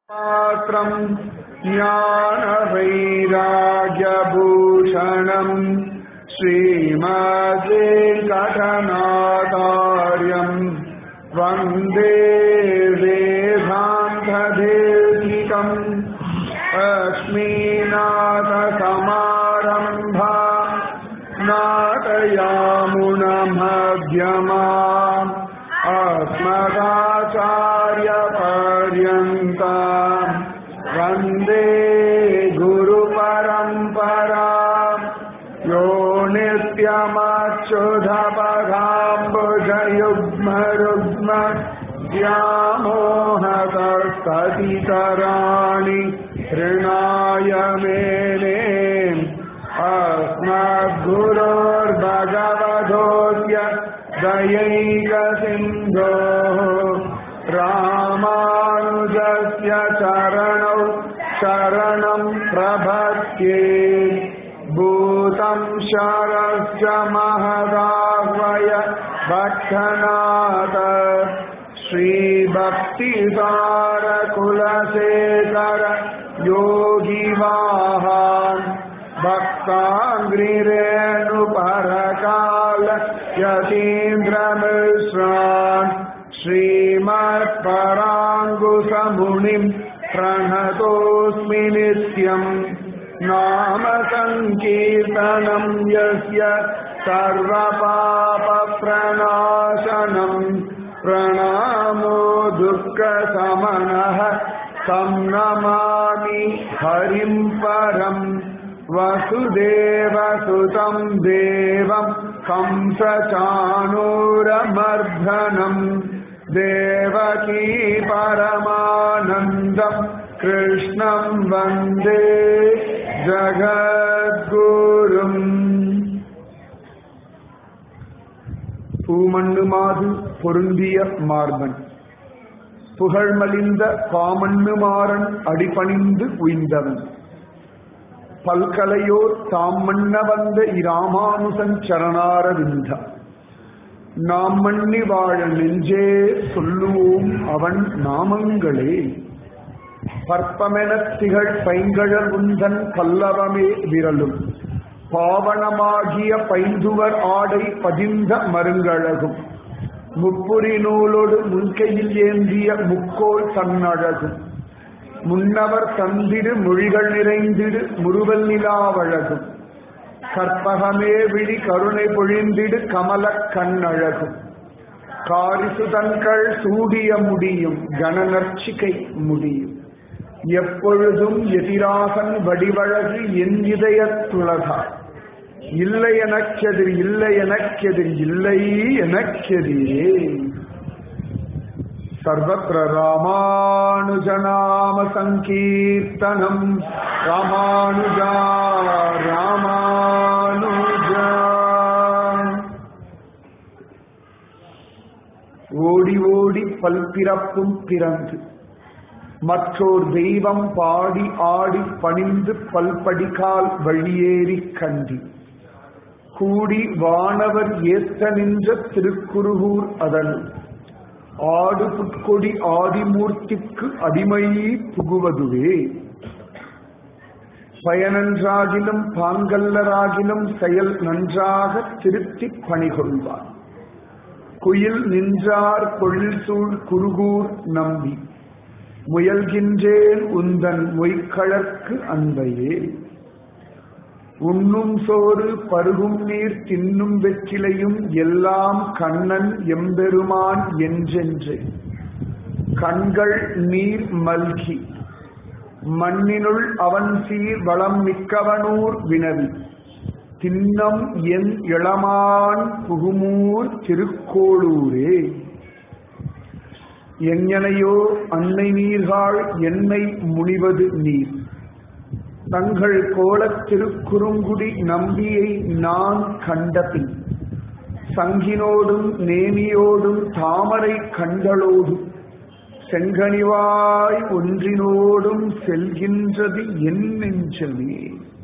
पात्रम् ज्ञानवैराग्यभूषणम् श्रीमद्वेङ्कटनाथार्यम् वन्दे वेदान्तदेशिकम् अस्मिनाथसमारम्भा नाटयामुनमध्यमा अस्मदाचार्यपर्यन्ता वन्दे गुरुपरम्परा यो नित्यमच्युधपदाम्बुजयुग्मरुग्म व्यामोहतस्ततितराणि ऋणाय मेने अस्मद्गुरोर्भगवधोऽस्य दयैकसिन्धोः रामानुजस्य चरणौ शरणं प्रभत्ये भूतं शरश्च महदाह्वय भक्षनाथ श्रीभक्तिसारकुलशेखर योगिवाहान् भक्ताङ्ग्रिरेणुपरकाल यतीन्द्रमिश्रान् श्रीमत्पराङ्गुसमुनिम् प्रणतोऽस्मि नित्यम् नाम सङ्कीर्तनम् यस्य सर्वपापप्रणाशनम् प्रणामो दुःखसमनः तं नमामि हरिम् परम् वसुदेवसुतं देवं कंसचाणूरमर्धनम् देवकी परमानन्दम् कृष्णं वन्दे ஜகத்குரும் பூமண்ணுமாது பொருந்திய மார்பன் புகழ்மலிந்த பாமண்ணுமாறன் அடிபணிந்து உய்ந்தவன் பல்கலையோர் தாம் மன்ன வந்த இராமானுசன் சரணாரவிந்த நாம் மண்ணி வாழ நெஞ்சே சொல்லுவோம் அவன் நாமங்களே பற்பமெனத் திகழ் பைங்கழல் உந்தன் பல்லவமே விரலும் பாவனமாகிய பைந்துவர் ஆடை பதிந்த மருங்கழகும் முப்புரி நூலோடு முன்கையில் ஏந்திய முக்கோள் தன்னழகும் முன்னவர் தந்திடு மொழிகள் நிறைந்திடு முறுவல் நிலாவழகும் கற்பகமே விழி கருணை பொழிந்திடு கமல கண்ணழகும் காரிசுதன்கள் சூடிய முடியும் கனநர்ச்சிகை முடியும் எப்பொழுதும் எதிராகன் வடிவழகு என் இதயத்துலகா இல்லை எனக்கெதிர் இல்லை எனக்கெதிர் இல்லை எனக்கெதிரே சர்வத்திர ராமானுஜநாம சங்கீர்த்தனம் ராமானுஜா ராமானுஜா ஓடி ஓடி பல்பிறப்பும் பிறந்து மற்றோர் தெய்வம் பாடி ஆடி பணிந்து பல்படிகால் வழியேறி கண்டி கூடி வானவர் ஏத்த நின்ற திருக்குருகூர் அதன் ஆடு புட்கொடி ஆதிமூர்த்திக்கு அடிமையே புகுவதுவே பயனன்றாகிலும் பாங்கல்லராகிலும் செயல் நன்றாக திருத்தி பணிகொள்வார் குயில் நின்றார் பொழில் சூழ் குருகூர் நம்பி முயல்கின்றேன் உந்தன் மொய்கழற்கு அன்பையே உண்ணும் சோறு பருகும் நீர் தின்னும் வெற்றிலையும் எல்லாம் கண்ணன் எம்பெருமான் என்றென்று கண்கள் நீர் மல்கி மண்ணினுள் அவன் சீர் வளம் மிக்கவனூர் வினவி தின்னம் என் இளமான் புகுமூர் திருக்கோளூரே எங்கனையோ அன்னை நீர்காள் என்னை முனிவது நீர் தங்கள் கோலத் திருக்குறுங்குடி நம்பியை நான் கண்டபின் சங்கினோடும் நேமியோடும் தாமரை கண்களோடும் செங்கனிவாய் ஒன்றினோடும் செல்கின்றது என் நெஞ்சமே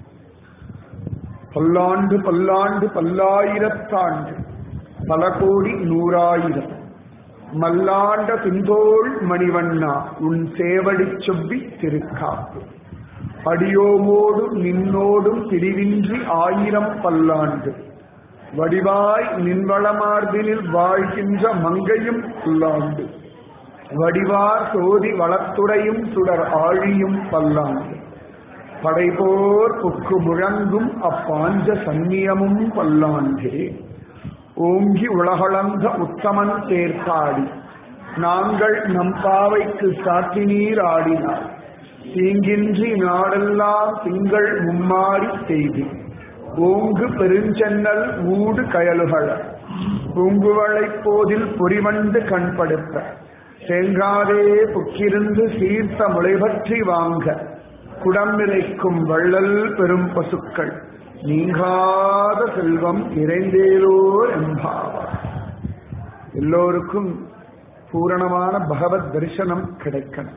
பல்லாண்டு பல்லாண்டு பல்லாயிரத்தாண்டு பல கோடி நூறாயிரம் மல்லாண்ட திந்தோள் மணிவண்ணா உன் சேவடி செவ்வி திருக்காப்பு அடியோமோடும் நின்னோடும் பிரிவின்றி ஆயிரம் பல்லாண்டு வடிவாய் நின்வளமார்பினில் வாழ்கின்ற மங்கையும் பல்லாண்டு வடிவார் சோதி வளத்துடையும் சுடர் ஆழியும் பல்லாண்டு படைபோர் புக்கு முழங்கும் அப்பாஞ்ச சந்நியமும் பல்லாண்டே ஓங்கி உலகளந்த உத்தமன் தேர்ப்பாடி நாங்கள் நம் பாவைக்கு சாத்தினீர் ஆடினார் தீங்கின்றி நாடெல்லாம் திங்கள் மும்மாறி செய்தி ஓங்கு பெருஞ்சென்னல் ஊடு கயலுகள பூங்குவளை போதில் பொறிவண்டு கண்படுத்த தேங்காதே புக்கிருந்து சீர்த்த முளைபற்றி வாங்க குடம் நிறைக்கும் வள்ளல் பெரும் பசுக்கள் நீங்காத செல்வம் நிறைந்தேரோர் என்பாவார் எல்லோருக்கும் பூரணமான பகவத் தரிசனம் கிடைக்கணும்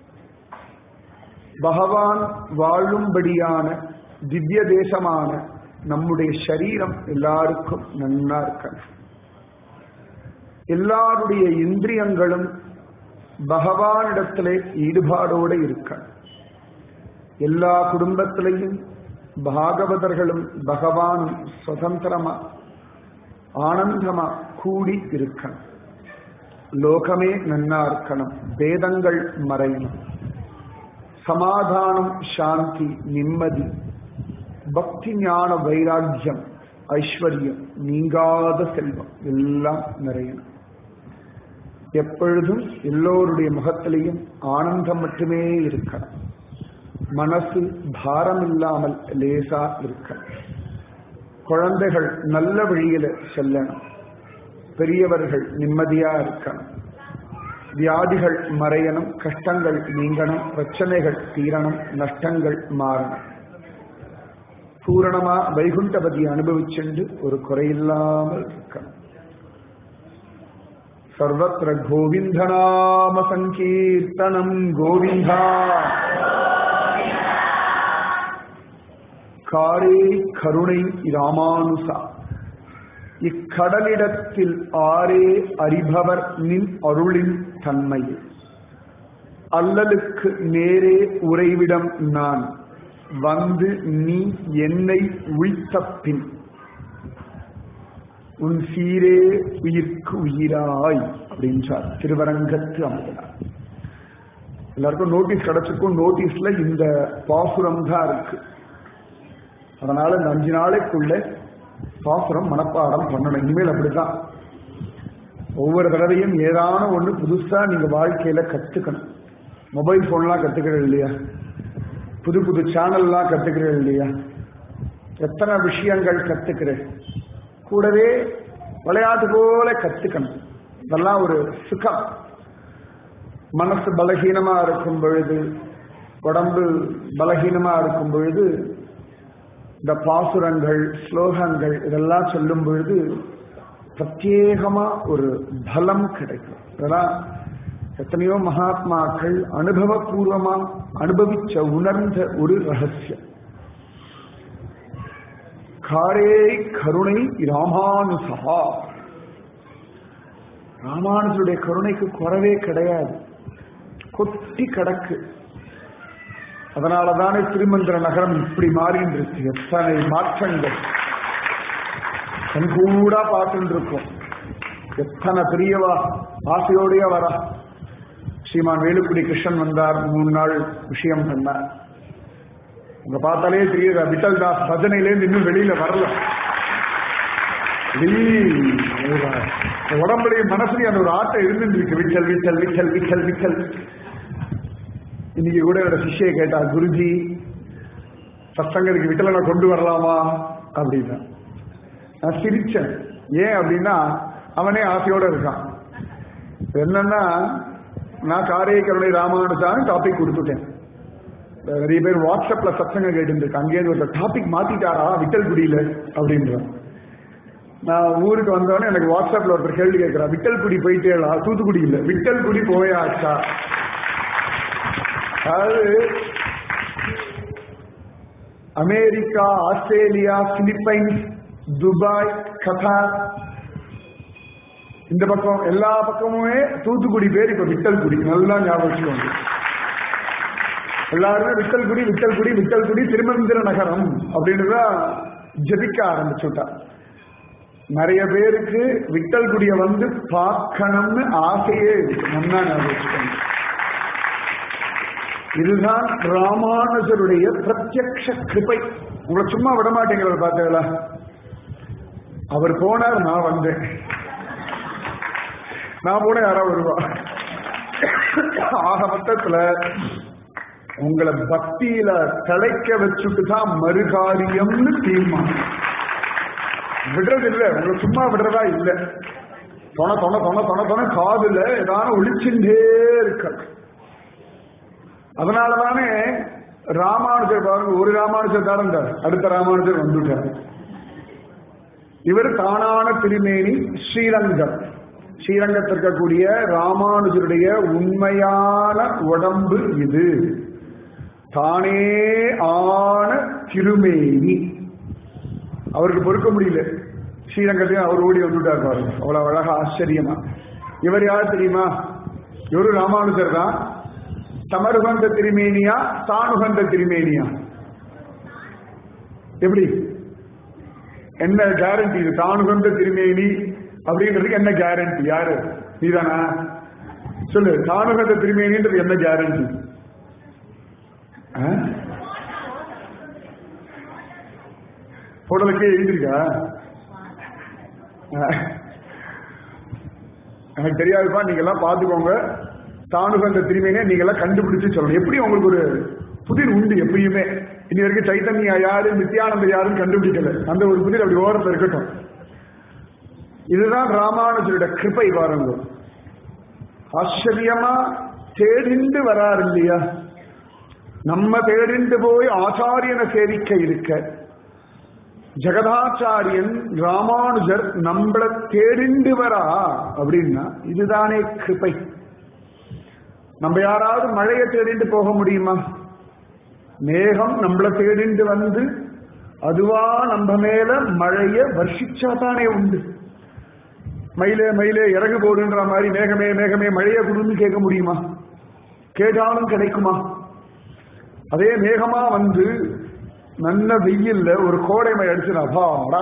பகவான் வாழும்படியான திவ்ய தேசமான நம்முடைய சரீரம் எல்லாருக்கும் நன்னா இருக்கணும் எல்லாருடைய இந்திரியங்களும் பகவானிடத்திலே ஈடுபாடோடு இருக்கணும் எல்லா குடும்பத்திலையும் பாகவதர்களும் பகவானும் சுதந்திரமா ஆனந்தமா கூடி இருக்கணும் லோகமே நன்னா இருக்கணும் வேதங்கள் மறையணும் சமாதானம் சாந்தி நிம்மதி பக்தி ஞான வைராக்கியம் ஐஸ்வர்யம் நீங்காத செல்வம் எல்லாம் நிறையணும் எப்பொழுதும் எல்லோருடைய முகத்திலையும் ஆனந்தம் மட்டுமே இருக்கணும் மனசு பாரம் இல்லாமல் லேசா இருக்கணும் குழந்தைகள் நல்ல வழியில செல்லணும் பெரியவர்கள் நிம்மதியா இருக்கணும் வியாதிகள் மறையணும் கஷ்டங்கள் நீங்கணும் பிரச்சனைகள் தீரணும் நஷ்டங்கள் மாறணும் பூரணமா வைகுண்டபதி அனுபவிச்சென்று ஒரு குறையில்லாமல் இருக்கணும் சர்வத்திர கோவிந்தநாம சங்கீர்த்தனம் கோவிந்தா காரே கருணை ராமானுசா இக்கடலிடத்தில் ஆரே அறிபவர் நின் அருளின் தன்மையை அல்லலுக்கு நேரே உறைவிடம் நான் வந்து நீ என்னை உய்த்த பின் உன் சீரே உயிர்க்கு உயிராய் அப்படின்றார் திருவரங்கத்து அமர்ந்தார் எல்லாருக்கும் நோட்டீஸ் கிடைச்சிருக்கும் நோட்டீஸ்ல இந்த பாசுரம் தான் இருக்கு அதனால இந்த அஞ்சு நாளைக்குள்ள பாசுரம் மனப்பாடம் பண்ணணும் இனிமேல் அப்படிதான் ஒவ்வொரு தடவையும் ஏதான ஒண்ணு புதுசா நீங்க வாழ்க்கையில கத்துக்கணும் மொபைல் போன்லாம் கத்துக்கிறது இல்லையா புது புது சேனல்லாம் கத்துக்கிறது இல்லையா எத்தனை விஷயங்கள் கத்துக்கிறேன் கூடவே விளையாட்டு போல கத்துக்கணும் இதெல்லாம் ஒரு சுகம் மனசு பலகீனமா இருக்கும் பொழுது உடம்பு பலகீனமா இருக்கும் பொழுது இந்த பாசுரங்கள் ஸ்லோகங்கள் இதெல்லாம் சொல்லும் பொழுது பிரத்யேகமா ஒரு பலம் கிடைக்கும் இதெல்லாம் எத்தனையோ மகாத்மாக்கள் அனுபவபூர்வமா அனுபவிச்ச உணர்ந்த ஒரு ரகசியம் காரே கருணை ராமானுசா ராமானுஜருடைய கருணைக்கு குறவே கிடையாது கொட்டி கிடக்கு அதனாலதானே திருமந்திர நகரம் இப்படி மாறின்றிருக்கு எத்தனை மாற்றங்கள் கண்கூடா பார்த்துட்டு இருக்கோம் எத்தனை பெரியவா ஆசையோடைய வரா ஸ்ரீமான் வேலுக்குடி கிருஷ்ணன் வந்தார் மூணு நாள் விஷயம் பண்ணார் உங்க பார்த்தாலே தெரியுது விட்டல் தாஸ் பஜனையிலேருந்து இன்னும் வெளியில வரல உடம்புலையும் மனசுலயும் அந்த ஒரு ஆட்டம் இருந்துட்டு இருக்கு விட்டல் விட்டல் விட்டல் விட்டல் விட்டல் இன்னைக்கு கூட என்னோட சிஷ்யை கேட்டா குருஜி சத்தங்கத்துக்கு விட்டலனை கொண்டு வரலாமா அப்படின்னா நான் சிரிச்சேன் ஏன் அப்படின்னா அவனே ஆசையோட இருக்கான் என்னன்னா நான் காரிய கருணை ராமானுஜான்னு டாபிக் கொடுத்துட்டேன் நிறைய பேர் வாட்ஸ்அப்ல சத்தங்க கேட்டு அங்கேயிருந்து ஒரு டாபிக் மாத்திட்டாரா விட்டல் குடியில அப்படின்றான் நான் ஊருக்கு வந்தோடனே எனக்கு வாட்ஸ்அப்ல ஒருத்தர் கேள்வி கேட்கிறா விட்டல் குடி போயிட்டேளா தூத்துக்குடி இல்ல விட்டல் குடி போயாச்சா அதாவது America Australia Philippines Dubai Qatar இந்த பக்கம் எல்லா பக்கமுமே தூத்துக்குடி பேர் இப்ப விட்டல்குடி நல்லா ஞாபகம் வச்சுக்கோங்க எல்லாருமே விட்டல்குடி விட்டல்குடி விட்டல்குடி திருமந்திர நகரம் அப்படின்னு தான் ஜபிக்க ஆரம்பிச்சுட்டா நிறைய பேருக்கு விட்டல்குடிய வந்து பார்க்கணும்னு ஆசையே இருக்கு நல்லா ஞாபகம் வச்சுக்கோங்க இதுதான் ராமானுஜருடைய பிரத்யக்ஷ கிருபை உங்களை சும்மா விட மாட்டேங்கிறத பார்த்தீங்களா அவர் போனார் நான் வந்தேன் நான் போன யாரா வருவா ஆக மொத்தத்துல உங்களை பக்தியில தலைக்க வச்சுட்டு தான் மறுகாரியம்னு தீர்மானம் விடுறது இல்ல உங்களை சும்மா விடுறதா இல்ல தொண தொண தொண தொண தொண காதுல ஏதாவது ஒளிச்சுட்டே இருக்க அதனாலதானே ராமானுஜர் பாருங்க ஒரு ராமானுஜர் தான் இருந்தார் அடுத்த ராமானுஜர் வந்துட்டார் இவர் தானான திருமேனி ஸ்ரீரங்கம் ஸ்ரீரங்கத்தில் இருக்கக்கூடிய ராமானுஜருடைய உண்மையான உடம்பு இது தானே ஆன திருமேனி அவருக்கு பொறுக்க முடியல ஸ்ரீரங்கத்தையும் அவர் ஓடி வந்துட்டார் பாருங்க அவ்வளவு அழகா ஆச்சரியமா இவர் யார் தெரியுமா இவரு ராமானுஜர் தான் தமருகந்த திருமேனியா தானுகந்த திருமேனியா எப்படி என்ன கேரண்டி இது தானுகந்த திருமேனி அப்படின்றதுக்கு என்ன கேரண்டி யாரு நீதானா சொல்லு தானுகந்த திருமேனின்றது என்ன கேரண்டி போட்டலுக்கே எழுதிருக்கா எனக்கு தெரியாதுப்பா நீங்க எல்லாம் பாத்துக்கோங்க தானுகந்த திருமேனியை நீங்க எல்லாம் கண்டுபிடிச்சு சொல்லணும் எப்படி உங்களுக்கு ஒரு புதிர் உண்டு எப்பயுமே இனி வரைக்கும் சைத்தன்யா யாரு நித்யானந்த யாருன்னு கண்டுபிடிக்கல அந்த ஒரு புதிர் அப்படி ஓரத்தில் இருக்கட்டும் இதுதான் ராமானுஜருடைய கிருப்பை பாருங்க ஆச்சரியமா தேடிண்டு வராரு இல்லையா நம்ம தேடிண்டு போய் ஆச்சாரியனை சேவிக்க இருக்க ஜெகதாச்சாரியன் ராமானுஜர் நம்மள தேடிண்டு வரா அப்படின்னா இதுதானே கிருப்பை நம்ம யாராவது மழையை தேடிண்டு போக முடியுமா மேகம் நம்மள தேடிண்டு வந்து அதுவா நம்ம மேல மழைய வர்ஷிச்சா தானே உண்டு மயிலே மயிலே இறகு போடுன்ற மாதிரி மேகமே மேகமே மழைய கொடுன்னு கேட்க முடியுமா கேட்டாலும் கிடைக்குமா அதே மேகமா வந்து நல்ல வெயில்ல ஒரு கோடை மழை அடிச்சு அப்பாடா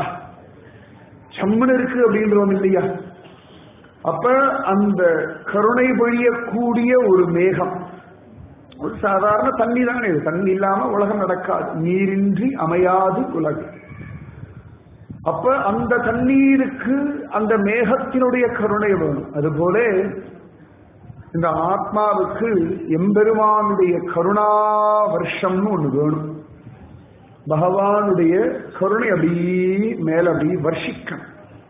சம்மன் இருக்கு அப்படின்றவன் இல்லையா அப்ப அந்த கருணை பொழியக்கூடிய ஒரு மேகம் ஒரு சாதாரண தண்ணி தானே இது தண்ணி இல்லாம உலகம் நடக்காது நீரின்றி அமையாது உலகம் அப்ப அந்த தண்ணீருக்கு அந்த மேகத்தினுடைய கருணை வேணும் அதுபோல இந்த ஆத்மாவுக்கு எம்பெருமானுடைய கருணா வருஷம்னு ஒண்ணு வேணும் பகவானுடைய கருணை அப்படி மேல அப்படி வர்ஷிக்கணும்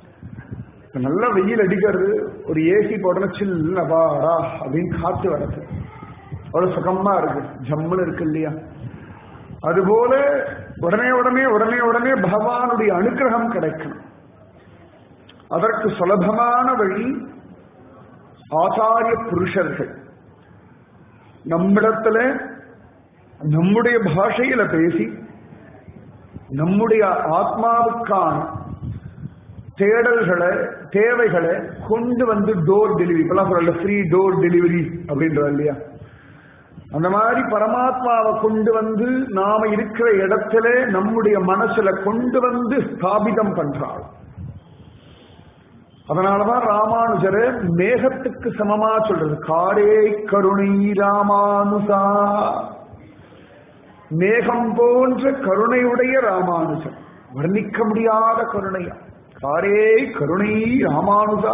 நல்ல வெயில் அடிக்கிறது ஒரு ஏசி போட்டன சில்ல பாரா அப்படின்னு காத்து வரது அவ்வளவு சுகமா இருக்கு ஜம்முன்னு இருக்கு இல்லையா அதுபோல உடனே உடனே உடனே உடனே பகவானுடைய அனுகிரகம் கிடைக்கணும் அதற்கு சுலபமான வழி ஆச்சாரிய புருஷர்கள் நம்மிடத்துல நம்முடைய பாஷையில பேசி நம்முடைய ஆத்மாவுக்கான தேடல்களை தேவைகளை கொண்டு வந்து டோர் டெலிவரி இப்பெல்லாம் சொல்ல ஃப்ரீ டோர் டெலிவரி அப்படின்ற இல்லையா அந்த மாதிரி பரமாத்மாவை கொண்டு வந்து நாம இருக்கிற இடத்துல நம்முடைய மனசுல கொண்டு வந்து ஸ்தாபிதம் பண்றாள் அதனாலதான் ராமானுஜரை மேகத்துக்கு சமமா சொல்றது காரே கருணை ராமானுசா மேகம் போன்ற கருணையுடைய ராமானுஜர் வர்ணிக்க முடியாத கருணையா காரே கருணை ராமானுஜா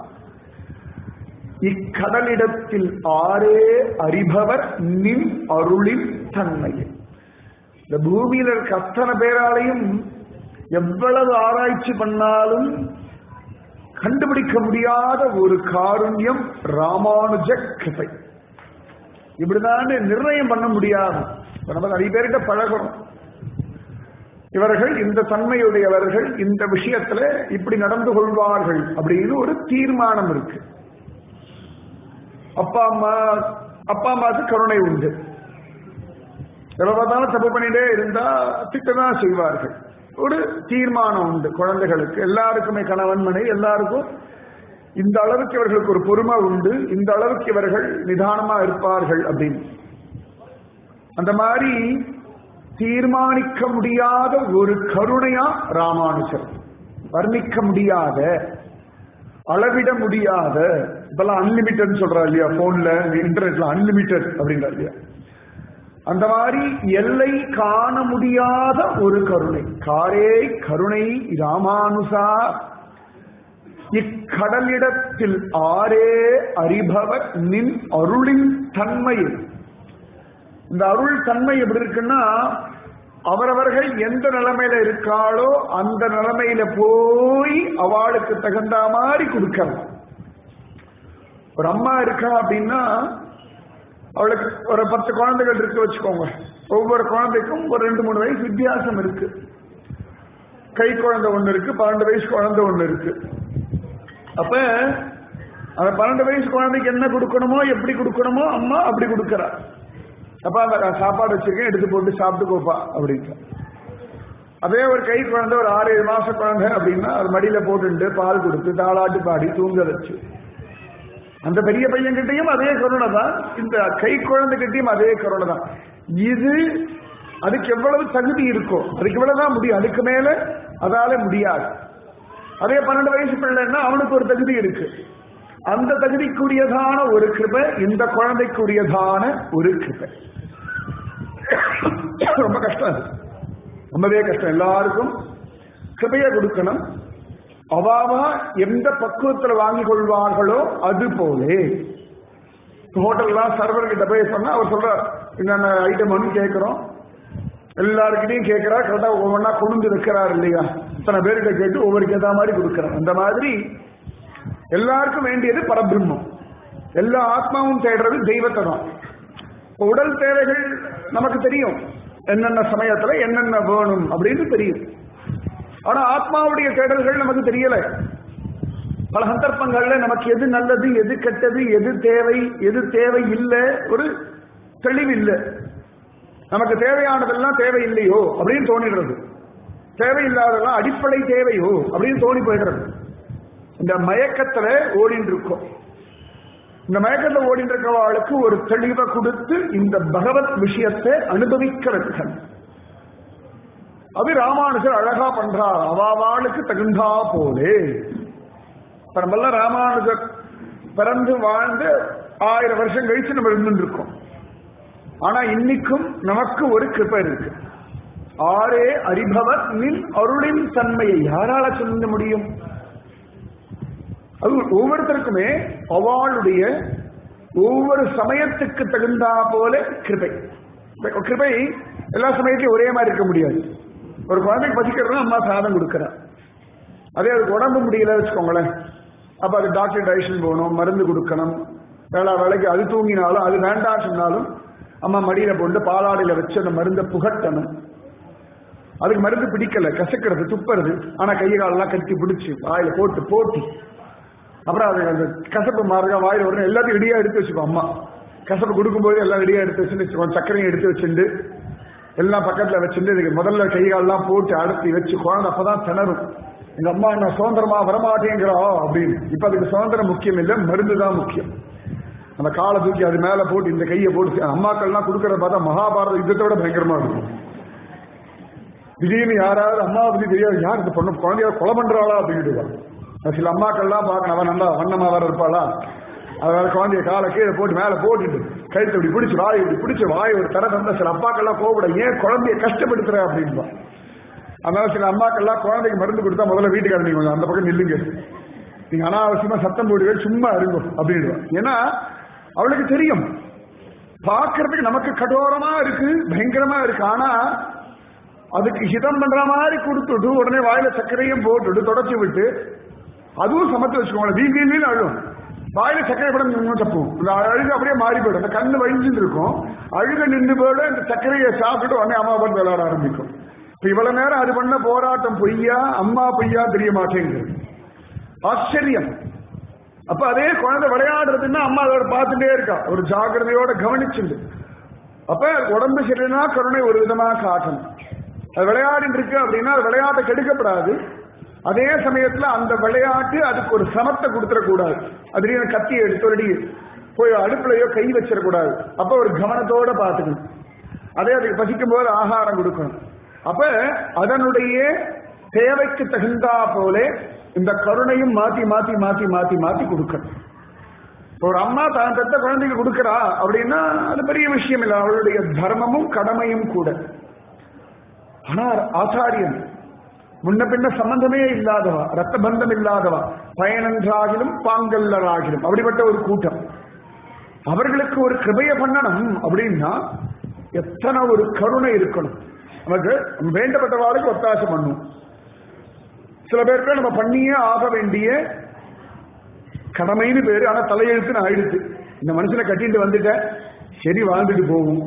இக்கடலிடத்தில் ஆரே அறிபவர் நின் அருளின் தன்மையை இந்த பூமியில இருக்க அத்தனை பேராலையும் எவ்வளவு ஆராய்ச்சி பண்ணாலும் கண்டுபிடிக்க முடியாத ஒரு காருண்யம் ராமானுஜ கிருபை இப்படிதான் நிர்ணயம் பண்ண முடியாது இப்ப நம்ம நிறைய பேர்கிட்ட பழகிறோம் இவர்கள் இந்த தன்மையுடையவர்கள் இந்த விஷயத்துல இப்படி நடந்து கொள்வார்கள் அப்படின்னு ஒரு தீர்மானம் இருக்கு அப்பா அம்மா அப்பா அம்மாவுக்கு கருணை உண்டு எவ்வளவு பார்த்தாலும் தப்பு பண்ணிட்டே இருந்தா திட்டதான் செய்வார்கள் ஒரு தீர்மானம் உண்டு குழந்தைகளுக்கு எல்லாருக்குமே கணவன் மனைவி எல்லாருக்கும் இந்த அளவுக்கு இவர்களுக்கு ஒரு பொறுமை உண்டு இந்த அளவுக்கு இவர்கள் நிதானமா இருப்பார்கள் அப்படின்னு அந்த மாதிரி தீர்மானிக்க முடியாத ஒரு கருணையா ராமானுஜர் வர்ணிக்க முடியாத அளவிட முடியாத இப்பெல்லாம் அன்லிமிட்டட் சொல்றா இல்லையா போன்ல இன்டர்நெட்ல அன்லிமிட்டட் அப்படின்றா இல்லையா அந்த மாதிரி எல்லை காண முடியாத ஒரு கருணை காரே கருணை ராமானுசா இக்கடலிடத்தில் ஆரே அறிபவர் நின் அருளின் தன்மையில் இந்த அருள் தன்மை எப்படி இருக்குன்னா அவரவர்கள் எந்த நிலைமையில இருக்காளோ அந்த நிலைமையில போய் அவளுக்கு தகுந்த மாதிரி கொடுக்கலாம் ஒரு அம்மா இருக்கா அப்படின்னா அவளுக்கு ஒரு பத்து குழந்தைகள் இருக்கு வச்சுக்கோங்க ஒவ்வொரு குழந்தைக்கும் ஒரு ரெண்டு மூணு வயசு வித்தியாசம் இருக்கு கை குழந்தை ஒண்ணு இருக்கு பன்னெண்டு வயசு குழந்தை ஒண்ணு இருக்கு அப்ப அந்த பன்னெண்டு வயசு குழந்தைக்கு என்ன கொடுக்கணுமோ எப்படி கொடுக்கணுமோ அம்மா அப்படி கொடுக்கறா அப்பா நான் சாப்பாடு வச்சிருக்கேன் எடுத்து போட்டு சாப்பிட்டு போப்பா அப்படின்ட்டு அதே ஒரு கை குழந்தை ஒரு ஆறு ஏழு மாச குழந்தை அப்படின்னா அது மடியில போட்டுட்டு பால் கொடுத்து தாளாட்டு பாடி தூங்க வச்சு அந்த பெரிய பையன்கிட்டையும் அதே கருணை தான் இந்த கை குழந்தைகிட்டையும் அதே கருணை தான் இது அதுக்கு எவ்வளவு தகுதி இருக்கோ அதுக்கு இவ்வளவுதான் முடியும் அதுக்கு மேல அதால முடியாது அதே பன்னெண்டு வயசு பிள்ளைன்னா அவனுக்கு ஒரு தகுதி இருக்கு அந்த தகுதிக்குரியதான ஒரு கிருபை இந்த குழந்தைக்குரியதான ஒரு கிருபை ரொம்ப கஷ்டம் அது ரொம்பவே கஷ்டம் எல்லாருக்கும் கிருபையை கொடுக்கணும் அவாவா எந்த பக்குவத்துல வாங்கி கொள்வார்களோ அது போலே ஹோட்டல்லாம் சர்வர் கிட்ட போய் சொன்னா அவர் சொல்றார் என்னென்ன ஐட்டம் வந்து கேட்கிறோம் எல்லாருக்கிட்டையும் கேட்கிறா கரெக்டா ஒவ்வொன்றா கொண்டு வைக்கிறார் இல்லையா இத்தனை பேர்கிட்ட கேட்டு ஒவ்வொருக்கு ஏதா மாதிரி கொடுக்கிறார் அந்த மாதிரி எல்லாருக்கும் வேண்டியது பரபிரம்மம் எல்லா ஆத்மாவும் தேடுறது தெய்வத்தை தான் உடல் தேவைகள் நமக்கு தெரியும் என்னென்ன சமயத்துல என்னென்ன வேணும் அப்படின்னு தெரியும் ஆனா ஆத்மாவுடைய தேடல்கள் நமக்கு தெரியல பல சந்தர்ப்பங்கள்ல நமக்கு எது நல்லது எது கெட்டது எது தேவை எது தேவை இல்லை ஒரு தெளிவு இல்லை நமக்கு தேவையானதெல்லாம் தேவை இல்லையோ அப்படின்னு தோணிடுறது தேவையில்லாததெல்லாம் அடிப்படை தேவையோ அப்படின்னு தோணி போயிடுறது இந்த மயக்கத்துல ஓடிட்டு இருக்கோம் இந்த மயக்கத்துல ஓடிட்டு இருக்கவாளுக்கு ஒரு தெளிவை கொடுத்து இந்த பகவத் விஷயத்தை அனுபவிக்க வைக்கணும் அது ராமானுஜர் அழகா பண்றார் அவாவாளுக்கு தகுந்தா போலே இப்ப நம்மெல்லாம் ராமானுஜர் பிறந்து வாழ்ந்து ஆயிரம் வருஷம் கழிச்சு நம்ம இருந்துட்டு இருக்கோம் ஆனா இன்னைக்கும் நமக்கு ஒரு கிருப்பை இருக்கு ஆரே அறிபவர் நின் அருளின் தன்மையை யாரால சொல்ல முடியும் அது ஒவ்வொருத்தருக்குமே அவளுடைய ஒவ்வொரு சமயத்துக்கு தகுந்தா போல கிருபை கிருபை எல்லா சமயத்திலும் ஒரே மாதிரி இருக்க முடியாது ஒரு குழந்தைக்கு பசிக்கிறதுனா அம்மா சாதம் கொடுக்குறா அதே அதுக்கு உடம்பு முடியல வச்சுக்கோங்களேன் அப்ப அது டாக்டர் டைஷன் போகணும் மருந்து கொடுக்கணும் வேளா வேலைக்கு அது தூங்கினாலும் அது வேண்டாம் சொன்னாலும் அம்மா மடியில போட்டு பாலாடையில வச்சு அந்த மருந்தை புகட்டணும் அதுக்கு மருந்து பிடிக்கல கசக்கிறது துப்புறது ஆனா கையை காலெல்லாம் கட்டி பிடிச்சு வாயில போட்டு போட்டி அப்புறம் அது அந்த கசப்பு மாறுக வாயில் வரும் எல்லாத்தையும் ரெடியா எடுத்து வச்சுக்கோ அம்மா கசப்பு கொடுக்கும்போது எல்லாம் ரெடியா எடுத்து வச்சுட்டு சர்க்கரையும் எடுத்து வச்சுட்டு எல்லாம் பக்கத்துல வச்சுட்டு இதுக்கு முதல்ல கை காலெல்லாம் போட்டு அடர்த்தி வச்சு குழந்தை அப்பதான் திணறும் எங்க அம்மா என்ன சுதந்திரமா வரமாட்டேங்கிறா அப்படின்னு இப்ப அதுக்கு சுதந்திரம் முக்கியம் இல்லை மருந்து தான் முக்கியம் அந்த காலை தூக்கி அது மேல போட்டு இந்த கையை போட்டு அம்மாக்கள்லாம் கொடுக்கறத பார்த்தா மகாபாரத யுத்தத்தை விட பயங்கரமா இருக்கும் திடீர்னு யாராவது அம்மாவை பத்தி தெரியாது யார் இந்த பொண்ணு குழந்தைய கொலை பண்றாளா அப்படின்ட்டு சில அம்மாக்கள்லாம் பார்க்கணும் அவன் நல்லா வண்ணமா வர இருப்பாளா அதனால குழந்தைய காலை கீழே போட்டு மேல போட்டுட்டு கழுத்தை இப்படி பிடிச்சு வாய் இப்படி பிடிச்ச வாய் ஒரு தர தந்த சில அப்பாக்கள்லாம் கோவிட ஏன் குழந்தைய கஷ்டப்படுத்துற அப்படின்பா அதனால சில அம்மாக்கள்லாம் குழந்தைக்கு மருந்து கொடுத்தா முதல்ல வீட்டுக்கார நீங்க கொஞ்சம் அந்த பக்கம் நில்லுங்க நீங்க அனாவசியமா சத்தம் போடுவீங்க சும்மா இருங்க அப்படின்னு ஏன்னா அவளுக்கு தெரியும் பார்க்கறதுக்கு நமக்கு கடோரமா இருக்கு பயங்கரமா இருக்கு ஆனா அதுக்கு ஹிதம் பண்ற மாதிரி கொடுத்துட்டு உடனே வாயில சர்க்கரையும் போட்டுட்டு தொடச்சி விட்டு அதுவும் சமத்து வச்சுக்கோங்க வீண் வீண் வீண் அழும் வாயில சர்க்கரை படம் இன்னும் தப்பும் இந்த அழுகு அப்படியே மாறி போயிடும் அந்த கண்ணு வழிஞ்சுட்டு இருக்கும் அழுக நின்று போயிடும் இந்த சர்க்கரையை சாப்பிட்டுட்டு உடனே அம்மா பார்த்து விளையாட ஆரம்பிக்கும் இப்ப இவ்வளவு நேரம் அது பண்ண போராட்டம் பொய்யா அம்மா பொய்யா தெரிய மாட்டேங்குது ஆச்சரியம் அப்ப அதே குழந்தை விளையாடுறதுன்னா அம்மா அதோட பார்த்துட்டே இருக்கா ஒரு ஜாக்கிரதையோட கவனிச்சுண்டு அப்ப உடம்பு சரியில்லைனா கருணை ஒரு விதமா காட்டணும் அது விளையாடிட்டு இருக்கு அப்படின்னா அது விளையாட்டை கெடுக்கப்படாது அதே சமயத்துல அந்த விளையாட்டு அதுக்கு ஒரு சமத்தை கொடுத்துடக்கூடாது அதுலயும் கத்தியை எடுத்து ஒரு அடி போய் அடுப்புலையோ கை வச்சிடக்கூடாது அப்ப ஒரு கவனத்தோட பார்த்துக்கணும் அதே அதுக்கு பசிக்கும் போது ஆகாரம் கொடுக்கணும் அப்ப அதனுடைய தேவைக்கு தகுந்தா போல இந்த கருணையும் மாத்தி மாத்தி மாத்தி மாத்தி மாத்தி கொடுக்கணும் ஒரு அம்மா தான் பெத்த குழந்தைக்கு கொடுக்கறா அப்படின்னா அது பெரிய விஷயம் இல்லை அவளுடைய தர்மமும் கடமையும் கூட ஆனா ஆச்சாரியன் முன்ன பின்ன சம்பந்தமே இல்லாதவா ரத்த பந்தம் இல்லாதவா பயனன்றாகிலும் பாங்கல்லராகிலும் அப்படிப்பட்ட ஒரு கூட்டம் அவர்களுக்கு ஒரு கிருபைய பண்ணணும் அப்படின்னா எத்தனை ஒரு கருணை இருக்கணும் நமக்கு வேண்டப்பட்டவாளுக்கு ஒத்தாசம் பண்ணும் சில பேருக்கு நம்ம பண்ணியே ஆக வேண்டிய கடமைன்னு பேரு ஆனா தலையெழுத்துன்னு ஆயிடுச்சு இந்த மனுஷனை கட்டிட்டு வந்துட்டேன் சரி வாழ்ந்துட்டு போகும்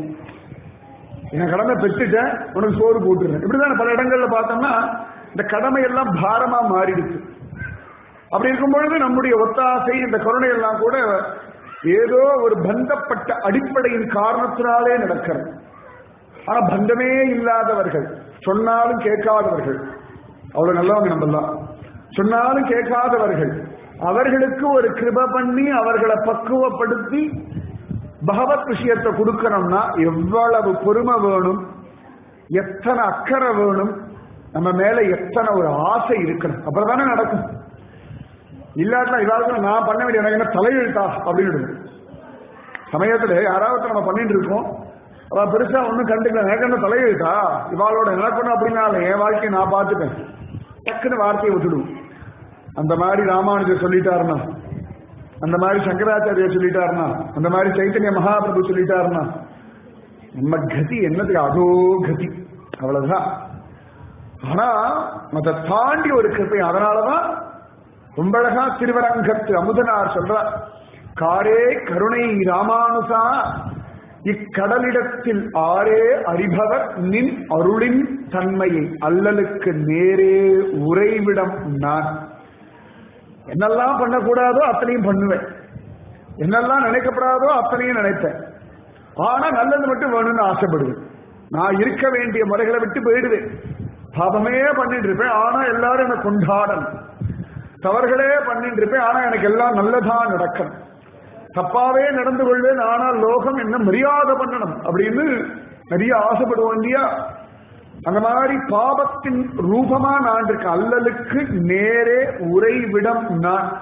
என் கடமை பெற்றுட்டேன் உனக்கு சோறு போட்டுறேன் இப்படிதான் பல இடங்கள்ல பார்த்தோம்னா இந்த கடமை எல்லாம் பாரமா மாறிடுச்சு அப்படி இருக்கும் பொழுது நம்முடைய ஒத்தாசை இந்த கருணை எல்லாம் கூட ஏதோ ஒரு பந்தப்பட்ட அடிப்படையின் காரணத்தினாலே நடக்கிறது ஆனா பந்தமே இல்லாதவர்கள் சொன்னாலும் கேட்காதவர்கள் அவ்வளவு நல்லவங்க நம்பலாம் சொன்னாலும் கேட்காதவர்கள் அவர்களுக்கு ஒரு கிருப பண்ணி அவர்களை பக்குவப்படுத்தி பகவத் விஷயத்தை கொடுக்கணும்னா எவ்வளவு பொறுமை வேணும் எத்தனை அக்கறை வேணும் நம்ம மேல எத்தனை ஒரு ஆசை இருக்கணும் அப்புறம் தானே நடக்கும் இல்லாட்டினா இதாவது நான் பண்ண வேண்டிய எனக்கு என்ன தலையெழுத்தா அப்படின்னு சமயத்துல யாராவது நம்ம பண்ணிட்டு இருக்கோம் அவ பெருசா ஒண்ணும் கண்டுக்கல எனக்கு என்ன தலையெழுத்தா இவாளோட நினைக்கணும் அப்படின்னா என் வாழ்க்கையை நான் பார்த்துட்டேன் டக்குன்னு வார்த்தையை விட்டுடுவோம் அந்த மாதிரி ராமானுஜர் சொல்லிட்டாருன்னா அந்த மாதிரி சங்கராச்சாரியர் சொல்லிட்டாருன்னா அந்த மாதிரி சைத்தன்ய மகாபிரபு சொல்லிட்டாருன்னா நம்ம கதி என்னதுக்கு அதோ கதி அவ்வளவுதான் ஆனா அதை தாண்டி ஒரு கிருப்பை அதனாலதான் ரொம்ப அழகா திருவரங்கத்து அமுதனார் சொல்றார் காரே கருணை ராமானுசா இக்கடலிடத்தில் ஆரே அறிபவர் நின் அருளின் தன்மையை அல்லலுக்கு நேரே உறைவிடம் நான் என்னெல்லாம் பண்ணக்கூடாதோ அத்தனையும் பண்ணுவேன் என்னெல்லாம் நினைக்கப்படாதோ அத்தனையும் நினைப்பேன் ஆனா நல்லது மட்டும் வேணும்னு ஆசைப்படுவேன் நான் இருக்க வேண்டிய முறைகளை விட்டு போயிடுவேன் பாபமே பண்ணிட்டு இருப்பேன் ஆனா எல்லாரும் என்னை கொண்டாடணும் தவறுகளே பண்ணிட்டு இருப்பேன் ஆனா எனக்கு எல்லாம் நல்லதா நடக்கணும் தப்பாவே நடந்து கொள்வேன் ஆனால் லோகம் என்ன மரியாதை பண்ணணும் அப்படின்னு நிறைய ஆசைப்படுவோம் இல்லையா அந்த மாதிரி பாபத்தின் ரூபமா நான் இருக்கேன் அல்லலுக்கு நேரே உறைவிடம் நான்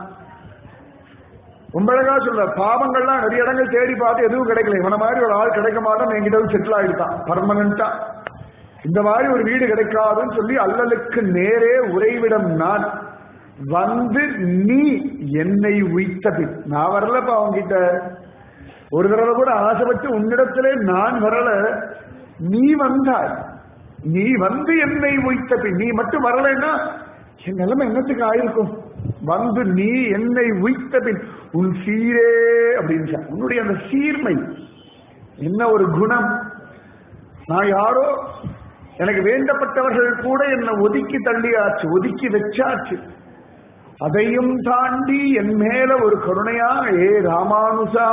ரொம்ப அழகா சொல்ற பாவங்கள்லாம் நிறைய இடங்கள் தேடி பார்த்து எதுவும் கிடைக்கல இவன மாதிரி ஒரு ஆள் கிடைக்க மாட்டான் என்கிட்ட செட்டில் ஆயிட்டான் பர்மனண்டா இந்த மாதிரி ஒரு வீடு கிடைக்காதுன்னு சொல்லி அல்லலுக்கு நேரே உறைவிடம் நான் வந்து நீ என்னை உய்த்த பின் நான் வரலப்பா அவங்கிட்ட ஒரு தடவை கூட ஆசைப்பட்டு உன்னிடத்திலே நான் வரல நீ வந்தாய் நீ வந்து என்னை உய்த்த பின் நீ மட்டும் வரலைன்னா என் நிலைமை என்னத்துக்கு ஆயிருக்கும் வந்து நீ என்னை உய்த்த பின் உன் சீரே அப்படின்னு உன்னுடைய அந்த சீர்மை என்ன ஒரு குணம் நான் யாரோ எனக்கு வேண்டப்பட்டவர்கள் கூட என்னை ஒதுக்கி தள்ளியாச்சு ஒதுக்கி வச்சாச்சு அதையும் தாண்டி என் மேல ஒரு கருணையா ஏ ராமானுசா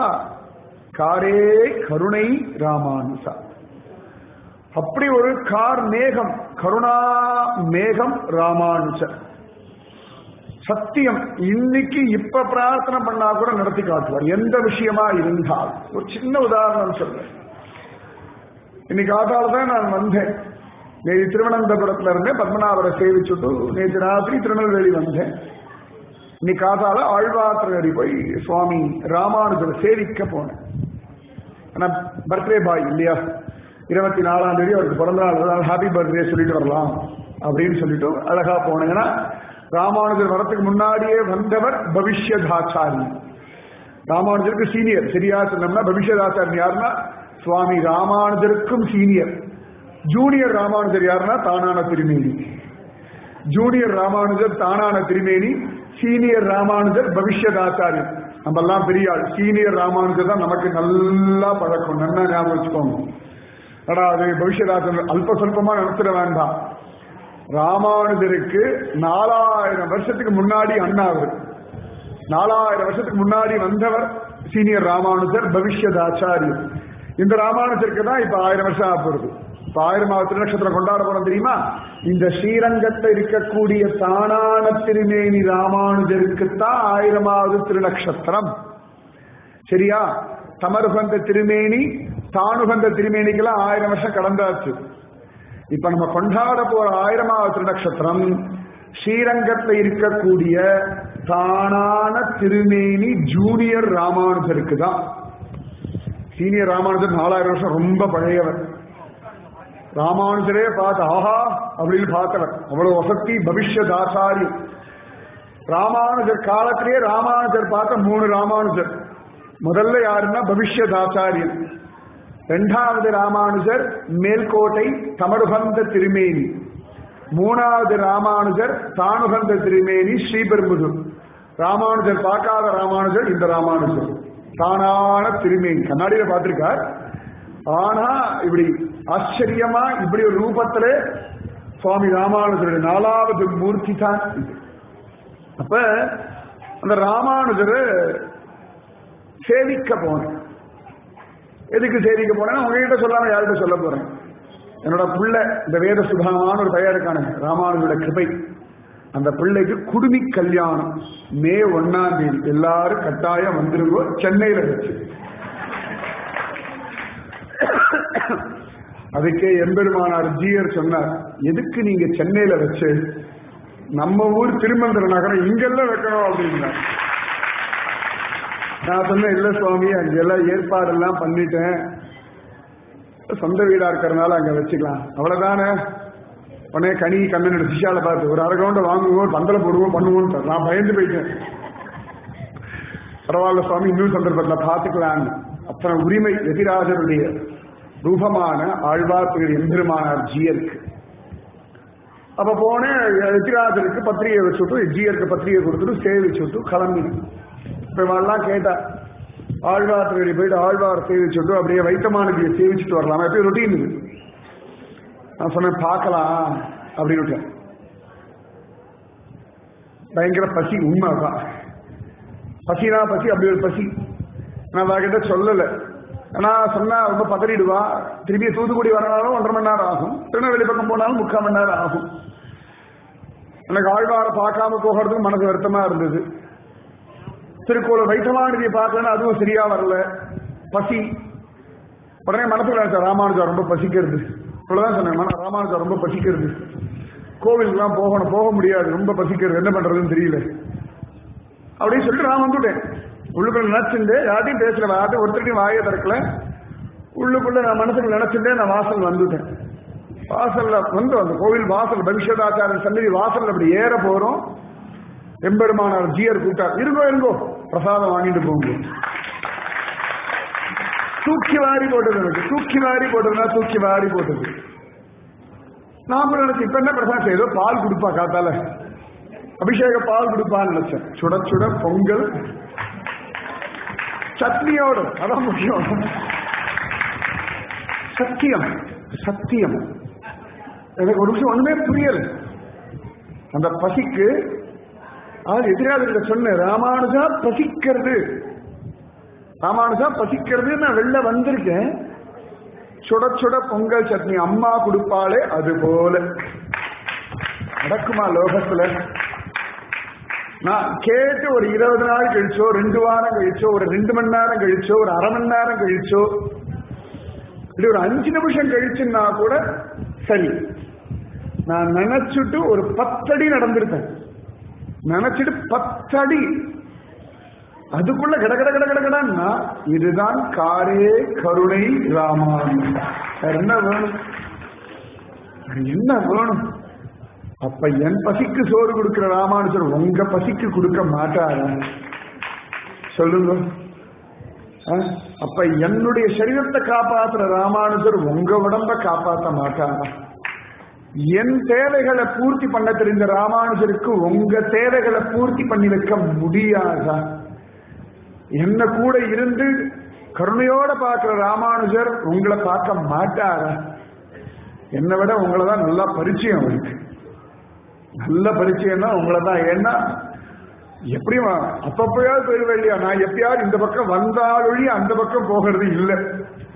காரே கருணை ராமானுசா அப்படி ஒரு கார் மேகம் கருணா மேகம் ராமானுஜர் சத்தியம் இன்னைக்கு இப்ப பிரார்த்தனை பண்ணா கூட நடத்தி காட்டுவார் எந்த விஷயமா இருந்தால் ஒரு சின்ன உதாரணம் சொல்றேன் இன்னைக்கு ஆதால தான் நான் வந்தேன் நேற்று திருவனந்தபுரத்துல இருந்தேன் பத்மநாபரை சேவிச்சுட்டு நேற்று ராத்திரி திருநெல்வேலி வந்தேன் இன்னைக்கு காதால ஆழ்வாத்திரடி போய் சுவாமி ராமானுஜரை சேவிக்க போனேன் ஆனா பர்த்டே பாய் இல்லையா இருபத்தி நாலாம் தேதி அவருக்கு பிறந்த நாள் அதனால ஹாப்பி பர்த்டே சொல்லிட்டு வரலாம் அப்படின்னு சொல்லிட்டு அழகா போனேங்கன்னா ராமானுஜர் வரத்துக்கு முன்னாடியே வந்தவர் பவிஷ்யதாச்சாரி ராமானுஜருக்கு சீனியர் சரியா சொன்னோம்னா பவிஷ்யதாச்சாரி யாருன்னா சுவாமி ராமானுஜருக்கும் சீனியர் ஜூனியர் ராமானுஜர் யாருன்னா தானான திருமேனி ஜூனியர் ராமானுஜர் தானான திருமேனி சீனியர் ராமானுஜர் பவிஷ்யதாச்சாரியர் நம்ம எல்லாம் பெரிய ஆள் சீனியர் ராமானுஜர் தான் நமக்கு நல்லா பழக்கம் நல்லா ஞாபகம் வச்சுக்கோங்க ஆனா அது பவிஷ்யதாச்சாரியர் அல்ப சொல்பமா நடத்திட வேண்டாம் ராமானுஜருக்கு நாலாயிரம் வருஷத்துக்கு முன்னாடி அண்ணா அவர் நாலாயிரம் வருஷத்துக்கு முன்னாடி வந்தவர் சீனியர் ராமானுஜர் பவிஷ்யதாச்சாரியர் இந்த ராமானுஜருக்கு தான் இப்ப ஆயிரம் வருஷம் ஆக போறது இப்ப ஆயிரமாவது திருநட்சத்திரம் கொண்டாட போறோம் தெரியுமா இந்த ஸ்ரீரங்கத்தில் இருக்கக்கூடிய தானான திருமேனி ராமானுஜருக்குத்தான் ஆயிரமாவது திருநக்ஷத்திரம் சரியா தமருகந்த திருமேனி தானுகந்த திருமேனிக்கெல்லாம் ஆயிரம் வருஷம் கடந்தாச்சு இப்ப நம்ம கொண்டாட போற ஆயிரமாவது திருநக்ஷத்திரம் ஸ்ரீரங்கத்தில் இருக்கக்கூடிய தானான திருமேனி ஜூனியர் ராமானுஜருக்கு தான் சீனியர் ராமானுஜர் நாலாயிரம் வருஷம் ரொம்ப பழையவர் ராமானுஜரே பார்த்து ஆஹா அப்படின்னு பார்த்தவர் அவ்வளவு வசதி பவிஷ்யத் ஆச்சாரியம் ராமானுஜர் காலத்திலேயே ராமானுஜர் பார்த்த மூணு ராமானுஜர் முதல்ல யாருன்னா பவிஷ்யத் ஆச்சாரியன் இரண்டாவது ராமானுஜர் மேல்கோட்டை தமருகந்த திருமேனி மூணாவது ராமானுஜர் தானுகந்த திருமேனி ஸ்ரீபெரும்புதூர் ராமானுஜர் பார்க்காத ராமானுஜர் இந்த ராமானுஜர் தானான திருமேனி கண்ணாடியில பார்த்திருக்கார் ஆனா இப்படி ஆச்சரியமா இப்படி ஒரு ரூபத்துல சுவாமி ராமானுஜருடைய நாலாவது மூர்த்தி தான் இது. அப்ப அந்த ராமானுஜரை சேவிக்க போனேன் எதுக்கு சேவிக்க போனேன் உங்ககிட்ட சொல்லாம யார்கிட்ட சொல்ல போறேன் என்னோட பிள்ளை இந்த வேத சுதாமான ஒரு பையன் இருக்கானே ராமானுஜோட கிருபை அந்த பிள்ளைக்கு குடுமி கல்யாணம் மே ஒன்னாம் தேதி எல்லாரும் கட்டாயம் வந்துருங்கோ சென்னையில வச்சு அதுக்கே எம்பெருமானார் ஜீயர் சொன்னார் எதுக்கு நீங்க சென்னையில வச்சு நம்ம ஊர் திருமந்திர நகரம் இங்கெல்லாம் வைக்கணும் அப்படின்னார் நான் சொன்னேன் இல்ல சுவாமி அங்கெல்லாம் ஏற்பாடெல்லாம் பண்ணிட்டேன் சொந்த வீடா இருக்கிறதுனால அங்க வச்சுக்கலாம் அவ்வளவுதானே உடனே கனி கண்ணன் சிஷால பார்த்து ஒரு அரை கவுண்டை வாங்குவோம் பந்தல போடுவோம் பண்ணுவோம் நான் பயந்து போயிட்டேன் பரவாயில்ல சுவாமி இன்னொரு சந்தர்ப்பத்தில் பார்த்துக்கலான்னு அத்தனை உரிமை எதிராஜருடைய ரூபமான ஆழ்வார்த்திகள் எம்பெருமானார் ஜியருக்கு அப்ப போனேன் எதிராஜருக்கு பத்திரிகை வச்சுட்டு ஜியருக்கு பத்திரிகை கொடுத்துட்டு சேவிச்சுட்டு கிளம்பினேன் இப்ப இவெல்லாம் கேட்டா ஆழ்வார் தேடி போயிட்டு ஆழ்வார் சேவிச்சுட்டு அப்படியே வைத்தமானதியை சேவிச்சுட்டு வரலாமா எப்படி ரொட்டீன் இது நான் சொன்னேன் பார்க்கலாம் அப்படின்னு விட்டேன். பயங்கர பசி உண்மைதான் பசினா பசி அப்படி ஒரு பசி நான் அவகிட்ட சொல்லல நான் சொன்னா ரொம்ப பதறிடுவா திரும்பி தூத்துக்குடி வரனாலும் ஒன்றரை மணி நேரம் ஆகும் திருநெல்வேலி பக்கம் போனாலும் முக்கால் மணி நேரம் ஆகும் எனக்கு ஆழ்வாரை பார்க்காம போகிறதுக்கு மனசு வருத்தமா இருந்தது திருக்கோளூர் வைத்தமானதியை பார்க்கலன்னா அதுவும் சரியா வரல பசி உடனே மனசுல நினைச்சேன் ராமானுஜா ரொம்ப பசிக்கிறது இவ்வளவுதான் சொன்னேன் மன ராமானுஜா ரொம்ப பசிக்கிறது கோவிலுக்குலாம் போகணும் போக முடியாது ரொம்ப பசிக்கிறது என்ன பண்றதுன்னு தெரியல அப்படின்னு சொல்லிட்டு நான் வந்துட்டேன் உள்ளுக்குள்ள நினைச்சிருந்து யார்ட்டையும் பேசல யார்ட்டையும் ஒருத்தருக்கையும் வாயை திறக்கல உள்ளுக்குள்ள நான் மனசுக்கு நினைச்சிருந்தே நான் வாசல் வந்துட்டேன் வாசல்ல வந்து அந்த கோவில் வாசல் பவிஷ்யதாச்சாரன் சன்னதி வாசல்ல அப்படி ஏற போறோம் எம்பெருமானார் ஜியர் கூட்டார் இருங்கோ இருங்கோ பிரசாதம் வாங்கிட்டு போங்க தூக்கி வாரி போட்டது எனக்கு தூக்கி வாரி போட்டதுன்னா தூக்கி வாரி போட்டது நான் கூட நினைச்சேன் இப்ப என்ன பிரசாதம் ஏதோ பால் கொடுப்பா காத்தால அபிஷேக பால் கொடுப்பான்னு நினைச்சேன் சுட சுட பொங்கல் சட்னியோட அதான் முக்கியம் சத்தியம் சத்தியம் எனக்கு ஒரு விஷயம் ஒண்ணுமே புரியல அந்த பசிக்கு அது எதிராளர்கிட்ட சொன்ன ராமானுஜா பசிக்கிறது ராமானுஜா பசிக்கிறது நான் வெளில வந்திருக்கேன் சுட சுட பொங்கல் சட்னி அம்மா கொடுப்பாளே அது போல நடக்குமா லோகத்துல நான் கேட்டு ஒரு இருபது நாள் கழிச்சோ ரெண்டு வாரம் கழிச்சோ ஒரு ரெண்டு மணி நேரம் கழிச்சோ ஒரு அரை மணி நேரம் கழிச்சோ இப்படி ஒரு அஞ்சு நிமிஷம் கழிச்சுன்னா கூட சரி நான் நினைச்சுட்டு ஒரு பத்தடி நடந்திருப்பேன் நினைச்சிட்டு பத்தடி அதுக்குள்ள கட கட கட கட கடன்னா இதுதான் காரே கருணை ராமாயணம் வேற என்ன வேணும் வேற என்ன வேணும் அப்ப என் பசிக்கு சோறு கொடுக்கிற ராமானுஜர் உங்க பசிக்கு கொடுக்க மாட்டாரா சொல்லுங்க ஆ? அப்ப என்னுடைய சரீரத்தை காப்பாத்துற ராமானுஜர் உங்க உடம்ப காப்பாற்ற மாட்டாரா என் தேவைகளை பூர்த்தி பண்ண தெரிந்த ராமானுஜருக்கு உங்க தேவைகளை பூர்த்தி பண்ணி வைக்க முடியாதா என்ன கூட இருந்து கருணையோட பார்க்கிற ராமானுஜர் உங்களை பார்க்க மாட்டாரா என்னை விட உங்களை தான் நல்லா பரிச்சயம் அவருக்கு நல்ல பரிச்சயம்னா உங்களை தான் ஏன்னா எப்படியும் அப்பப்பயாவது போயிடுவேன் இல்லையா நான் எப்பயாவது இந்த பக்கம் வந்தாலொழி அந்த பக்கம் போகிறது இல்லை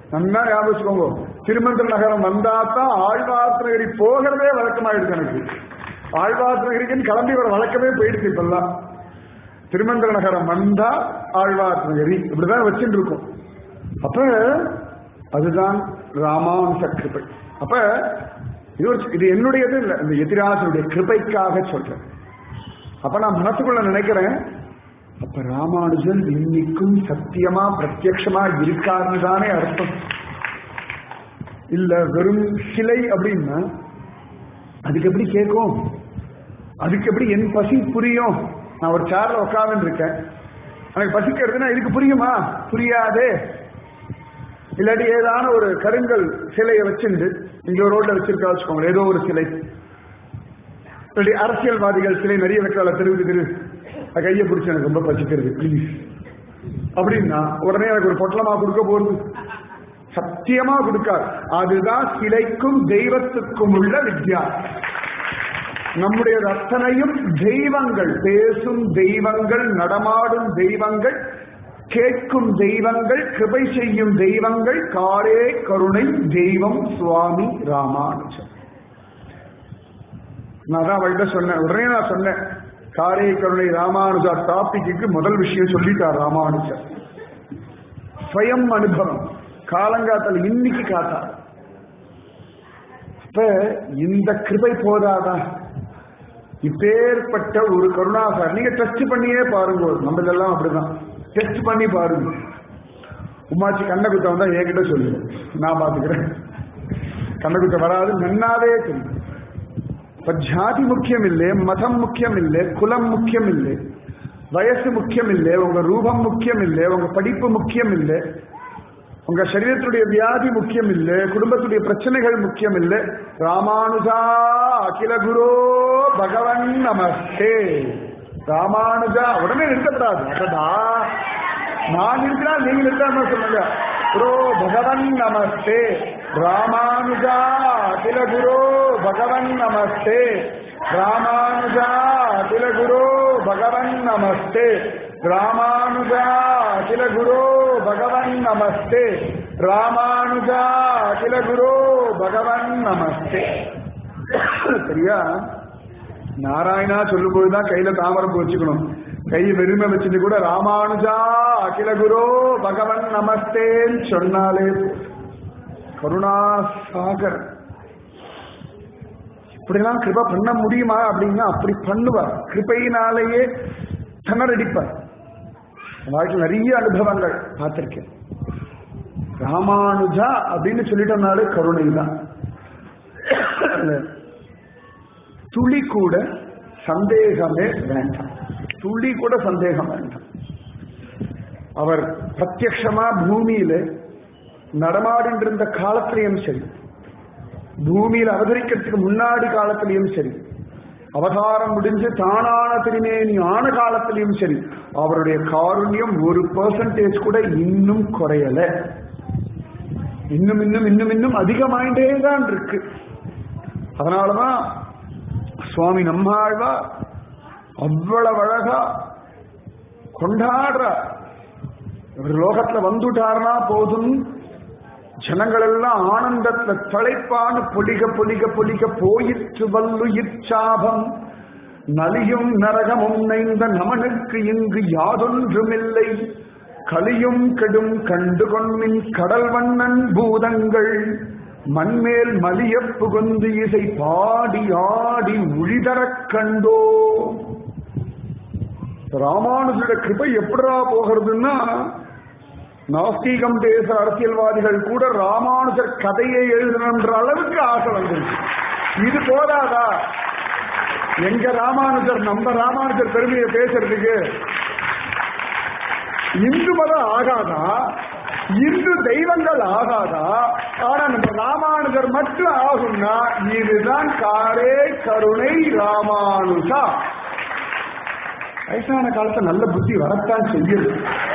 நல்லா ஞாபகம் வச்சுக்கோங்க திருமந்திர நகரம் வந்தா தான் ஆழ்வார்த்தனகிரி போகிறதே வழக்கமாயிடுச்சு எனக்கு ஆழ்வார்த்தனகிரிக்குன்னு கிளம்பி வர வழக்கமே போயிடுச்சு இப்பெல்லாம் திருமந்திர நகரம் வந்தா ஆழ்வார்த்தனகிரி இப்படிதான் வச்சுட்டு இருக்கோம் அப்ப அதுதான் ராமானுச கிருபை அப்ப இது ஒரு- இது என்னுடையது இல்லை இந்த எதிராசனுடைய கிருபைக்காக சொல்றேன் அப்ப நான் மனசுக்குள்ள நினைக்கிறேன் அப்ப ராமானுஜன் இன்னைக்கும் சத்தியமா பிரத்யக்ஷமா இருக்காருன்னு தானே அர்த்தம் இல்ல வெறும் சிலை அப்படின்னா அதுக்கு எப்படி கேட்கும் அதுக்கு எப்படி என் பசி புரியும் நான் ஒரு சேர்ல உட்கார்ந்து இருக்கேன் எனக்கு பசிக்கிறதுன்னா இதுக்கு புரியுமா புரியாதே இல்லாட்டி ஏதான ஒரு கருங்கல் சிலையை வச்சுண்டு இங்க ஒரு ரோட்ல வச்சிருக்கா வச்சுக்கோங்க ஏதோ ஒரு சிலை இல்லாட்டி அரசியல்வாதிகள் சிலை நிறைய வைக்கல தெருவுக்கு தெரு அது கையை பிடிச்சி எனக்கு ரொம்ப பசிக்கிறது ப்ளீஸ் அப்படின்னா உடனே எனக்கு ஒரு பொட்டலமா கொடுக்க போறது சத்தியமா கொடுக்காது அதுதான் சிலைக்கும் தெய்வத்துக்கும் உள்ள வித்தியாசம் நம்முடைய அத்தனையும் தெய்வங்கள் பேசும் தெய்வங்கள் நடமாடும் தெய்வங்கள் கேட்கும் தெய்வங்கள் கிருபை செய்யும் தெய்வங்கள் காரே கருணை தெய்வம் சுவாமி ராமானுஜன் நான் தான் அவள்கிட்ட சொன்னேன் உடனே நான் சொன்னேன் காரே கருணை ராமானுஜா டாபிக்கு முதல் விஷயம் சொல்லிட்டார் ராமானுஜர் ஸ்வயம் அனுபவம் காலங்காத்தல் இன்னைக்கு காத்தார் அப்ப இந்த கிருபை போதாதா இப்பேற்பட்ட ஒரு கருணாசார் நீங்க டெஸ்ட் பண்ணியே பாருங்க நம்ம இதெல்லாம் அப்படிதான் டெஸ்ட் பண்ணி பாருங்க உமாச்சி கண்ணை குத்த வந்தா என்கிட்ட சொல்லுங்க நான் பாத்துக்கிறேன் கண்ணை குத்த வராது நன்னாவே தெரியும் இப்ப ஜாதி முக்கியம் இல்லை மதம் முக்கியம் இல்லை குலம் முக்கியம் இல்லை வயசு முக்கியம் இல்லை உங்க ரூபம் முக்கியம் இல்லை உங்க படிப்பு முக்கியம் இல்லை உங்க சரீரத்துடைய வியாதி முக்கியம் இல்லை குடும்பத்துடைய பிரச்சனைகள் முக்கியம் இல்லை ராமானுஜா அகில குரு பகவன் நமஸ்தே ராமானுஜா உடனே நிறுத்தப்படாது அடடா நான் இருக்கிறா நீங்க நிறுத்தாம சொல்லுங்க குரு பகவன் நமஸ்தே ராமானுஜா அகில குரு பகவன் நமஸ்தே ராமானுஜா அகில குரு பகவன் நமஸ்தே ராமானுஜா அகில குரு பகவன் நமஸ்தே ராமானுஜா அகில குரு பகவன் நமஸ்தே சரியா நாராயணா சொல்லும்போது தான் கையில தாமரம் வச்சுக்கணும் கை வெறுமை வச்சுட்டு கூட ராமானுஜா அகில குரு பகவன் நமஸ்தேன்னு சொன்னாலே போதும். கருணாசாகர் இப்படிலாம் கிருபை பண்ண முடியுமா அப்படின்னா அப்படி பண்ணுவார் கிருபையினாலேயே திணறடிப்பார் வாழ்க்கையில் நிறைய அனுபவங்கள் பார்த்திருக்கேன் ராமானுஜா அப்படின்னு சொல்லிட்டோம்னாலே கருணை தான் துளி கூட சந்தேகமே வேண்டாம் துளி கூட சந்தேகம் வேண்டாம் அவர் பிரத்யக்ஷமா பூமியில நடமாடிட்டு இருந்த காலத்திலையும் சரி பூமியில அவதரிக்கிறதுக்கு முன்னாடி காலத்திலையும் சரி அவதாரம் முடிஞ்சு தானான திருமேனி ஆன காலத்திலையும் சரி அவருடைய காருண்யம் ஒரு பெர்சன்டேஜ் கூட இன்னும் குறையல இன்னும் இன்னும் இன்னும் இன்னும் அதிகமாயிட்டே தான் இருக்கு அதனாலதான் சுவாமி நம்மாழ்வா அவ்வளவு அழகா கொண்டாடுற ஒரு லோகத்துல வந்துட்டாருன்னா போதும் ஜனங்கள் எல்லாம் ஆனந்தத்துல தலைப்பான பொலிக பொலிக பொலிக போயிற்று வல்லுயிர் சாபம் நலியும் நரகமும் நைந்த நமனுக்கு இங்கு யாதொன்றுமில்லை கலியும் கெடும் கண்டு கொன்மின் கடல் வண்ணன் பூதங்கள் மண்மேல் மலிய புகுந்து இசை பாடி ஆடி உழிதரக் கண்டோ ராமானுஜோட கிருபை எப்படா போகிறதுன்னா நாஸ்திகம் பேசுற அரசியல்வாதிகள் கூட ராமானுஜர் கதையை எழுதணுன்ற அளவுக்கு ஆசை வந்துருச்சு இது போதாதா எங்க ராமானுஜர் நம்ம ராமானுஜர் பெருமையை பேசுறதுக்கு இந்து மதம் ஆகாதா இந்து தெய்வங்கள் ஆகாதா ஆனா நம்ம ராமானுஜர் மட்டும் ஆகும்னா இதுதான் காரே கருணை ராமானுஜா வயசான காலத்துல நல்ல புத்தி வரத்தான் செய்யுது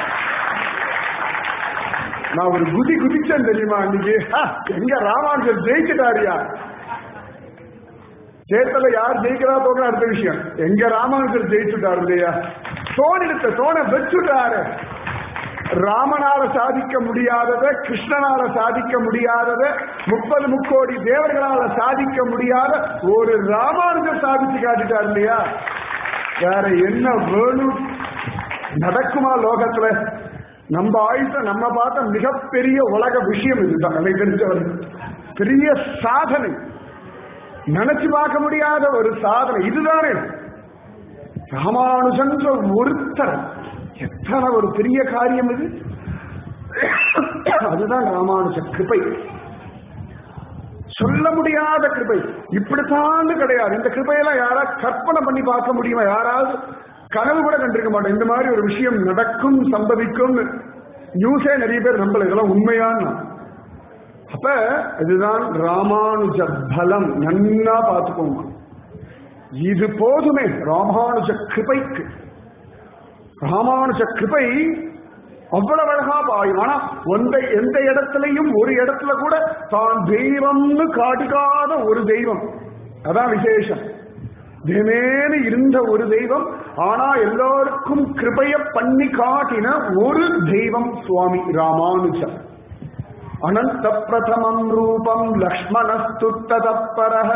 நான் ஒரு குதி குதிச்சேன் தெரியுமா அன்னைக்கு ஹா, எங்க ராமானுஜர் ஜெயிச்சுட்டாரியா சேத்துல யார் ஜெயிக்கிறா தோக்க அடுத்த விஷயம் எங்க ராமானுஜர் ஜெயிச்சுட்டாரு இல்லையா சோன் எடுத்த சோனை வச்சுட்டாரு ராமனால சாதிக்க முடியாதத கிருஷ்ணனால சாதிக்க நடக்காதத முப்பது முக்கோடி தேவர்களால சாதிக்க முடியாத ஒரு ராமானுஜர் சாதிச்சு காட்டிட்டார் இல்லையா வேற என்ன வேணும் நடக்குமா லோகத்துல நம்ம ஆயுத நம்ம பார்த்த மிகப்பெரிய உலக விஷயம் இதுதான் எனக்கு தெரிஞ்சவர் பெரிய சாதனை நினைச்சு பார்க்க முடியாத ஒரு சாதனை இதுதானே ராமானுஜன்ற ஒருத்தர் எத்தனை ஒரு பெரிய காரியம் இது அதுதான் ராமானுஜ கிருபை சொல்ல முடியாத கிருபை இப்படித்தான் கிடையாது இந்த கிருபையெல்லாம் யாராவது கற்பனை பண்ணி பார்க்க முடியுமா யாராவது கனவு கூட கண்டிருக்க மாட்டோம் இந்த மாதிரி ஒரு விஷயம் நடக்கும் சம்பவிக்கும் நியூஸே நிறைய பேர் நம்பல இதெல்லாம் உண்மையான அப்ப இதுதான் ராமானுஜ பலம் நன்னா பார்த்துக்கோங்க இது போதுமே ராமானுஜ கிருபைக்கு ராமானுஜ கிருபை அவ்வளவு அழகா பாயும் ஆனா எந்த எந்த இடத்துலயும் ஒரு இடத்துல கூட தான் தெய்வம்னு காட்டிக்காத ஒரு தெய்வம் அதான் விசேஷம் தினேனு இருந்த ஒரு தெய்வம் ஆனா எல்லாருக்கும் கிருபைய பண்ணி காட்டின ஒரு தெய்வம் சுவாமி ராமானுஜர் அனந்த பிரதமம் ரூபம் லக்ஷ்மணஸ்து ததப்பரஹ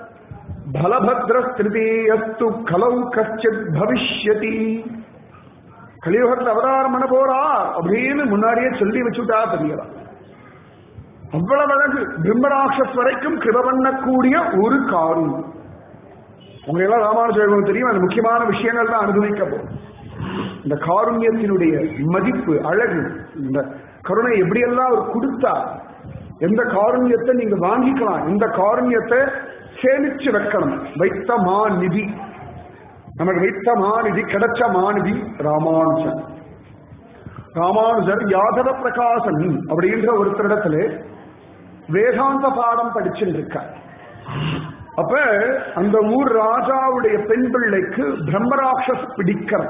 பலபத்ரஸ்திருதீயஸ்து கலௌ கச்சித் பவிஷ்யதி கலியுகத்தில் அவதாரம் பண்ண போறா அப்படின்னு முன்னாடியே சொல்லி வச்சுட்டா தெரியலாம் அவ்வளவு அழகு பிரம்மராட்சஸ் வரைக்கும் கிருப பண்ணக்கூடிய ஒரு காரும் உங்களெல்லாம் ராமானுஜம் தெரியும் அந்த முக்கியமான விஷயங்கள் தான் அனுபவிக்க போகும் இந்த காருண்யத்தினுடைய மதிப்பு அழகு இந்த கருணை எப்படியெல்லாம் அவர் கொடுத்தா எந்த காருண்யத்தை நீங்க வாங்கிக்கலாம் இந்த காருண்யத்தை சேமிச்சு வைக்கணும் வைத்த மா நிதி நமக்கு வைத்த மாநிதி கிடைச்ச மாநிதி ராமானுஜன் ராமானுஜர் யாதவ பிரகாசன் அப்படின்ற ஒருத்தரிடத்துல வேதாந்த பாடம் படிச்சுட்டு இருக்கார் அப்ப அந்த ஊர் ராஜாவுடைய பெண் பிள்ளைக்கு பிரம்மராட்சஸ் பிடிக்கிறார்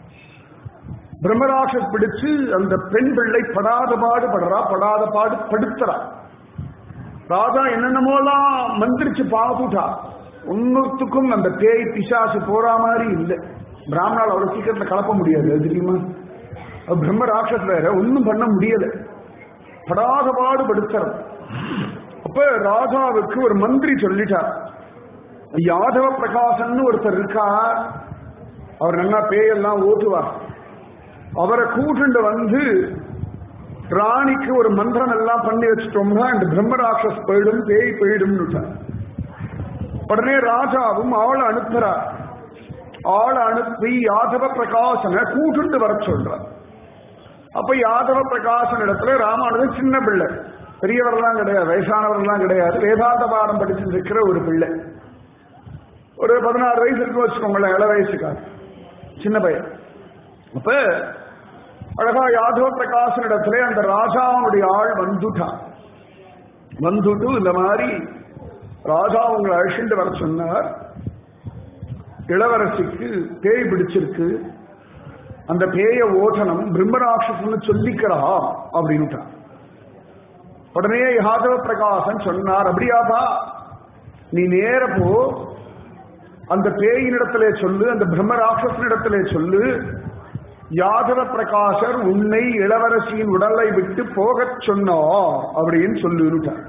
பிரம்மராட்சஸ் பிடிச்சு அந்த பெண் பிள்ளை படாத பாடு படுறா படாத பாடு படுத்துறா ராஜா என்னென்னமோலாம் மந்திரிச்சு பார்த்துட்டா ஒன்னுத்துக்கும் அந்த பேய் பிசாசு போற மாதிரி இல்லை பிராமணால் அவ்வளவு சீக்கிரத்துல கலப்ப முடியாது அது தெரியுமா பிரம்ம ராட்சஸ் வேற ஒன்னும் பண்ண முடியல படாத பாடு படுத்துறது அப்ப ராஜாவுக்கு ஒரு மந்திரி சொல்லிட்டார் யாதவ பிரகாசன் ஒருத்தர் இருக்கார் அவர் நல்லா பேயெல்லாம் ஓட்டுவார் அவரை கூட்டுண்டு வந்து ராணிக்கு ஒரு மந்திரம் எல்லாம் பண்ணி வச்சிட்டோம்னா இந்த பிரம்மராட்சஸ் போயிடும் பேய் போயிடும் உடனே ராஜாவும் ஆளை அனுப்புறார் ஆளை அனுப்பி யாதவ பிரகாசனை கூட்டுண்டு வர சொல்றார் அப்ப யாதவ பிரகாசன் இடத்துல ராமானுஜன் சின்ன பிள்ளை பெரியவர்லாம் கிடையாது வயசானவர்லாம் கிடையாது வேதாந்த பாடம் படிச்சுட்டு இருக்கிற ஒரு பிள்ளை ஒரு பதினாறு வயசு இருக்கு வச்சுக்கோங்களேன் இள வயசுக்கார் சின்ன பையன் அப்ப அழகா யாதவ பிரகாசன் இடத்துல அந்த ராஜாவுடைய ஆள் வந்துட்டான் வந்துட்டு இந்த மாதிரி ராஜா உங்களை அழிச்சுட்டு வர சொன்னார் இளவரசிக்கு பேய் பிடிச்சிருக்கு அந்த பேய ஓட்டனம் பிரம்மராட்சசன்னு சொல்லிக்கிறா அப்படின்னுட்டான் உடனே யாதவ பிரகாசன் சொன்னார் அப்படியாப்பா நீ நேர போ அந்த பேயினிடத்திலே சொல்லு அந்த பிரம்மராட்சசனிடத்திலே சொல்லு யாதவ பிரகாசர் உன்னை இளவரசியின் உடலை விட்டு போகச் சொன்னார் அப்படின்னு சொல்லிவிட்டார்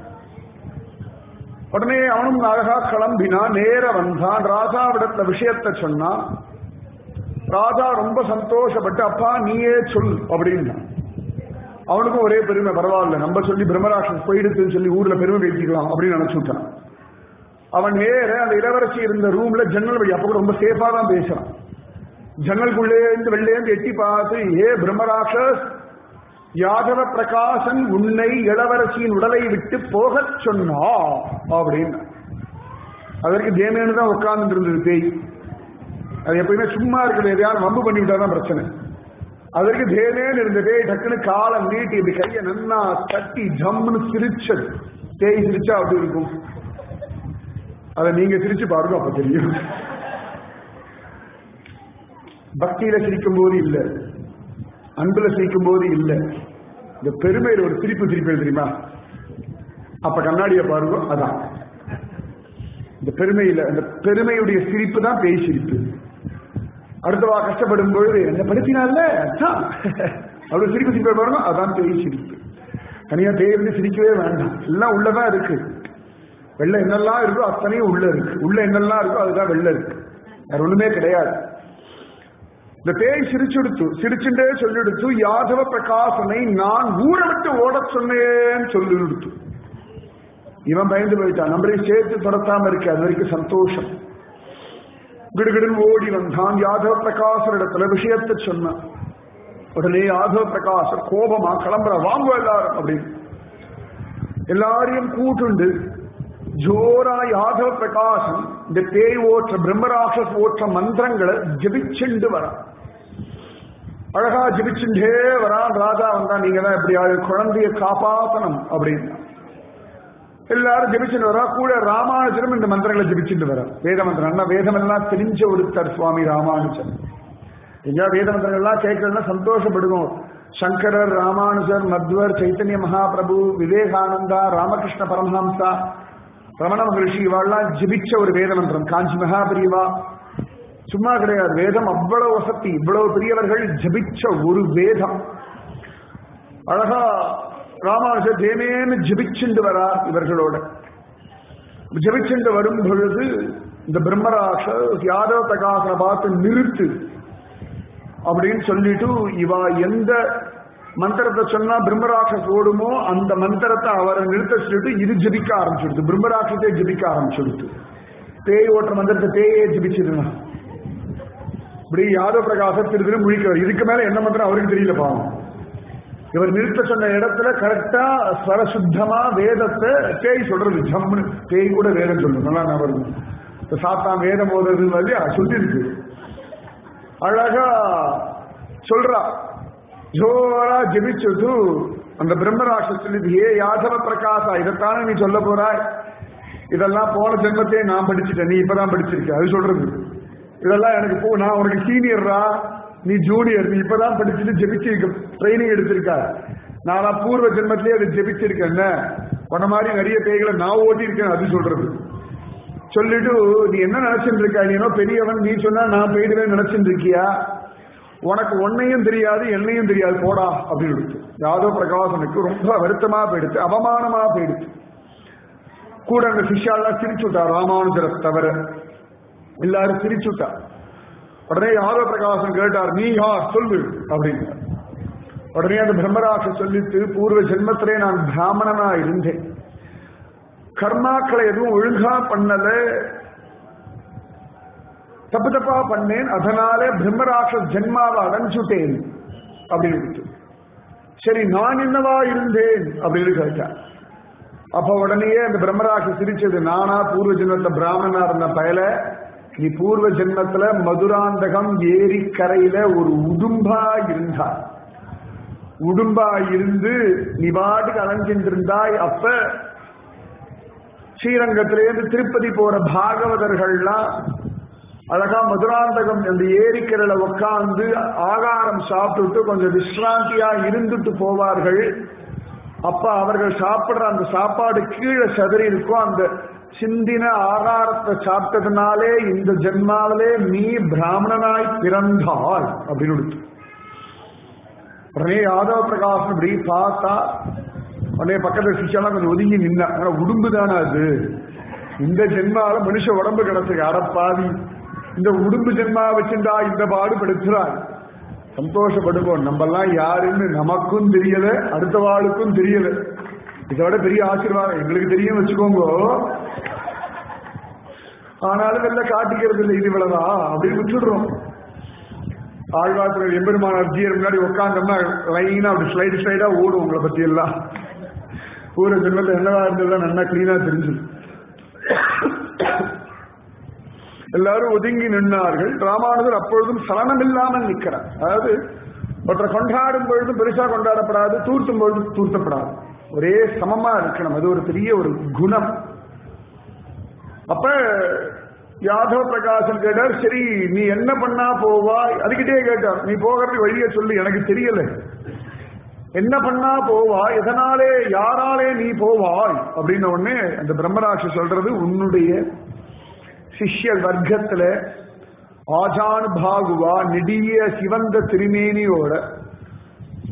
உடனே அவனும் அழகா கிளம்பினான் நேர வந்தான் ராஜாவிடத்துல விஷயத்த சொன்னான் ராஜா ரொம்ப சந்தோஷப்பட்டு அப்பா நீயே சொல் அப்படின்னா அவனுக்கும் ஒரே பெருமை பரவாயில்ல நம்ம சொல்லி பிரம்மராட்சன் போயிடுத்துன்னு சொல்லி ஊர்ல பெருமை பேசிக்கலாம் அப்படின்னு நினைச்சு விட்டான் அவன் நேர அந்த இளவரசி இருந்த ரூம்ல ஜன்னல் வழி அப்ப கூட ரொம்ப சேஃபா தான் பேசுறான் ஜன்னலுக்குள்ளே இருந்து வெளிலே இருந்து எட்டி பார்த்து ஏ பிரம்மராட்சஸ் யாதவ பிரகாசன் உன்னை இளவரசியின் உடலை விட்டு போகச் சொன்னா அப்படின்னு அதற்கு தேமேனு தான் உட்கார்ந்து இருந்தது பேய் அது எப்பயுமே சும்மா இருக்கிறது எதையாவது வம்பு பண்ணி விட்டாதான் பிரச்சனை அதற்கு தேனேன்னு இருந்த பேய் டக்குன்னு காலம் நீட்டி இப்படி கையை நன்னா தட்டி ஜம்முன்னு சிரிச்சது பேய் சிரிச்சா அப்படி இருக்கும் அதை நீங்க சிரிச்சு பாருங்க அப்ப தெரியும் பக்தியில சிரிக்கும் போது இல்ல அன்புல சிரிக்கும் போது இல்ல இந்த பெருமையில ஒரு சிரிப்பு சிரிப்பு தெரியுமா அப்ப கண்ணாடியை பாருங்க அதான் இந்த பெருமையில இந்த பெருமையுடைய சிரிப்பு தான் பேய் சிரிப்பு அடுத்தவா கஷ்டப்படும் பொழுது என்ன படுத்தினால அதான் அப்படி சிரிப்பு சிரிப்பு பாருங்க அதான் பேய் சிரிப்பு தனியா பேய் இருந்து சிரிக்கவே வேண்டாம் எல்லாம் உள்ளதான் இருக்கு வெள்ள என்னெல்லாம் இருக்கோ அத்தனையும் உள்ள இருக்கு உள்ள என்னெல்லாம் இருக்கோ அதுதான் வெள்ள இருக்கு வேற ஒண்ணுமே கிடையாது இந்த பேய் சிரிச்சுடுத்து சிரிச்சுட்டே சொல்லிடுத்து யாதவ பிரகாசனை நான் ஊற விட்டு ஓடச் சொன்னேன்னு சொல்லிடுத்து இவன் பயந்து போயிட்டான் நம்மளையும் சேர்த்து துரத்தாம இருக்கு அது வரைக்கும் சந்தோஷம் கிடுகிடுன்னு ஓடி வந்தான் யாதவ பிரகாசர் இடத்துல விஷயத்தை சொன்னான் உடனே யாதவ பிரகாசர் கோபமா கிளம்புற வாங்க எல்லாரும் அப்படின்னு எல்லாரையும் கூட்டுண்டு ஜோரா யாதவ பிரகாசம் இந்த பேய் ஓற்ற பிரம்மராட்சஸ் ஓற்ற மந்திரங்களை ஜபிச்சுண்டு வரான் அழகா ஜபிச்சுட்டே வரான் ராஜா வந்தா நீங்க தான் எப்படியாவது குழந்தைய காப்பாத்தணும் அப்படின்னா எல்லாரும் ஜபிச்சுட்டு வரா கூட ராமானுஜரும் இந்த மந்திரங்களை ஜபிச்சுட்டு வரா வேத மந்திரம் அண்ணா வேதம் எல்லாம் தெரிஞ்ச ஒருத்தர் சுவாமி ராமானுஜன் எங்கேயா வேத மந்திரங்கள்லாம் கேட்கறதுனா சந்தோஷப்படுவோம் சங்கரர் ராமானுஜர் மத்வர் சைத்தன்ய மகாபிரபு விவேகானந்தா ராமகிருஷ்ண பரமஹம்சா ரமண மகர்ஷி இவாள்லாம் ஜபிச்ச ஒரு வேத மந்திரம் காஞ்சி மகாபிரிவா சும்மா கிடையாது வேதம் அவ்வளவு வசதி இவ்வளவு பெரியவர்கள் ஜபிச்ச ஒரு வேதம் அழகா ராமானுஜர் தேனேன்னு ஜபிச்சுண்டு வரார் இவர்களோட ஜபிச்சுண்டு வரும் பொழுது இந்த பிரம்மராஷ யாதவ பிரகாசனை பார்த்து நிறுத்து அப்படின்னு சொல்லிட்டு இவா எந்த மந்திரத்தை சொன்னா பிரம்மராட்சஸ் ஓடுமோ அந்த மந்திரத்தை அவரை நிறுத்த சொல்லிட்டு இது ஜபிக்க ஆரம்பிச்சுடுது பிரம்மராட்சத்தை ஜபிக்க ஆரம்பிச்சுடுது பேய் ஓட்டுற மந்திரத்தை பேயே ஜபிச்சிருந்தா இப்படி யாதவ பிரகாசம் திரு திரு முழிக்கிறார் இதுக்கு மேல என்ன மந்திரம் அவருக்கு தெரியல பாவம் இவர் நிறுத்த சொன்ன இடத்துல கரெக்டா ஸ்வரசுத்தமா வேதத்தை பேய் சொல்றது ஜம்னு பேய் கூட வேதம் சொல்லும் நல்லா நான் வருது சாத்தான் வேதம் போதுறது மாதிரி சொல்லி இருக்கு அழகா சொல்றா ஜோரா ஜெபிச்சது அந்த பிரம்மராட்சத்தில் ஏ யாதவ பிரகாசா இதைத்தானே நீ சொல்ல போறாய் இதெல்லாம் போன ஜென்மத்தையே நான் படிச்சுட்டேன் நீ இப்பதான் படிச்சிருக்க அது சொல்றது இதெல்லாம் எனக்கு போ நான் உனக்கு சீனியர்ரா நீ ஜூனியர் நீ இப்பதான் படிச்சுட்டு ஜெபிச்சிருக்க ட்ரைனிங் எடுத்திருக்க நானா பூர்வ ஜென்மத்திலேயே அதை ஜெபிச்சிருக்கேன் உன்ன மாதிரி நிறைய பேய்களை நான் ஓட்டி இருக்கேன் அது சொல்றது சொல்லிட்டு நீ என்ன நினைச்சிட்டு இருக்க நீ என்ன பெரியவன் நீ சொன்னா நான் போயிடுவேன் நினைச்சிட்டு இருக்கியா உனக்கு ஒன்னையும் தெரியாது என்னையும் தெரியாது போடா அப்படின்னு எடுத்து யாதவ பிரகாசனுக்கு ரொம்ப வருத்தமா போயிடுச்சு அவமானமா போயிடுச்சு கூட அந்த சிஷ்யாலாம் சிரிச்சு விட்டா ராமானுஜரை தவிர எல்லாரும் சிரிச்சு விட்டா உடனே யாதவ பிரகாசன் கேட்டார் நீ யார் சொல்லு அப்படின்னு உடனே அந்த பிரம்மராச சொல்லிட்டு பூர்வ ஜென்மத்திலே நான் பிராமணனா இருந்தேன் கர்மாக்களை எதுவும் ஒழுங்கா பண்ணல தப்பு தப்பா பண்ணேன் அதனாலே பிரம்மராட்ச ஜென்மாவை அடைஞ்சுட்டேன் அப்படின்னு சரி நான் என்னவா இருந்தேன் அப்படின்னு கேட்டார் அப்ப உடனேயே அந்த பிரம்மராட்ச சிரிச்சது நானா பூர்வ ஜென்மத்துல பிராமணனா இருந்த பயல நீ பூர்வ ஜென்மத்துல மதுராந்தகம் ஏரி கரையில ஒரு உடும்பா இருந்தார் உடும்பா இருந்து நீ பாட்டுக்கு அலைஞ்சிட்டு இருந்தாய் அப்ப ஸ்ரீரங்கத்திலேருந்து திருப்பதி போற பாகவதர்கள்லாம் அழகா மதுராந்தகம் அந்த ஏரிக்கரையில உட்கார்ந்து ஆகாரம் சாப்பிட்டுட்டு கொஞ்சம் விஸ்ராந்தியா இருந்துட்டு போவார்கள் அப்ப அவர்கள் சாப்பிடுற அந்த சாப்பாடு கீழே சதறி இருக்கும் அந்த சிந்தின ஆகாரத்தை சாப்பிட்டதுனாலே இந்த ஜென்மாவிலே நீ பிராமணனாய் பிறந்தாள் அப்படின்னு கொடுத்து உடனே யாதவ பிரகாசம் இப்படி பார்த்தா உடனே பக்கத்துல சிஷாலாம் கொஞ்சம் ஒதுங்கி நின்னா ஆனா உடும்பு தானே அது இந்த ஜென்மால மனுஷ உடம்பு கிடச்சிருக்கு அடப்பாவி இந்த உடும்பு ஜென்மா வச்சிருந்தா இந்த பாடு படுத்துறாள் சந்தோஷப்படுவோம் நம்ம எல்லாம் யாருன்னு நமக்கும் தெரியல அடுத்த வாளுக்கும் தெரியல இதோட பெரிய ஆசீர்வாதம் எங்களுக்கு தெரியும் வச்சுக்கோங்க ஆனாலும் வெளில காட்டிக்கிறது இல்லை இது இவ்வளவுதான் அப்படின்னு விட்டுடுறோம் ஆழ்வாத்திர எம்பெருமான அர்ஜியர் முன்னாடி உட்காந்தோம்னா லைனா அப்படி ஸ்லைடு ஸ்லைடா ஓடும் உங்களை பத்தி எல்லாம் பூர ஜென்மத்தில் என்னவா இருந்ததுலாம் நல்லா கிளீனா தெரிஞ்சு எல்லாரும் ஒதுங்கி நின்றார்கள் ராமானுஜர் அப்பொழுதும் சலனம் இல்லாமல் நிற்கிறார் அதாவது ஒருத்தரை கொண்டாடும் பொழுதும் பெருசா கொண்டாடப்படாது தூர்த்தும் பொழுது தூர்த்தப்படாது ஒரே சமமா இருக்கணும் அது ஒரு பெரிய ஒரு குணம் அப்ப யாதவ பிரகாசன் கேட்டார் சரி நீ என்ன பண்ணா போவாய் அதுகிட்டே கேட்டார் நீ போகிறது வழிய சொல்லு எனக்கு தெரியல என்ன பண்ணா போவாய் எதனாலே யாராலே நீ போவாய் அப்படின்ன உடனே அந்த பிரம்மராட்சி சொல்றது உன்னுடைய சிஷ்ய வர்க்கத்துல ஆஜான் பாகுவா நெடிய சிவந்த திருமேனியோட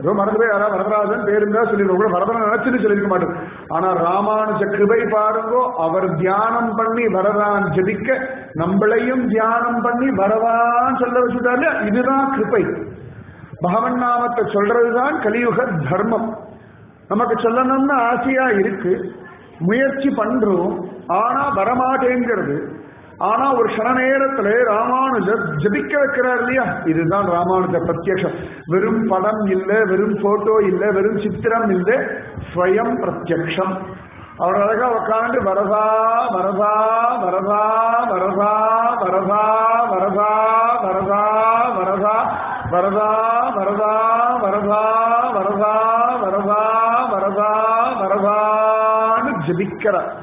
ஏதோ மறந்து போய் யாராவது வரதராஜன் பேருந்தா சொல்லிருக்கோம் கூட வரதனை நினைச்சுன்னு சொல்லியிருக்க மாட்டோம் ஆனா ராமானுஜ கிருபை பாருங்கோ அவர் தியானம் பண்ணி வரதான் ஜெபிக்க நம்மளையும் தியானம் பண்ணி வரதான் சொல்ல வச்சுட்டாரு இதுதான் கிருபை பகவன் நாமத்தை சொல்றதுதான் கலியுக தர்மம் நமக்கு சொல்லணும்னு ஆசையா இருக்கு முயற்சி பண்றோம் ஆனா வரமாட்டேங்கிறது ஆனா ஒரு க்ஷண நேரத்துல ராமானுஜர் ஜபிக்க வைக்கிறார் இல்லையா இதுதான் ராமானுஜ பிரத்யக்ஷம் வெறும் படம் இல்ல வெறும் போட்டோ இல்ல வெறும் சித்திரம் இல்ல ஸ்வயம் பிரத்யக்ஷம் அவர் அழகா உட்காந்து வரதா வரதா வரதா வரதா வரதா வரதா வரதா வரதா வரதா வரதா வரதா வரதா வரதா வரதா வரதான்னு ஜபிக்கிறார்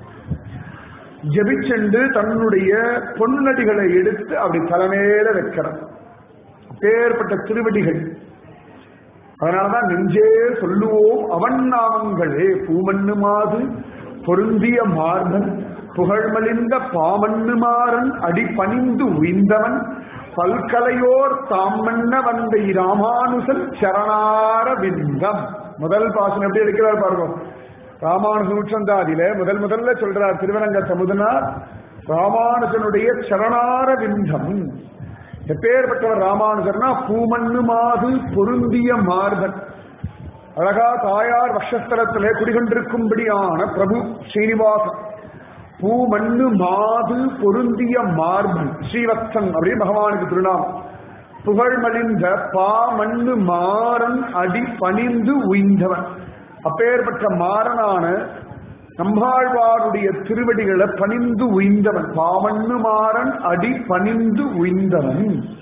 ஜபிச்சென்று தன்னுடைய பொன்னடிகளை எடுத்து அப்படி தலைமையில வைக்கிறார் பேர்பட்ட திருவடிகள் அதனாலதான் நெஞ்சே சொல்லுவோம் அவன் நாமங்களே பூமண்ணு மாது பொருந்திய மார்பன் புகழ்மலிந்த பாமண்ணு மாறன் அடிபணிந்து உய்ந்தவன் பல்கலையோர் தாம் மன்ன வந்த ராமானுசன் சரணார விந்தம் முதல் பாசனம் எப்படி எடுக்கிறார் பாருங்க ராமானுஜ நூற்றந்தாதியில முதல் முதல்ல சொல்றார் திருவரங்க சமுதனார் ராமானுஜனுடைய சரணார விந்தம் எப்பேற்பட்டவர் ராமானுஜர்னா பூமண்ணு மாது பொருந்திய மார்பன் அழகா தாயார் வக்ஷஸ்தலத்திலே குடிகொண்டிருக்கும்படியான பிரபு ஸ்ரீனிவாசன் பூமண்ணு மாது பொருந்திய மார்பன் ஸ்ரீவத்சன் அப்படின்னு பகவானுக்கு திருநாமம் புகழ்மலிந்த பா மண்ணு மாறன் அடி பணிந்து உய்ந்தவன் அப்பேற்பட்ட மாறனான நம்பாழ்வாருடைய திருவடிகளை பணிந்து உய்ந்தவன் பாமண்ணு மாறன் அடி பணிந்து உய்ந்தவன்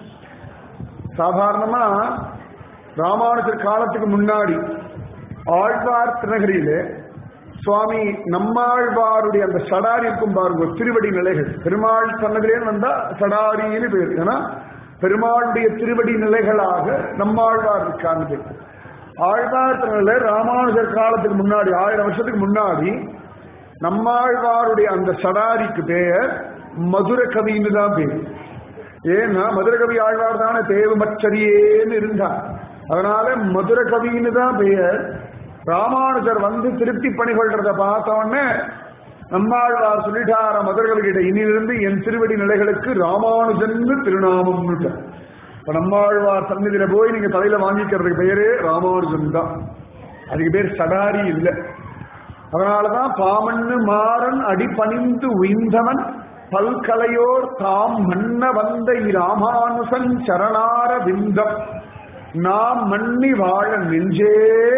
சாதாரணமா ராமானுஜர் காலத்துக்கு முன்னாடி ஆழ்வார் திருநகரியிலே சுவாமி நம்மாழ்வாருடைய அந்த சடாரி இருக்கும் பாருங்க திருவடி நிலைகள் பெருமாள் சன்னதிலே வந்தா சடாரின்னு பேர் ஏன்னா பெருமாளுடைய திருவடி நிலைகளாக நம்மாழ்வார் இருக்காங்க ஆழ்வார் திருநெல்லை ராமானுஜர் காலத்துக்கு முன்னாடி ஆயிரம் வருஷத்துக்கு முன்னாடி நம்மாழ்வாருடைய அந்த சடாரிக்கு பேர் மதுர கவின்னு தான் பேர் ஏன்னா மதுர கவி ஆழ்வார் தானே தேவமச்சரியேன்னு இருந்தார் அதனால மதுர கவின்னு தான் பெயர் ராமானுஜர் வந்து திருப்தி பணி கொள்றத பார்த்த உடனே நம்மாழ்வார் சொல்லிட்டார மதுரகவி கிட்ட இனியிலிருந்து என் திருவடி நிலைகளுக்கு ராமானுஜன் திருநாமம் இப்ப நம்மாழ்வார் சந்நிதியில போய் நீங்க தலையில வாங்கிக்கிறதுக்கு பெயரே ராமானுஜன் தான் அதுக்கு பேர் சடாரி இல்லை அதனாலதான் பாமண்ணு மாறன் அடிபணிந்து உய்ந்தவன் பல்கலையோர் தாம் மன்ன வந்த இராமானுசன் சரணார விந்தம் நாம் மன்னி வாழ நெஞ்சே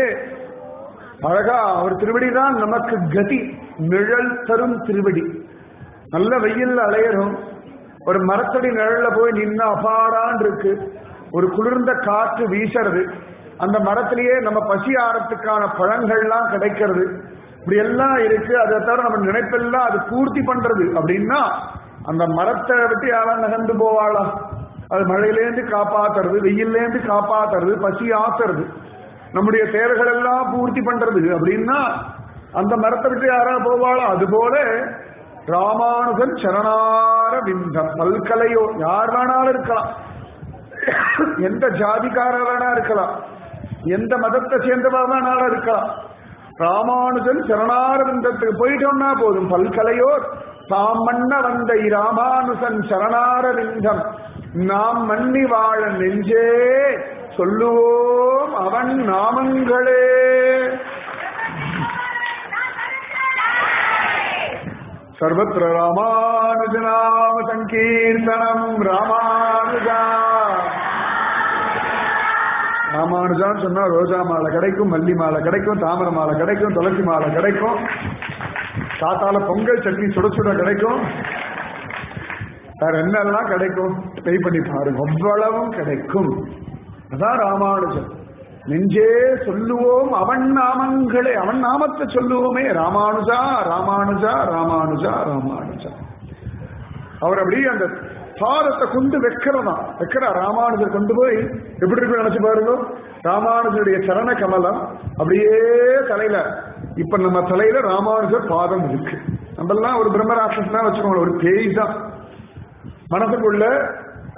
அழகா அவர் திருவடி தான் நமக்கு கதி நிழல் தரும் திருவடி நல்ல வெயில் அலையறோம் ஒரு மரத்தடி நிழல்ல போய் நின்று அபாடான் இருக்கு ஒரு குளிர்ந்த காற்று வீசறது அந்த மரத்திலேயே நம்ம பசி ஆறத்துக்கான பழங்கள்லாம் கிடைக்கிறது இப்படி எல்லாம் இருக்கு அதை தவிர நம்ம நினைப்பெல்லாம் அது பூர்த்தி பண்றது அப்படின்னா அந்த மரத்தை விட்டு யாரும் நகர்ந்து போவாளா அது மழையிலேருந்து காப்பாத்துறது வெயில்லேருந்து காப்பாத்துறது பசி ஆத்துறது நம்முடைய தேவைகள் எல்லாம் பூர்த்தி பண்றது அப்படின்னா அந்த மரத்தை விட்டு யாரா போவாளோ அது போல ராமானுஜன் சரணார விந்தம் பல்கலையோ யார் வேணாலும் இருக்கலாம் எந்த ஜாதிக்காரர் வேணா இருக்கலாம் எந்த மதத்தை சேர்ந்தவா வேணாலும் இருக்கலாம் ராமானுஜன் சரணார விந்தத்துக்கு போயிட்டோம்னா போதும் பல்கலையோர் தாம் மன்ன வந்த ராமானுஜன் சரணார விந்தம் நாம் மன்னி வாழ நெஞ்சே சொல்லுவோம் அவன் நாமங்களே சர்வத்திர ராமானுஜநாம சங்கீர்த்தனம் ராமானுஜா ராமானுஜான்னு சொன்னா ரோஜா மாலை கிடைக்கும் மல்லி மாலை கிடைக்கும் தாமரை மாலை கிடைக்கும் துளசி மாலை கிடைக்கும் காத்தால பொங்கல் சட்னி சுட சுட கிடைக்கும் வேற என்னெல்லாம் கிடைக்கும் ட்ரை பண்ணி பாருங்க அவ்வளவும் கிடைக்கும் அதான் ராமானுஜன் நெஞ்சே சொல்லுவோம் அவன் நாமங்களே அவன் நாமத்தை சொல்லுவோமே ராமானுஜா ராமானுஜா ராமானுஜா ராமானுஜா அவர் அப்படியே அந்த பாதத்தை கொண்டு வைக்கிறதா வைக்கிறா ராமானுஜர் கொண்டு போய் எப்படி இருக்கு நினைச்சு பாருங்க ராமானுஜருடைய சரண கமலம் அப்படியே தலையில இப்ப நம்ம தலையில ராமானுஜர் பாதம் இருக்கு நம்மெல்லாம் ஒரு பிரம்மராட்சஸ் தான் வச்சுக்கோங்க ஒரு பேய் தான் மனசுக்குள்ள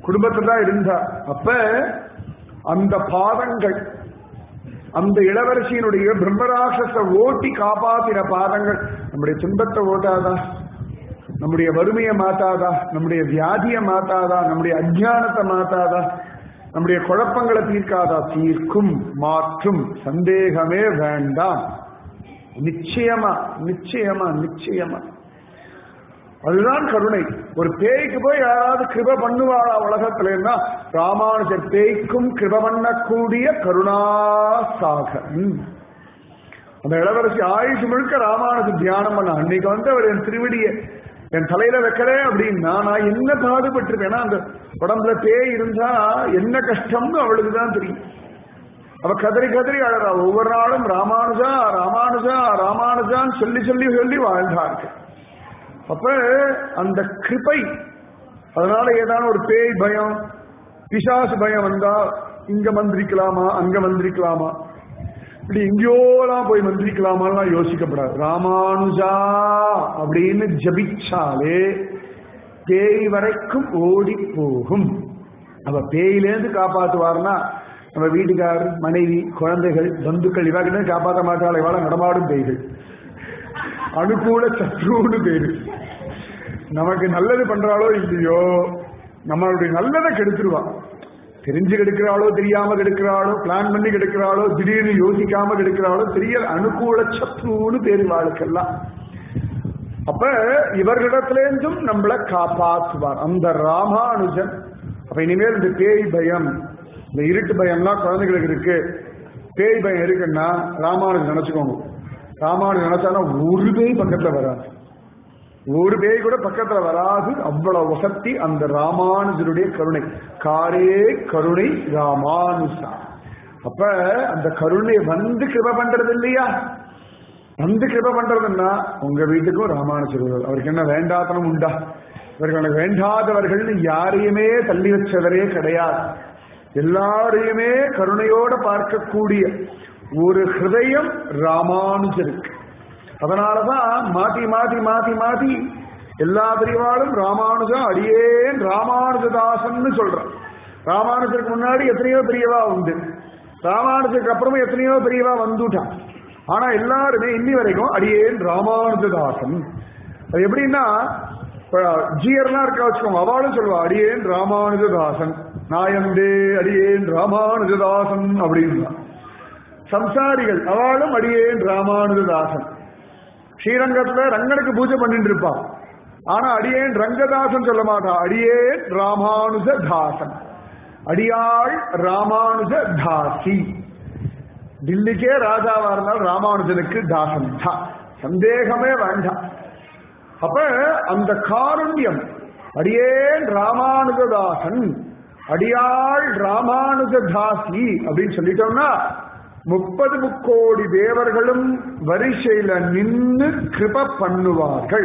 குடும்பத்துல தான் இருந்தா அப்ப அந்த பாதங்கள் அந்த இளவரசியினுடைய பிரம்மராட்சச ஓட்டி காப்பாத்தின பாதங்கள் நம்முடைய துன்பத்தை ஓட்டாதா நம்முடைய வறுமையை மாத்தாதா நம்முடைய வியாதியை மாத்தாதா நம்முடைய அஜ்ஞானத்தை மாத்தாதா நம்முடைய குழப்பங்களை தீர்க்காதா தீர்க்கும் மாற்றும் சந்தேகமே வேண்டாம் நிச்சயமா நிச்சயமா நிச்சயமா அதுதான் கருணை ஒரு பேய்க்கு போய் யாராவது கிருப பண்ணுவாளா உலகத்துல ராமானுஜர் பேய்க்கும் கிருப பண்ணக்கூடிய கருணாசாகர் அந்த இளவரசி ஆயுஷ் முழுக்க ராமானுஜர் தியானம் பண்ண அன்னைக்கு வந்து அவர் என் திருவடியை என் தலையில வைக்கல அப்படின்னா நான் என்ன பாடுபட்டிருப்பேன் அந்த உடம்புல பேய் இருந்தா என்ன கஷ்டம்னு அவளுக்கு தான் தெரியும் அவ கதறி கதறி அழறா ஒவ்வொரு நாளும் ராமானுஜா ராமானுஜா ராமானுஜான்னு சொல்லி சொல்லி சொல்லி வாழ்ந்தார்கள் அப்ப அந்த கிருபை அதனால ஏதாவது ஒரு பேய் பயம் பிசாசு பயம் வந்தா இங்க மந்திரிக்கலாமா அங்க மந்திரிக்கலாமா இப்படி எங்கேயோலாம் போய் மந்திரிக்கலாமாலாம் யோசிக்கப்படாது ராமானுஜா அப்படின்னு ஜபிச்சாலே பேய் வரைக்கும் ஓடி போகும் அவ பேயிலேருந்து காப்பாத்துவார்னா நம்ம வீட்டுக்காரர் மனைவி குழந்தைகள் பந்துக்கள் இவாகிட்ட காப்பாற்ற மாட்டாள் இவாள நடமாடும் பேய்கள் அனுகூல சத்ருன்னு பேரு நமக்கு நல்லது பண்றாளோ இல்லையோ நம்மளுடைய நல்லதை கெடுத்துருவா தெரிஞ்சு கெடுக்கிறாளோ தெரியாம கெடுக்கிறாளோ பிளான் பண்ணி கெடுக்கிறாளோ திடீர்னு யோசிக்காம கெடுக்கிறாளோ தெரிய அனுகூல சத்ருன்னு பேரு வாழ்க்கெல்லாம் அப்ப இவர்களிடத்திலேருந்தும் நம்மளை காப்பாற்றுவார் அந்த ராமானுஜன் அப்ப இனிமேல் இந்த பேய் பயம் இந்த இருட்டு பயம்லாம் குழந்தைகளுக்கு இருக்கு பேய் பயம் இருக்குன்னா ராமானுஜன் நினைச்சுக்கோங்க ராமானுஜன் நினைச்சாலும் ஒரு பேய் பக்கத்துல வராது ஒரு பேய் கூட பக்கத்துல வராது அவ்வளவு வசத்தி அந்த ராமானுஜருடைய கருணை காரே கருணை ராமானுஜா அப்ப அந்த கருணை வந்து கிருப பண்றது இல்லையா வந்து கிருப பண்றதுன்னா உங்க வீட்டுக்கும் ராமானுஜர் வருவார். அவருக்கு என்ன வேண்டாத்தனம் உண்டா இவர்கள் வேண்டாதவர்கள்னு யாரையுமே தள்ளி வச்சவரே கிடையாது எல்லாரையுமே கருணையோட பார்க்கக்கூடிய ஒரு ஹிருதயம் ராமானுஜருக்கு அதனாலதான் மாத்தி மாத்தி மாத்தி மாத்தி எல்லா பிரிவாளும் ராமானுஜா அடியேன் ராமானுஜதாசன் சொல்றான் ராமானுஜருக்கு முன்னாடி எத்தனையோ பெரியவா உண்டு ராமானுஜருக்கு அப்புறமும் எத்தனையோ பெரியவா வந்துட்டான் ஆனா எல்லாருமே இன்னி வரைக்கும் அடியேன் ராமானுஜதாசன் அது எப்படின்னா ஜியர்லாம் இருக்க வச்சுக்கோங்க அவளும் சொல்லுவா அடியேன் ராமானுஜதாசன் நாயந்தே அடியேன் ராமானுஜதாசன் அப்படின்னா சம்சாரிகள் அவளும் அடியேன் ராமானுஜதாசன் ஸ்ரீரங்கத்துல ரங்கனுக்கு பூஜை பண்ணிட்டு இருப்பான் ஆனா அடியேன் ரங்கதாசன் சொல்ல மாட்டான் அடியேன் ராமானுஜதாசன் அடியாள் ராமானுஜ தாசி டில்லிக்கே ராஜாவா இருந்தால் ராமானுஜனுக்கு தாசன் தான் சந்தேகமே வேண்டாம் அப்ப அந்த காருண்யம் அடியேன் ராமானுஜதாசன் அடியாள் ராமானுஜதாசி அப்படின்னு சொல்லிட்டோம்னா முப்பது முக்கோடி தேவர்களும் வரிசையில நின்னு கிருப பண்ணுவார்கள்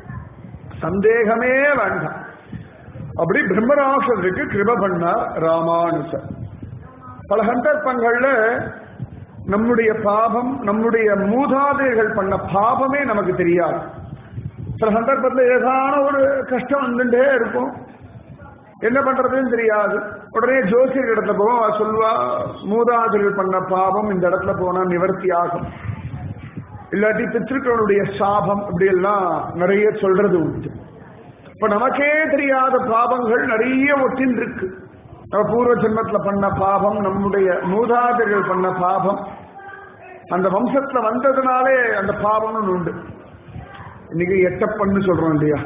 சந்தேகமே வேண்டாம் அப்படி பிரம்மராசருக்கு கிருப பண்ணார் ராமானுஜர் பல சந்தர்ப்பங்கள்ல நம்முடைய பாபம் நம்முடைய மூதாதையர்கள் பண்ண பாபமே நமக்கு தெரியாது சில சந்தர்ப்பத்தில் ஏதான ஒரு கஷ்டம் வந்துட்டே இருக்கும் என்ன பண்றதுன்னு தெரியாது உடனே ஜோசியர் இடத்துல போவோம் அவ சொல்லுவா மூதாதையர்கள் பண்ண பாவம் இந்த இடத்துல போனா நிவர்த்தி ஆகும் இல்லாட்டி பித்திருக்களுடைய சாபம் இப்படி எல்லாம் நிறைய சொல்றது உண்டு இப்ப நமக்கே தெரியாத பாவங்கள் நிறைய ஒட்டின் இருக்கு நம்ம பூர்வ ஜென்மத்துல பண்ண பாவம் நம்முடைய மூதாதையர்கள் பண்ண பாவம் அந்த வம்சத்துல வந்ததுனாலே அந்த பாவம்னு உண்டு இன்னைக்கு எட்டப்பன்னு சொல்றோம் இல்லையா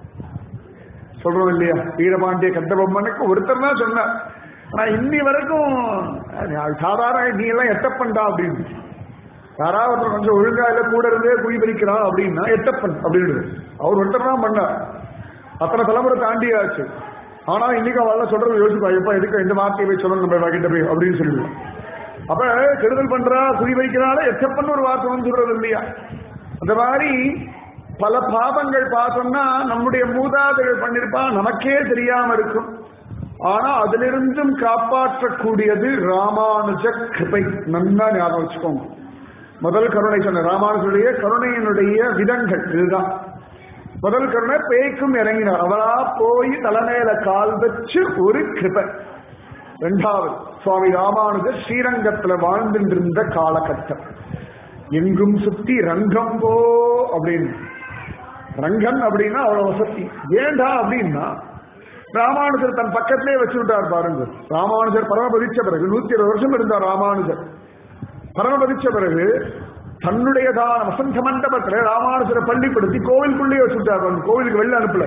சொல்றோம் இல்லையா வீரபாண்டிய கட்டபொம்மனுக்கு ஒருத்தர் தான் சொன்னார் ஆனா இன்னி வரைக்கும் அது சாதாரண நீ எல்லாம் எட்டப்பன்டா அப்படின்னு யாராவது ஒருத்தர் கொஞ்சம் ஒழுங்கா இல்ல கூட இருந்தே குழி பறிக்கிறான் அப்படின்னா எட்டப்பன் அப்படின்னு அவர் ஒருத்தர் தான் பண்ணார் அத்தனை தலைமுறை தாண்டியாச்சு ஆனா இன்னைக்கு அவள் சொல்றது யோசிப்பா எப்ப எதுக்கு இந்த வார்த்தையை போய் சொல்லணும் நம்ம வாங்கிட்ட போய் அப்படின்னு சொல்லிடுவோம் அப்ப கெடுதல் பண்றா குழி வைக்கிறால எச்சப்பன்னு ஒரு வார்த்தை வந்து சொல்றது இல்லையா அந்த மாதிரி பல பாவங்கள் பார்த்தோம்னா நம்முடைய மூதாதைகள் பண்ணிருப்பா நமக்கே தெரியாம இருக்கும் ஆனா அதிலிருந்தும் காப்பாற்றக்கூடியது ராமானுஜ கிருபை நன்னா ஞாபகம் வச்சுக்கோங்க முதல் கருணை சொன்ன ராமானுஜருடைய கருணையினுடைய விதங்கள் இதுதான் முதல் கருணை பேய்க்கும் இறங்கினார் அவளா போய் தலைமையில கால் வச்சு ஒரு கிருபை ரெண்டாவது சுவாமி ராமானுஜர் ஸ்ரீரங்கத்துல வாழ்ந்துட்டு இருந்த காலகட்டம் எங்கும் சுத்தி ரங்கம் போ அப்படின்னு ரங்கன் அப்படின்னா அவ்வளவு வசதி ஏண்டா அப்படின்னா ராமானுஜர் தன் பக்கத்திலே வச்சு விட்டார் பாருங்க ராமானுஜர் பரமபதிச்ச பிறகு நூத்தி இருபது வருஷம் இருந்தார் ராமானுஜர் பரமபதிச்ச பிறகு தன்னுடையதான வசந்த மண்டபத்துல ராமானுஜரை பள்ளிப்படுத்தி கோவிலுக்குள்ளேயே வச்சுட்டார் பாருங்க. கோவிலுக்கு வெளில அனுப்பல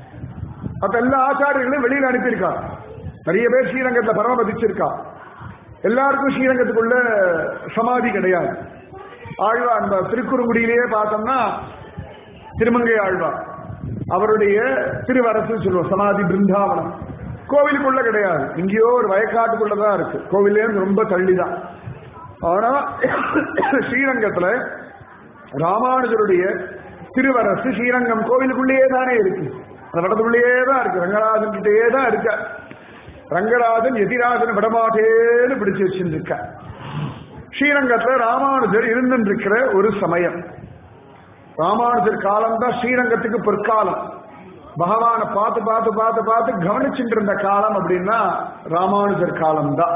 மற்ற எல்லா ஆச்சாரியர்களையும் வெளியில அனுப்பியிருக்கார் நிறைய பேர் ஸ்ரீரங்கத்துல பரமபதிச்சிருக்கா எல்லாருக்கும் ஸ்ரீரங்கத்துக்குள்ள சமாதி கிடையாது ஆழ்வா அந்த திருக்குறுங்குடியிலேயே பார்த்தோம்னா திருமங்கை ஆழ்வா அவருடைய திருவரசு சொல்லுவோம் சமாதி பிருந்தாவனம் கோவிலுக்குள்ள கிடையாது எங்கேயோ ஒரு வயக்காட்டுக்குள்ளதான் இருக்கு கோவிலே ரொம்ப தள்ளிதான் ஆனா ஸ்ரீரங்கத்துல ராமானுஜருடைய திருவரசு ஸ்ரீரங்கம் கோவிலுக்குள்ளேயே தானே இருக்கு அந்த வடத்துக்குள்ளேயே தான் இருக்கு ரங்கராஜன் கிட்டே தான் இருக்க ரங்கராஜன் எதிராஜன் விடமாட்டேன்னு பிடிச்சு வச்சுருக்க ஸ்ரீரங்கத்துல ராமானுஜர் இருந்துருக்கிற ஒரு சமயம் ராமானுஜர் காலம் தான் ஸ்ரீரங்கத்துக்கு பொற்காலம் பகவானை பார்த்து பார்த்து பார்த்து பார்த்து கவனிச்சுட்டு இருந்த காலம் அப்படின்னா ராமானுஜர் காலம் தான்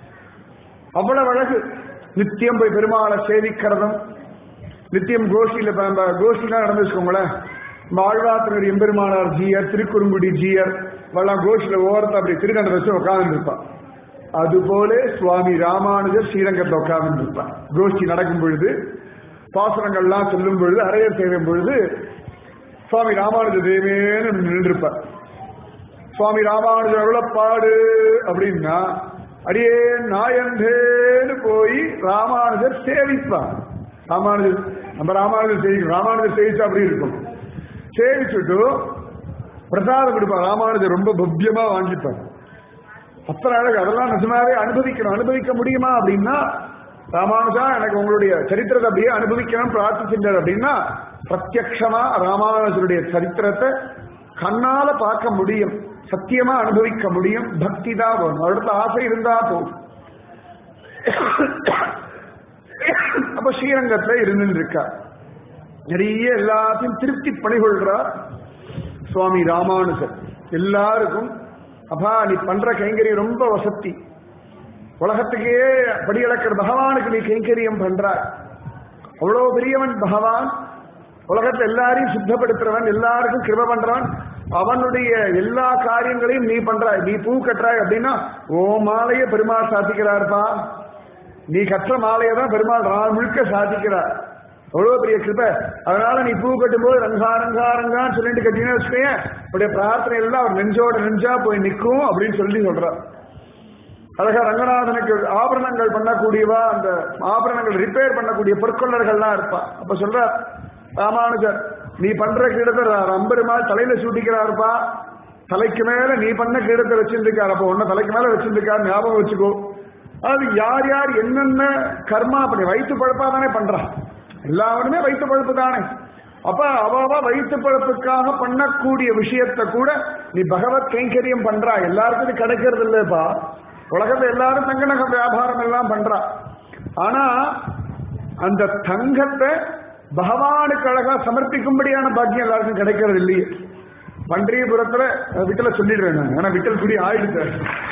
அவ்வளவு அழகு நித்தியம் போய் பெருமாளை சேவிக்கிறதும் நித்தியம் கோஷ்டியில இப்ப நம்ம கோஷ்டிலாம் நடந்து வச்சுக்கோங்களேன் நம்ம ஆழ்வாத்தினர் எம்பெருமானார் ஜீயர் திருக்குறுங்குடி ஜீயர் வெல்லாம் கோஷ்டியில ஓரத்தை அப்படி திருநண்டை வச்சு உட்கார்ந்து இருப்பான் அதுபோல சுவாமி ராமானுஜர் ஸ்ரீரங்கத்தில் உட்கார்ந்து இருப்பார் கோஷ்டி நடக்கும் பொழுது பாசுரங்கள்லாம் சொல்லும் பொழுது அரையர் செய்யும் பொழுது சுவாமி ராமானுஜ தேவேன்னு நின்றுப்பார் சுவாமி ராமானுஜர் அருளப்பாடு அப்படின்னா அடியே நாயந்தேன்னு போய் ராமானுஜர் சேவிப்பார் ராமானுஜர் நம்ம ராமானுஜர் சேவிக்கும் ராமானுஜர் சேவிச்சா அப்படி இருக்கும் சேவிச்சுட்டு பிரசாதம் கொடுப்பார் ராமானுஜர் ரொம்ப பவ்யமா வாங்கிப்பார் அத்தனை அழகு அதெல்லாம் நிஜமாவே அனுபவிக்கணும் அனுபவிக்க முடியுமா அப்படின்னா ராமானுஜா எனக்கு உங்களுடைய சரித்திரத்தை அப்படியே அனுபவிக்கணும் பிரார்த்திச்சிட்டார் அப்படின்னா பிரத்யக்ஷமா ராமானுஜருடைய சரித்திரத்தை கண்ணால பார்க்க முடியும் சத்தியமா அனுபவிக்க முடியும் பக்தி தான் வரும் அவரிடத்துல ஆசை இருந்தா போதும் அப்ப ஸ்ரீரங்கத்துல இருந்து இருக்கா நிறைய எல்லாத்தையும் திருப்தி பணிகொள்றார் சுவாமி ராமானுஜர் எல்லாருக்கும் அப்பா நீ பண்ற கைங்கரியம் ரொம்ப வசத்தி உலகத்துக்கே படியளக்கிற பகவானுக்கு நீ கைங்கரியம் பண்றாய் அவ்வளவு பெரியவன் பகவான் உலகத்தை எல்லாரையும் சுத்தப்படுத்துறவன் எல்லாருக்கும் கிருப பண்றவன் அவனுடைய எல்லா காரியங்களையும் நீ பண்றாய் நீ பூ கட்டுறாய் அப்படின்னா ஓ மாலையை பெருமாள் சாத்திக்கிறார்ப்பா நீ கற்ற மாலையை தான் பெருமாள் நாள் முழுக்க சாதிக்கிறார் எவ்வளவு பெரிய கிருப அதனால நீ பூ கட்டும் போது ரங்கா ரங்கா ரங்கான்னு சொல்லிட்டு கட்டினே வச்சுக்கேன் உடைய பிரார்த்தனை எல்லாம் அவர் நெஞ்சோட நெஞ்சா போய் நிற்கும் அப்படின்னு சொல்லி சொல்றார் அழகா ரங்கநாதனுக்கு ஆபரணங்கள் பண்ணக்கூடியவா அந்த ஆபரணங்கள் ரிப்பேர் பண்ணக்கூடிய பொற்கொள்ளர்கள்லாம் இருப்பா அப்ப சொல்ற ராமானுஜர் நீ பண்ற கீழத்தை ரம்பெருமாள் தலையில சூட்டிக்கிறாருப்பா தலைக்கு மேல நீ பண்ண கீழத்தை வச்சிருக்காரு அப்ப உன்ன தலைக்கு மேல வச்சிருக்காரு ஞாபகம் வச்சுக்கோ அது யார் யார் என்னென்ன கர்மா பண்ணி வயிற்று பழப்பா தானே பண்றான் எல்லாருமே வயிற்று பழப்பு தானே அப்ப அவாவா வயிற்று பழப்புக்காக பண்ணக்கூடிய விஷயத்தை கூட நீ பகவத் கைங்கரியம் பண்றா எல்லாருக்கும் இது கிடைக்கிறது இல்லப்பா உலகத்துல எல்லாரும் தங்க நகை வியாபாரம் எல்லாம் பண்றா ஆனா அந்த தங்கத்தை பகவானுக்கு அழகா சமர்ப்பிக்கும்படியான பாக்கியம் எல்லாருக்கும் கிடைக்கிறது இல்லையே பன்றியபுரத்துல விட்டல சொல்லிடுறேன் நான் ஏன்னா விட்டல் குடி ஆயிடுச்சு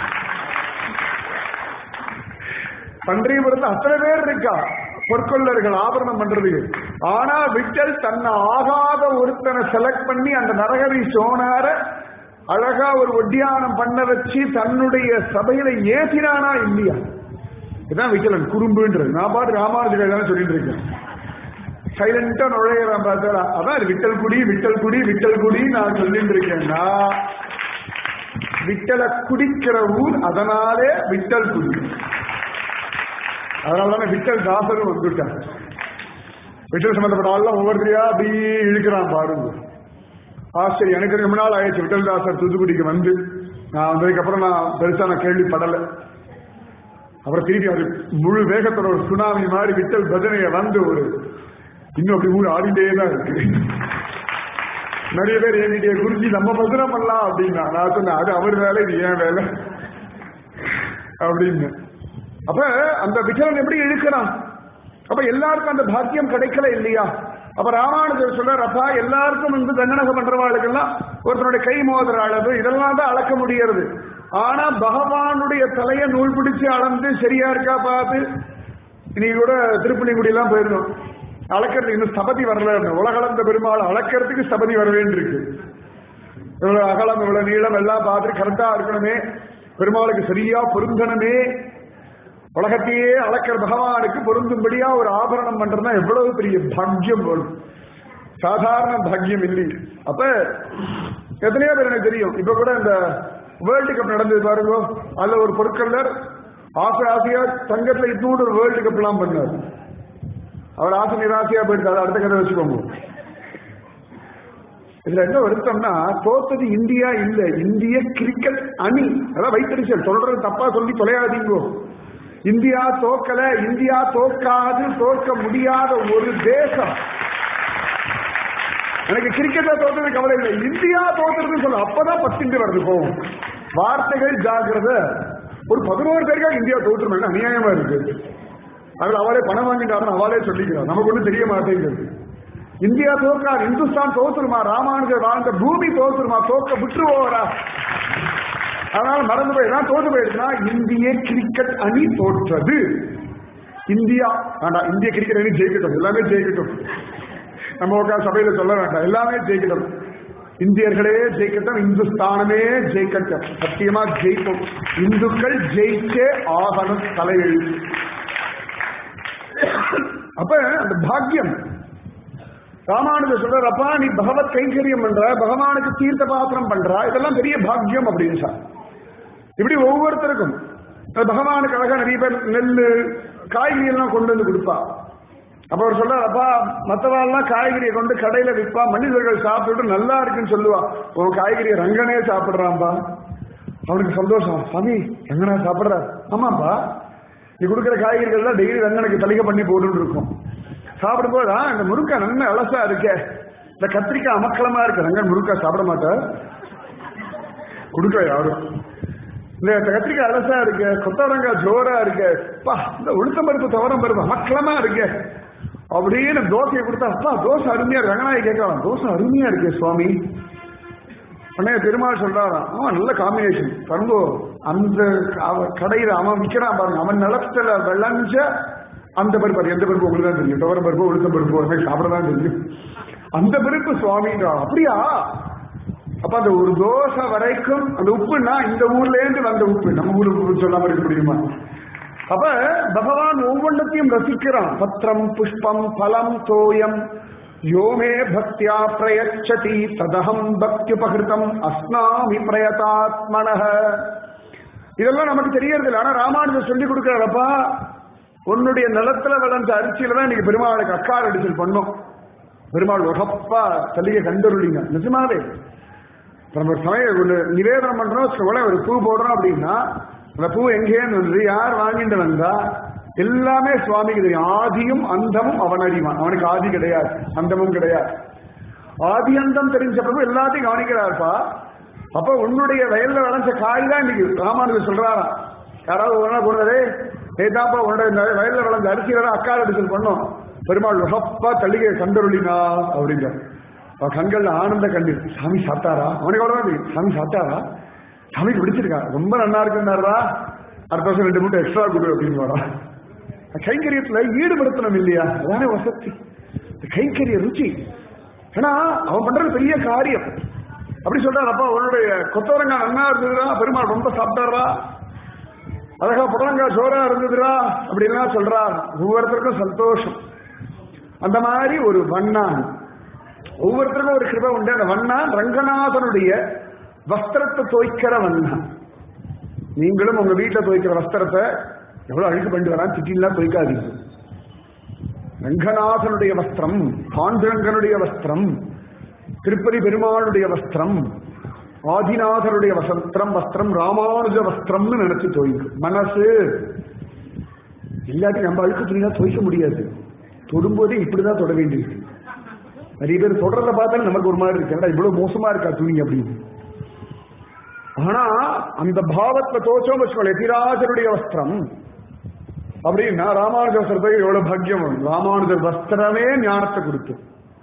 பன்றியபுரத்துல அத்தனை பேர் இருக்கா பொற்கொள்ளர்கள் ஆபரணம் பண்றதுக்கு ஆனா விட்டல் தன்னை ஆகாத ஒருத்தனை செலக்ட் பண்ணி அந்த நரகரி சோனார அழகா ஒரு ஒட்டியானம் பண்ண வச்சு தன்னுடைய சபையில ஏற்றினானா இல்லையா இதுதான் விக்கலன் குறும்புன்றது நான் பாட்டு ராமானுஜர் தானே சொல்லிட்டு இருக்கேன் சைலண்டா நுழையிறான் பார்த்தா அதான் விட்டல் குடி விட்டல் குடி விட்டல் குடி நான் சொல்லிட்டு இருக்கேன்னா விட்டலை குடிக்கிற ஊர் அதனாலே விட்டல் குடி அதனாலதானே விட்டல் தாசர் வந்துட்டார் விட்டல் சம்பந்தப்பட்ட ஆள்லாம் ஒவ்வொருத்தரையா அப்படி இழுக்கிறான் பாருங்க ஆச்சரியம் எனக்கு ரொம்ப நாள் ஆயிடுச்சு விட்டல் தாசர் தூத்துக்குடிக்கு வந்து நான் வந்ததுக்கு அப்புறம் நான் பெருசா நான் கேள்விப்படலை அப்புறம் திருப்பி அவர் முழு வேகத்தோட ஒரு சுனாமி மாதிரி விட்டல் பஜனைய வந்து ஒரு இன்னும் அப்படி ஊர் ஆடிட்டே தான் இருக்கு நிறைய பேர் என்கிட்ட குருஜி நம்ம பஜனை பண்ணலாம் அப்படின்னா நான் சொன்னேன் அது அவர் வேலை இது ஏன் வேலை அப்படின்னு அப்ப அந்த விட்டலன் எப்படி இழுக்கிறான் அப்ப எல்லாருக்கும் அந்த பாக்கியம் கிடைக்கல இல்லையா அப்ப ராமானுஜர் சொல்றார் அப்பா எல்லாருக்கும் வந்து தண்டனகம் பண்றவாளுக்கெல்லாம் ஒருத்தனுடைய கை மோதிர அளவு இதெல்லாம் தான் அளக்க முடியறது ஆனா பகவானுடைய தலையை நூல் பிடிச்சு அளந்து சரியா இருக்கா பார்த்து இன்னைக்கு கூட திருப்பணிக்குடி எல்லாம் போயிருந்தோம் அளக்கிறது இன்னும் ஸ்தபதி வரல உலகளந்த பெருமாள் அளக்கிறதுக்கு ஸ்தபதி வர வேண்டியிருக்கு இவ்வளவு அகலம் இவ்வளவு நீளம் எல்லாம் பார்த்துட்டு கரெக்டா இருக்கணுமே பெருமாளுக்கு சரியா பொருந்தணுமே உலகத்தையே அளக்கிற பகவானுக்கு பொருந்தும்படியா ஒரு ஆபரணம் பண்றதுனா எவ்வளவு பெரிய பாக்கியம் வரும் சாதாரண பாக்கியம் இல்லை அப்ப எத்தனையோ பேர் எனக்கு தெரியும் இப்ப கூட இந்த வேர்ல்டு கப் நடந்தது பாருங்க அதுல ஒரு பொருட்கள்லர் ஆசை ஆசையா தங்கத்துல இன்னொரு ஒரு வேர்ல்டு கப் எல்லாம் பண்ணார் அவர் ஆசை நிராசையா போயிட்டு அதை அடுத்த கதை வச்சுக்கோங்க இதுல என்ன வருத்தம்னா தோத்தது இந்தியா இல்ல இந்திய கிரிக்கெட் அணி அதான் வைத்தறிச்சல் சொல்றது தப்பா சொல்லி தொலையாதீங்கோ இந்தியா தோக்கல இந்தியா தோக்காது தோற்க முடியாத ஒரு தேசம் எனக்கு கிரிக்கெட்ல தோத்தது கவலை இல்லை இந்தியா தோத்துறதுன்னு சொல்ல அப்பதான் பத்திண்டு வருது போகும் வார்த்தைகள் ஜாகிரத ஒரு பதினோரு பேருக்கா இந்தியா தோற்றுமே அநியாயமா இருக்கு அதுல அவளே பணம் வாங்கிட்டாருன்னு அவளே சொல்லிக்கிறார் நமக்கு ஒன்றும் தெரிய மாட்டேங்குது இந்தியா தோற்காது இந்துஸ்தான் தோத்துருமா ராமானுஜர் வாழ்ந்த பூமி தோத்துருமா தோக்க விட்டுருவோரா அதனால மறந்து போய் தான் தோத்து போயிடுச்சுன்னா இந்திய கிரிக்கெட் அணி தோற்றது இந்தியா வேண்டாம் இந்திய கிரிக்கெட் அணி ஜெயிக்கட்டும் எல்லாமே ஜெயிக்கட்டும் நம்ம உட்காந்து சபையில சொல்ல வேண்டாம் எல்லாமே ஜெயிக்கட்டும் இந்தியர்களே ஜெயிக்கட்டும் இந்துஸ்தானமே ஜெயிக்கட்டும் சத்தியமா ஜெயிக்கும் இந்துக்கள் ஜெயிச்சே ஆகணும் தலையெழுத்து அப்ப அந்த பாக்கியம் ராமானுஜர் சொல்றப்பா நீ பகவத் கைங்கரியம் பண்ற பகவானுக்கு தீர்த்த பாத்திரம் பண்ற இதெல்லாம் பெரிய பாக்கியம் அப்படின்னு சார் இப்படி ஒவ்வொருத்தருக்கும் பகவானுக்கு அழகா நிறைய பேர் நெல் காய்கறி எல்லாம் கொண்டு வந்து கொடுப்பா அப்ப அவர் சொல்றாருப்பா மற்றவாள்லாம் காய்கறியை கொண்டு கடையில விற்பா மனிதர்கள் சாப்பிட்டு நல்லா இருக்குன்னு சொல்லுவா உன் காய்கறியை ரங்கனே சாப்பிடுறான்பா அவனுக்கு சந்தோஷம் சாமி ரங்கனா சாப்பிடுற ஆமாப்பா நீ கொடுக்குற காய்கறிகள் தான் டெய்லி ரங்கனுக்கு தலிகை பண்ணி போட்டுட்டு இருக்கும் சாப்பிடும்போது இந்த முருக்கா நன்மை அலசா இருக்கே இந்த கத்திரிக்காய் அமக்கலமா இருக்கு ரங்கன் முருக்கா சாப்பிட மாட்டார் கொடுக்க யாரும் இந்த கத்திரிக்காய் அலசா இருக்கு கொத்தவரங்காய் ஜோரா இருக்கு பா இந்த உளுத்தம் பருப்பு துவரம் பருப்பு அமக்கலமா இருக்கு அப்படின்னு தோசையை கொடுத்தா அப்பா தோசை அருமையா இருக்கு ரங்கநாயகி கேட்கலாம் தோசை அருமையா இருக்கே சுவாமி உடனே பெருமாள் சொல்றாராம் அவன் நல்ல காம்பினேஷன் பரும்போ அந்த அவ- கடையில அவன் விற்கிறான் பாருங்க அவன் நிலத்துல விளைஞ்ச அந்த பருப்பு அது எந்த பருப்பு உங்களுக்கு தான் தெரியும் துவரம் பருப்பு உளுத்தம் பருப்பு அது மாதிரி சாப்பிட தான் தெரியும் அந்த பருப்பு சுவாமிங்கிறான் அப்படியா அப்ப அந்த ஒரு தோசை வரைக்கும் அந்த உப்புன்னா இந்த ஊர்ல இருந்து வந்த உப்பு நம்ம ஊர் உப்பு சொல்லாம இருக்க முடியுமா அப்ப பகவான் ஒவ்வொன்றத்தையும் ரசிக்கிறான் பத்திரம் புஷ்பம் பலம் தோயம் யோமே பக்தியா பிரயச்சதி ததகம் பக்தியுபகிருதம் அஸ்னாமி பிரயதாத்மனः இதெல்லாம் நமக்கு தெரியறதில்ல ஆனா ராமானுஜர் சொல்லி கொடுக்கிறாரப்பா உன்னுடைய நிலத்துல விளைஞ்ச அரிசியில தான் இன்னைக்கு பெருமாளுக்கு அக்கார் அடிச்சல் பண்ணோம் பெருமாள் உகப்பா தள்ளிய கண்டருளிங்க நிஜமாவே இப்ப நம்ம ஒரு சமயம் ஒரு நிவேதனம் பண்றோம் வச்சுக்கோங்களேன், ஒரு பூ போடுறோம் அப்படின்னா அந்த பூ எங்கேன்னு வந்து யார் வாங்கிட்டு வந்தா எல்லாமே சுவாமிக்கு தெரியும் ஆதியும் அந்தமும் அவன் அறிவான் அவனுக்கு ஆதி கிடையாது அந்தமும் கிடையாது ஆதி அந்தம் தெரிஞ்ச பிறகு எல்லாத்தையும் கவனிக்கிறார்ப்பா அப்ப உன்னுடைய வயல்ல விளைஞ்ச காய் தான் இன்னைக்கு ராமானுஜர் சொல்றாராம் யாராவது ஒரு நாள் கொண்டதே ஏதாப்பா உன்னுடைய இந்த வயல்ல விளைஞ்ச அரிசியில தான் அக்கால் அடிச்சல் பண்ணோம் பெருமாள் உகப்பா தள்ளிகை கண்டருளினா அப்படிங்கிற அவன் கண்கள்ல ஆனந்த கண்ணீர் சாமி சாப்பிட்டாரா அவனுக்கு அவ்வளவுதான் தெரியும் சாமி சாப்பிட்டாரா சாமிக்கு பிடிச்சிருக்கா ரொம்ப நல்லா இருக்குன்னாரா அடுத்த வருஷம் ரெண்டு மூட்டை எக்ஸ்ட்ரா கொடு அப்படின்னு வரா கைங்கரியத்துல ஈடுபடுத்தணும் இல்லையா அதானே வசதி இந்த கைங்கரிய ருச்சி ஏன்னா அவன் பண்றது பெரிய காரியம் அப்படி சொல்றாரு அப்பா உன்னுடைய கொத்தவரங்காய் நன்னா இருந்ததுடா பெருமாள் ரொம்ப சாப்பிட்டாரா அழகா புடலங்காய் சோறா இருந்ததுடா அப்படின்லாம் சொல்றா ஒவ்வொருத்தருக்கும் சந்தோஷம் அந்த மாதிரி ஒரு வண்ணான் ஒவ்வொருத்தருக்கும் ஒரு கிருபை உண்டு அந்த வண்ணான் ரங்கநாதனுடைய வஸ்திரத்தை தோய்க்கிற வண்ணான் நீங்களும் உங்க வீட்டுல துவைக்கிற வஸ்திரத்தை எவ்வளவு அழுக்கு பண்ணிட்டு வரா திட்டிலாம் துவைக்காதீங்க ரங்கநாதனுடைய வஸ்திரம் பாண்டுரங்கனுடைய வஸ்திரம் திருப்பதி பெருமாளுடைய வஸ்திரம் ஆதிநாதனுடைய வஸ்திரம் வஸ்திரம் ராமானுஜ வஸ்திரம்னு நினைச்சு துவைக்கும் மனசு இல்லாட்டி நம்ம அழுக்கு துணிலாம் துவைக்க முடியாது தொடும்போதே இப்படிதான் தொட வேண்டியது நிறைய பேர் தொடர்றத பார்த்தாலும் நமக்கு ஒரு மாதிரி இருக்கு ஏன்டா இவ்வளவு மோசமா இருக்கா துணி அப்படின்னு ஆனா அந்த பாவத்தை தோச்சோம் வச்சுக்கோங்க எதிராஜருடைய வஸ்திரம் அப்படின்னா ராமானுஜ வஸ்திரத்துக்கு எவ்வளவு பாக்கியம் வரும். ராமானுஜர் வஸ்திரமே ஞானத்தை கொடுத்து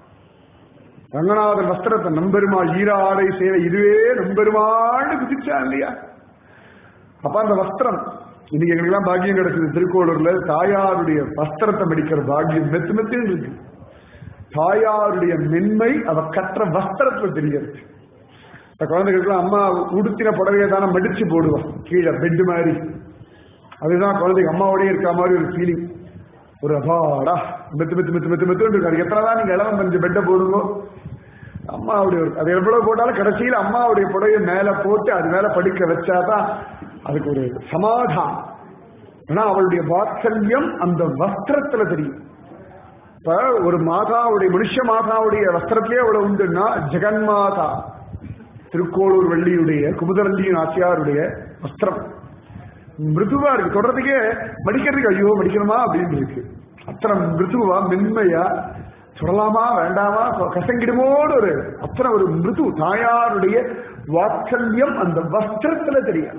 ரங்கநாதன் வஸ்திரத்தை நம்பெருமா ஈர ஆடை சேவை இதுவே நம்பெருமான்னு குதிச்சா இல்லையா அப்ப அந்த வஸ்திரம் இன்னைக்கு எங்களுக்கெல்லாம் பாக்கியம் கிடைச்சது திருக்கோளூர்ல தாயாருடைய வஸ்திரத்தை மடிக்கிற பாக்கியம் மெத்து மெத்துன்னு இருக்கு தாயாருடைய மென்மை அவ கற்ற வஸ்திரத்துல தெரிகிறது இந்த குழந்தைகளுக்குலாம் அம்மா உடுத்தின புடவையை தானே மடிச்சு போடுவோம் கீழே பெட் மாதிரி அதுதான் குழந்தைங்க அம்மாவோடய இருக்க மாதிரி ஒரு ஃபீலிங் ஒரு அபாடா மெத்து மெத்து மெத்து மெத்து மெத்து இருக்காரு எத்தனைதான் நீங்க இளவம் பஞ்சு பெட்டை போடுங்க அம்மாவுடைய ஒரு அது எவ்வளவு போட்டாலும் கடைசியில் அம்மாவுடைய புடவையை மேல போட்டு அது மேல படுக்க வச்சாதான் அதுக்கு ஒரு சமாதானம் ஏன்னா அவளுடைய வாத்சல்யம் அந்த வஸ்திரத்துல தெரியும் இப்ப ஒரு மாதாவுடைய மனுஷ மாதாவுடைய வஸ்திரத்திலே அவ்வளவு உண்டுன்னா ஜெகன்மாதா திருக்கோளூர் வெள்ளியுடைய குமுதரஞ்சி நாச்சியாருடைய வஸ்திரம் மிருதுவா இருக்கு தொடர்றதுக்கே மடிக்கிறதுக்கு ஐயோ மடிக்கணுமா அப்படின்னு இருக்கு அத்தனை மிருதுவா மென்மையா சொல்லலாமா வேண்டாமா கசங்கிடுமோடு ஒரு அத்தனை ஒரு மிருது தாயாருடைய வாத்சல்யம் அந்த வஸ்திரத்துல தெரியாது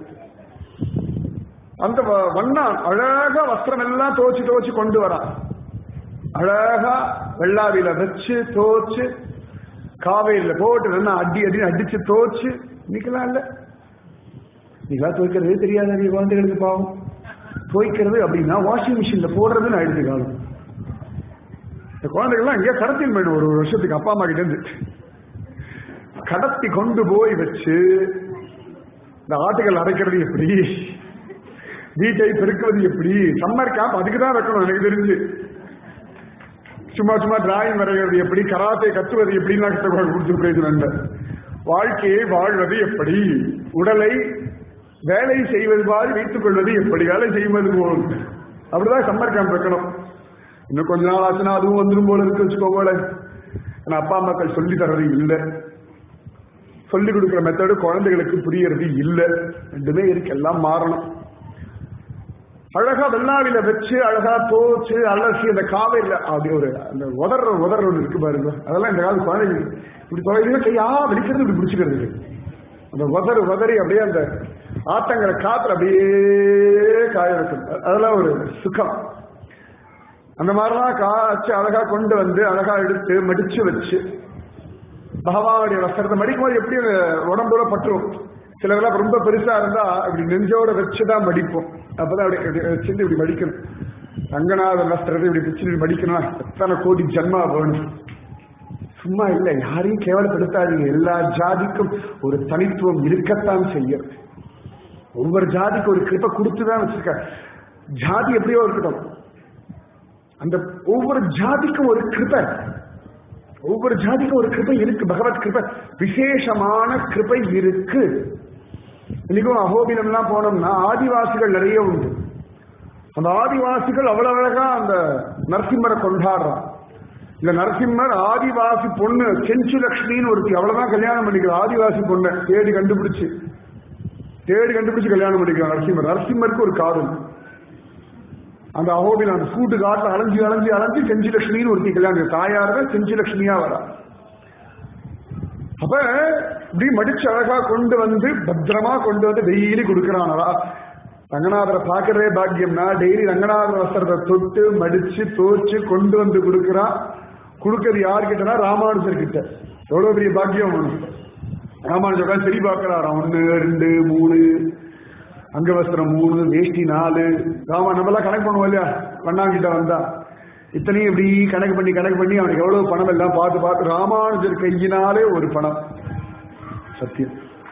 அந்த வ- வண்ணான் அழகா வஸ்திரம் எல்லாம் துவச்சு துவச்சு கொண்டு வரான் அழகா வெள்ளாவில வச்சு தோச்சு காவேரியில போட்டு நல்லா அடி அடி அடிச்சு தோச்சு இன்னைக்கெல்லாம் இல்ல நீங்களா துவைக்கிறதே தெரியாத நீ குழந்தைகளுக்கு பாவம் துவைக்கிறது அப்படின்னா வாஷிங் மிஷின்ல போடுறதுன்னு ஆயிடுச்சு காலம் இந்த குழந்தைகள்லாம் எங்கேயா கடத்தின் போயிடும் ஒரு ஒரு வருஷத்துக்கு அப்பா அம்மா கிட்ட இருந்து கடத்தி கொண்டு போய் வச்சு இந்த ஆட்டுகள் அடைக்கிறது எப்படி வீட்டை பெருக்குவது எப்படி சம்மர் கேம்ப் அதுக்கு தான் வைக்கணும் எனக்கு தெரிஞ்சு சும்மா சும்மா டிராயிங் வரைகிறது எப்படி கராத்தே கத்துவது எப்படின்லாம் கிட்ட கொடுத்து பிரயோஜனம் வாழ்க்கையை வாழ்வது எப்படி உடலை வேலை செய்வது மாதிரி வைத்துக் கொள்வது எப்படி வேலை செய்வது போல் அப்படிதான் சம்மர் கேம்ப் வைக்கணும் இன்னும் கொஞ்ச நாள் ஆச்சுன்னா அதுவும் வந்துடும் போல இருக்கு வச்சுக்கோங்களேன் ஆனா அப்பா அம்மாக்கள் சொல்லி தர்றது இல்லை சொல்லி கொடுக்குற மெத்தடு குழந்தைகளுக்கு புரியறது இல்லை ரெண்டுமே இருக்கு எல்லாம் மாறணும் அழகா வெள்ளாவில வச்சு அழகா தோச்சு அலசி அந்த காவேரியில அப்படி ஒரு அந்த உதற உதற ஒன்று இருக்கு பாருங்க அதெல்லாம் இந்த காலத்து குழந்தைங்க இப்படி தொலைங்க கையா வெடிக்கிறது இப்படி பிடிச்சிக்கிறது அந்த உதறு உதறி அப்படியே அந்த ஆத்தங்கிற காத்துல அப்படியே காய வைக்கும் அதெல்லாம் ஒரு சுகம் அந்த மாதிரிலாம் காய்ச்சி அழகா கொண்டு வந்து அழகா எடுத்து மடிச்சு வச்சு பகவானுடைய வஸ்திரத்தை மடிக்கும் போது எப்படி அந்த உடம்போட பற்றும் சிலதெல்லாம் ரொம்ப பெருசா இருந்தா இப்படி நெஞ்சோட வச்சுதான் மடிப்போம் அப்பதான் அப்படி இப்படி வச்சுட்டு இப்படி மடிக்கணும் ரங்கநாதன் வஸ்திரத்தை இப்படி பிடிச்சு இப்படி மடிக்கணும் எத்தனை கோடி ஜன்மா வேணும் சும்மா இல்லை யாரையும் கேவலப்படுத்தாதீங்க எல்லா ஜாதிக்கும் ஒரு தனித்துவம் இருக்கத்தான் செய்யும் ஒவ்வொரு ஜாதிக்கு ஒரு கிருப்பை கொடுத்துதான் வச்சிருக்க ஜாதி எப்படியோ இருக்கட்டும் அந்த ஒவ்வொரு ஜாதிக்கும் ஒரு கிருபை ஒவ்வொரு ஜாதிக்கும் ஒரு கிருபை இருக்கு பகவத் கிருபை விசேஷமான கிருபை இருக்கு இன்னைக்கும் அகோபிலம்லாம் போனோம்னா ஆதிவாசிகள் நிறைய உண்டு அந்த ஆதிவாசிகள் அவ்வளவு அழகா அந்த நரசிம்மரை கொண்டாடுறான் இந்த நரசிம்மர் ஆதிவாசி பொண்ணு செஞ்சு லட்சுமின்னு ஒருத்தி அவ்வளவுதான் கல்யாணம் பண்ணிக்கிறார் ஆதிவாசி பொண்ணை தேடி கண்டுபிடிச்சு தேடி கண்டுபிடிச்சு கல்யாணம் பண்ணிக்கிறார் நரசிம்மர் நரசிம்மருக்கு ஒரு காதல் அந்த அகோபில் அந்த சூட்டு காட்டுல அலைஞ்சு அலைஞ்சு அலைஞ்சு செஞ்சு லட்சுமின்னு ஒருத்தி கல்யாணம் தாயார செஞ்சு லட்சுமியா வரா அப்ப இப்படி மடிச்சு அழகா கொண்டு வந்து பத்திரமா கொண்டு வந்து டெய்லி கொடுக்கறானவா ரங்கநாதரை பார்க்கறதே பாக்கியம்னா டெய்லி ரங்கநாதர் வஸ்திரத்தை தொட்டு மடிச்சு தோச்சு கொண்டு வந்து கொடுக்கறான் கொடுக்கறது யார்கிட்டனா ராமானுஜர் கிட்ட எவ்வளவு பெரிய பாக்கியம் அவனுக்கு ராமானுஜர் சரி பார்க்கறாராம் ஒன்னு ரெண்டு மூணு அங்கவஸ்திரம் மூணு வேஷ்டி நாலு ராமா நம்மளாம் கணக்கு பண்ணுவோம் இல்லையா வண்ணாங்கிட்ட வந்தா இத்தனையும் இப்படி கணக்கு பண்ணி கணக்கு பண்ணி அவனுக்கு எவ்வளவு பணம் எல்லாம் பார்த்து பார்த்து ராமானுஜர் கையினாலே ஒரு பணம் சத்தியம்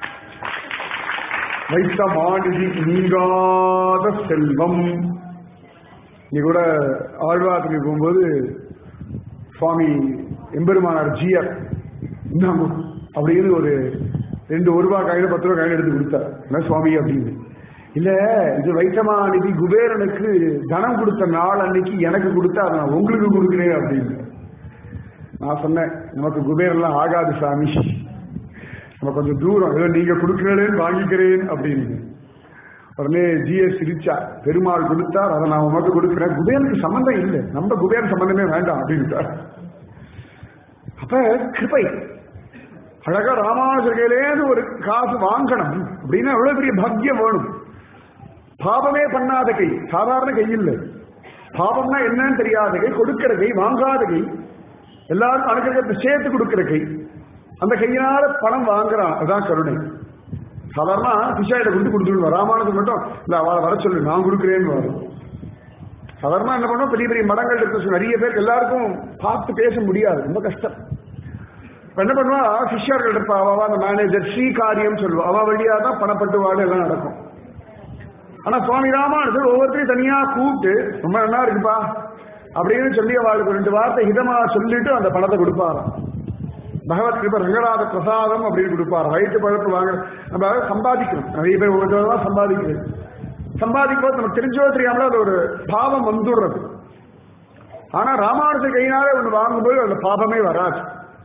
வைத்த மாநிதி நீங்காத செல்வம் நீ கூட ஆழ்வாரத்துக்கு போகும்போது சுவாமி எம்பெருமானார் ஜிஆர் இந்தாங்க அப்படின்னு ஒரு ரெண்டு ஒரு ரூபாய் கையில பத்து ரூபாய் கையில எடுத்து கொடுத்தார் என்ன சுவாமி அப்படின்னு இல்ல இது வைத்தமாநிதி குபேரனுக்கு தனம் கொடுத்த நாள் அன்னைக்கு எனக்கு கொடுத்தா அதை நான் உங்களுக்கு கொடுக்குறேன் அப்படின்னு நான் சொன்னேன் நமக்கு குபேரெல்லாம் ஆகாது சாமி நம்ம கொஞ்சம் தூரம் ஏதோ நீங்க கொடுக்கிறேன்னு வாங்கிக்கிறேன் அப்படின்னு உடனே ஜிஎஸ் சிரிச்சா பெருமாள் கொடுத்தார் அதை நான் உமக்கு கொடுக்கிறேன் குபேரனுக்கு சம்பந்தம் இல்லை நம்ம குபேரன் சம்பந்தமே வேண்டாம் அப்படின்ட்டார் அப்ப கிருபை அழகா ராமானுஜர்கையிலேருந்து ஒரு காசு வாங்கணும் அப்படின்னா எவ்வளவு பெரிய பாக்கியம் வேணும் பாபமே பண்ணாத கை சாதாரண கை இல்லை பாபம்னா என்னன்னு தெரியாத கை கொடுக்கிற கை வாங்காத கை எல்லாரும் அனுகிரகத்தை சேர்த்து கொடுக்கிற கை அந்த கையினால பணம் வாங்குறான் அதுதான் கருணை சாதாரண பிஷாயிட்ட கொண்டு கொடுத்துருவோம் ராமானுஜன் மட்டும் இல்ல அவளை வர சொல்லு நான் கொடுக்குறேன்னு வரும் சாதாரண என்ன பண்ணுவோம் பெரிய பெரிய மடங்கள் இருக்கு நிறைய பேர் எல்லாருக்கும் பார்த்து பேச முடியாது ரொம்ப கஷ்டம் இப்ப என்ன பண்ணுவா சிஷ்யர்கள் இருப்பா அவ அந்த மேனேஜர் ஸ்ரீ காரியம் சொல்லுவா அவ வழியா தான் பணப்பட்டுவாடு எல்லாம் நடக்கும் ஆனா சுவாமி ராமானுஜர் ஒவ்வொருத்தரையும் தனியா கூப்பிட்டு ரொம்ப நல்லா இருக்குப்பா அப்படின்னு சொல்லி அவளுக்கு ரெண்டு வார்த்தை ஹிதமா சொல்லிட்டு அந்த பணத்தை கொடுப்பாராம் பகவத் கிருப ரங்கநாத பிரசாதம் அப்படின்னு கொடுப்பார் வயிற்று பழப்பு வாங்க நம்ம சம்பாதிக்கணும் நிறைய பேர் ஒவ்வொரு சம்பாதிக்கிறது சம்பாதிக்கும் போது நமக்கு தெரிஞ்சோ தெரியாமல அது ஒரு பாவம் வந்துடுறது ஆனா ராமானுஜ கையினாலே ஒன்று வாங்கும்போது அந்த பாபமே வராது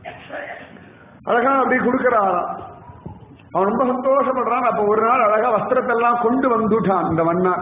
அழகா அப்படி கொடுக்கிறாராம் அவன் ரொம்ப சந்தோஷப்படுறான் அப்ப ஒரு நாள் அழகா வஸ்திரத்தெல்லாம் கொண்டு வந்துட்டான் இந்த மன்னா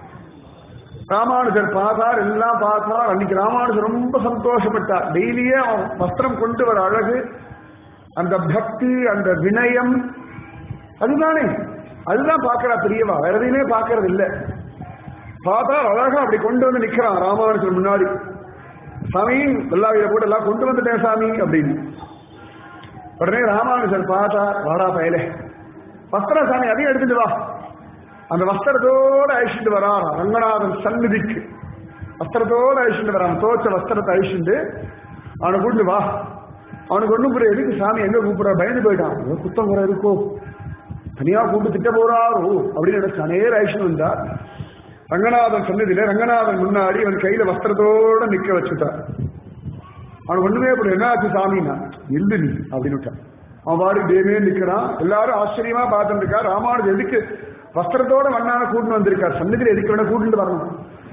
ராமானுஜர் பார்த்தார் எல்லாம் பார்த்தார் அன்னைக்கு ராமானுஜர் ரொம்ப சந்தோஷப்பட்டார் டெய்லியே அவன் வஸ்திரம் கொண்டு வர அழகு அந்த பக்தி அந்த வினயம் அதுதானே அதுதான் பார்க்கிறா பெரியவா வேற எதையுமே பார்க்கறது இல்ல பார்த்தா அழகா அப்படி கொண்டு வந்து நிக்கிறான் ராமானுஜர் முன்னாடி சாமி வெள்ளாவியில போட்டு எல்லாம் கொண்டு வந்துட்டேன் சாமி அப்படின்னு உடனே ராமானுஜர் பார்த்தா வாடா பயலே வஸ்திர சாமி அதையும் எடுத்துட்டு வா அந்த வஸ்திரத்தோட அழிச்சுட்டு வரான் ரங்கநாதன் சந்நிதிக்கு வஸ்திரத்தோட அழிச்சுட்டு வரான் தோச்ச வஸ்திரத்தை அழிச்சுட்டு அவனை கூட்டு வா அவனுக்கு ஒண்ணும் புரிய எதுக்கு சாமி எங்க கூப்பிடுற பயந்து போயிட்டான் ஏதோ குத்தம் குறை இருக்கோ தனியா கூப்பிட்டு திட்ட போறாரோ அப்படின்னு நினைச்சு நேர அழிச்சுட்டு வந்தா ரங்கநாதன் சன்னதியில ரங்கநாதன் முன்னாடி அவன் கையில வஸ்திரத்தோட நிக்க வச்சுட்டான் அவன் ஒண்ணுமே அப்படி என்ன ஆச்சு சாமின்னா இல்லு நீ அப்படின்னு விட்டான் அவன் பாடி தேமே நிக்கிறான் எல்லாரும் ஆச்சரியமா பார்த்துட்டு இருக்கா ராமானுஜர் எதுக்கு வஸ்திரத்தோட மண்ணான கூட்டிட்டு வந்திருக்கார் சன்னதியில் எதுக்கு வேணா கூட்டிட்டு வரணும்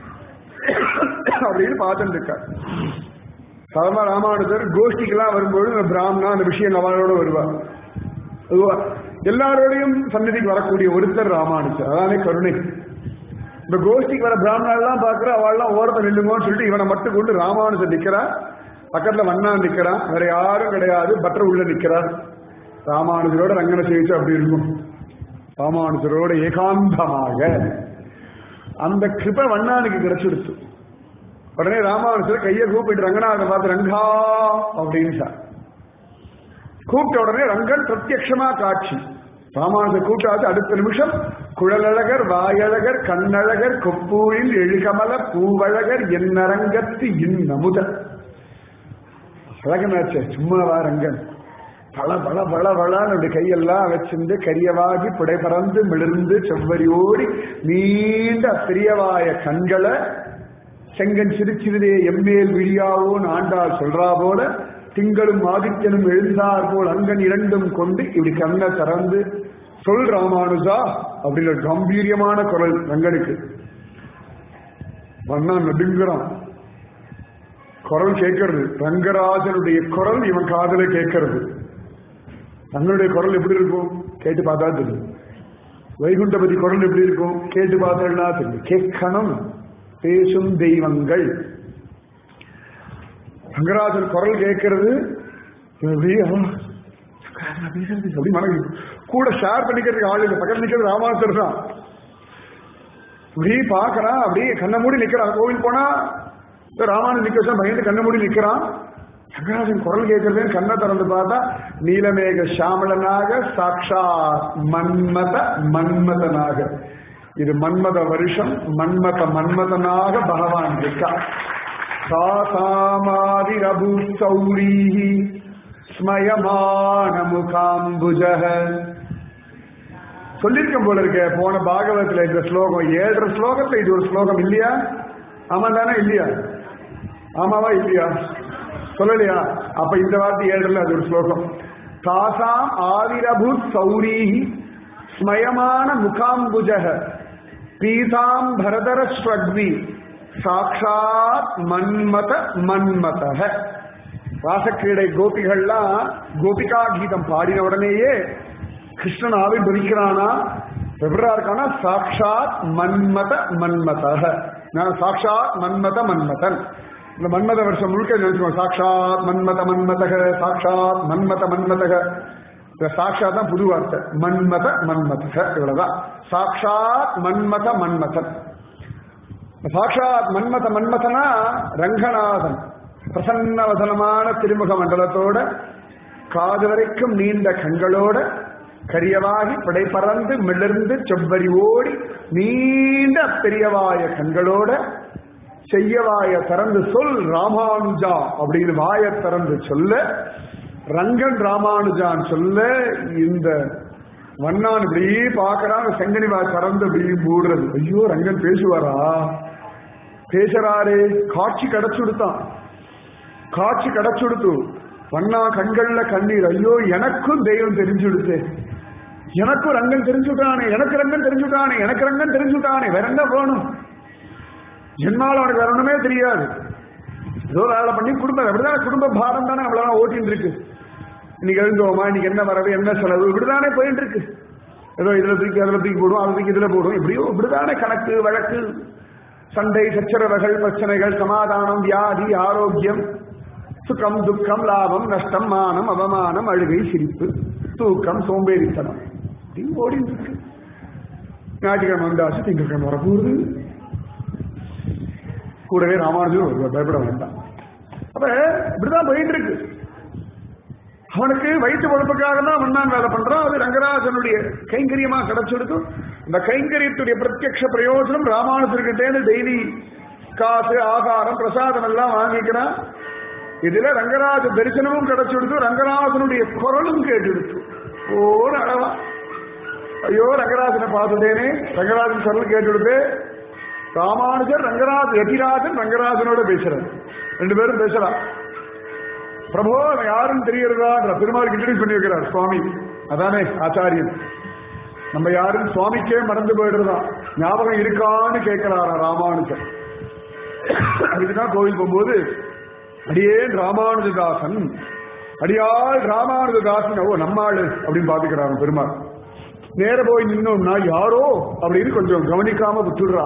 அப்படின்னு பார்த்துட்டு இருக்கார் சாதாரண ராமானுஜர் கோஷ்டிக்கெல்லாம் வரும்போது இந்த பிராமணா அந்த விஷயம் அவளோட வருவார் அதுவா எல்லாரோடையும் சன்னதிக்கு வரக்கூடிய ஒருத்தர் ராமானுஜர் அதானே கருணை இந்த கோஷ்டிக்கு வர பிராமணர்லாம் பார்க்கிற அவள்லாம் ஓரத்தை நில்லுங்கன்னு சொல்லிட்டு இவனை மட்டும் கொண்டு ராமானுஜர் நிக்கிறான் பக்கத்துல மன்னா நிக்கிறான் வேற யாரும் கிடையாது பட்டர் உள்ள நிக்கிறார் ராமானுஜரோட ரங்கன சேவிச்சு அப்படி இருக்கும் ராமானுஜரோட ஏகாந்தமாக அந்த கிருப வண்ணானுக்கு கிடைச்சிடுச்சு உடனே ராமானுஜர் கையை கூப்பிட்டு ரங்கநாதன் பார்த்து ரங்கா அப்படின்னு சார் கூப்பிட்ட உடனே ரங்கன் பிரத்யக்ஷமா காட்சி ராமானுஜர் கூட்டாச்சு அடுத்த நிமிஷம் குழலழகர் வாயழகர் கண்ணழகர் கொப்பூரில் எழுகமல பூவழகர் என்னரங்கத்து இன்னமுதன் அழகனாச்சே சும்மாவா ரங்கன் பல பல பல பலான்னு அப்படி கையெல்லாம் வச்சிருந்து கரியவாகி புடை பறந்து மிளிர்ந்து செவ்வரியோடி நீண்ட பெரியவாய கண்களை செங்கன் சிரிச்சிறுதே எம்மேல் விழியாவோன்னு ஆண்டாள் சொல்றா போல திங்களும் ஆதித்யனும் எழுந்தார் போல் அங்கன் இரண்டும் கொண்டு இப்படி கண்ணை திறந்து சொல் ராமானுஜா அப்படின்ற கம்பீரியமான குரல் ரங்கனுக்கு வண்ணா நடுங்குறான் குரல் கேட்கறது ரங்கராஜனுடைய குரல் இவன் காதல கேட்கறது தங்களுடைய குரல் எப்படி இருக்கும் கேட்டு பார்த்தா தெரியும் வைகுண்டபதி குரல் எப்படி இருக்கும் கேட்டு பார்த்தா தெரியும் கேட்கணும் பேசும் தெய்வங்கள் ரங்கராஜன் குரல் கேட்கறது அப்படி மனது கூட ஷேர் பண்ணிக்கிறதுக்கு ஆள் இல்லை பக்கத்தில் நிக்கிறது ராமானுஜர் தான் இப்படி பாக்குறான் அப்படியே கண்ணை மூடி நிக்கிறான் கோவில் போனா ராமானு நிக்க வச்சா பயந்து கண்ணை மூடி நிக்கிறான் ரங்கராஜன் குரல் கேட்கறதே கண்ணை திறந்து பார்த்தா நீலமேக சாமலனாக சாட்சா மன்மத மன்மதனாக இது மன்மத வருஷம் மன்மத மன்மதனாக பகவான் இருக்கா சாசாமாதிரபு சௌரீ ஸ்மயமான முகாம்புஜ சொல்லிருக்கேன் போல இருக்க போன பாகவத்துல இந்த ஸ்லோகம் ஏழரை ஸ்லோகத்துல இது ஒரு ஸ்லோகம் இல்லையா ஆமா தானே இல்லையா ஆமாவா இல்லையா சொல்லலையா அப்ப இந்த வார்த்தை ஏழல அது ஒரு ஸ்லோகம் தாசாம் ஆதிரபூத் சௌரீ ஸ்மயமான முகாம்புஜக பீதாம் பரதர ஸ்வக்வி சாட்சாத் மன்மத மன்மதக ராசக்கிரீடை கோபிகள்லாம் கோபிகா கீதம் பாடின உடனேயே கிருஷ்ணன் ஆவிர்வதிக்கிறானா எப்படா இருக்கானா சாட்சாத் மன்மத மன்மதக நான் சாட்சாத் மன்மத மன்மதன் இந்த மன்மத வருஷம் முழுக்க நினைச்சுக்கோங்க சாட்சாத் மன்மத மன்மதக சாட்சாத் மன்மத மன்மதக இந்த சாட்சாத் தான் புது வார்த்தை மன்மத மன்மதக இவ்வளவுதான் சாட்சாத் மன்மத மன்மதன் சாட்சாத் மன்மத மன்மதனா ரங்கநாதன் பிரசன்னவசனமான திருமுக மண்டலத்தோட காது வரைக்கும் நீண்ட கண்களோட கரியவாகி படை பறந்து மிளர்ந்து செவ்வரி ஓடி நீண்ட பெரியவாய கண்களோட செய்யவாய திறந்து சொல் ராமானுஜா அப்படின்னு வாய திறந்து சொல்ல ரங்கன் ராமானுஜான் சொல்ல இந்த வண்ணான் இப்படி பார்க்கறான் செங்கனி வாய் திறந்து இப்படி மூடுறது ஐயோ ரங்கன் பேசுவாரா பேசுறாரு காட்சி கிடைச்சுடுத்தான் காட்சி கிடைச்சுடுத்து வண்ணா கண்கள்ல கண்ணீர் ஐயோ எனக்கும் தெய்வம் தெரிஞ்சுடுத்து எனக்கும் ரங்கன் தெரிஞ்சுட்டானே எனக்கு ரங்கன் தெரிஞ்சுட்டானே எனக்கு ரங்கன் தெரிஞ்சுட்டானே வேற என்ன வேணும் ஜென்மால அவனுக்கு வேற ஒண்ணுமே தெரியாது ஏதோ வேலை பண்ணி குடும்பம் அப்படிதான் குடும்ப பாரம் தானே நம்மளால ஓட்டின்னு இருக்கு இன்னைக்கு எழுந்தோமா இன்னைக்கு என்ன வரவு என்ன செலவு இப்படிதானே போயிட்டு இருக்கு ஏதோ இதுல தூக்கி அதுல தூக்கி போடுவோம் அதுல தூக்கி இதுல போடுவோம் இப்படியோ இப்படிதானே கணக்கு வழக்கு சண்டை சச்சரவுகள் பிரச்சனைகள் சமாதானம் வியாதி ஆரோக்கியம் சுகம் துக்கம் லாபம் நஷ்டம் மானம் அவமானம் அழுகை சிரிப்பு தூக்கம் சோம்பேறித்தனம் இப்படி ஓடிட்டு இருக்கு ஞாயிற்றுக்கிழமை வந்தாச்சு திங்கட்கிழமை வரப்போகுது கூடவே ராமானுஜர் வருவார் பயப்பட வேண்டாம் அப்ப இப்படிதான் போயிட்டு இருக்கு அவனுக்கு வயிற்று பொழப்புக்காக தான் மண்ணான் வேலை பண்றான் அது ரங்கராஜனுடைய கைங்கரியமா கிடைச்செடுத்து இந்த கைங்கரியத்துடைய பிரத்யக்ஷ பிரயோஜனம் ராமானுஜர்கிட்டேந்து டெய்லி காசு ஆகாரம் பிரசாதம் எல்லாம் வாங்கிக்கிறான் இதுல ரங்கராஜ தரிசனமும் கிடைச்செடுத்து ரங்கராஜனுடைய குரலும் கேட்டெடுத்து ஓர் அளவா ஐயோ ரங்கராஜனை பார்த்துட்டேனே ரங்கராஜன் குரல் கேட்டெடுத்து ராமானுஜர் ரங்கராஜ் யதிராஜன் ரங்கராஜனோட பேசுறார் ரெண்டு பேரும் பேசலாம் பிரபோ அவன் யாருன்னு தெரியறதா பெருமாளுக்கு இன்ட்ரடியூஸ் பண்ணி வைக்கிறார் சுவாமி அதானே ஆச்சாரியன் நம்ம யாரும் சுவாமிக்கே மறந்து போயிடுறதா ஞாபகம் இருக்கான்னு கேட்கிறாரா ராமானுஜர் அதுக்குதான் கோவில் போகும்போது அடியேன் ராமானுஜதாசன் அடியாள் ராமானுஜதாசன் ஓ நம்மாளு அப்படின்னு பாத்துக்கிறாங்க பெருமாள் நேர போய் நின்னோம்னா யாரோ அப்படின்னு கொஞ்சம் கவனிக்காம விட்டுடுறா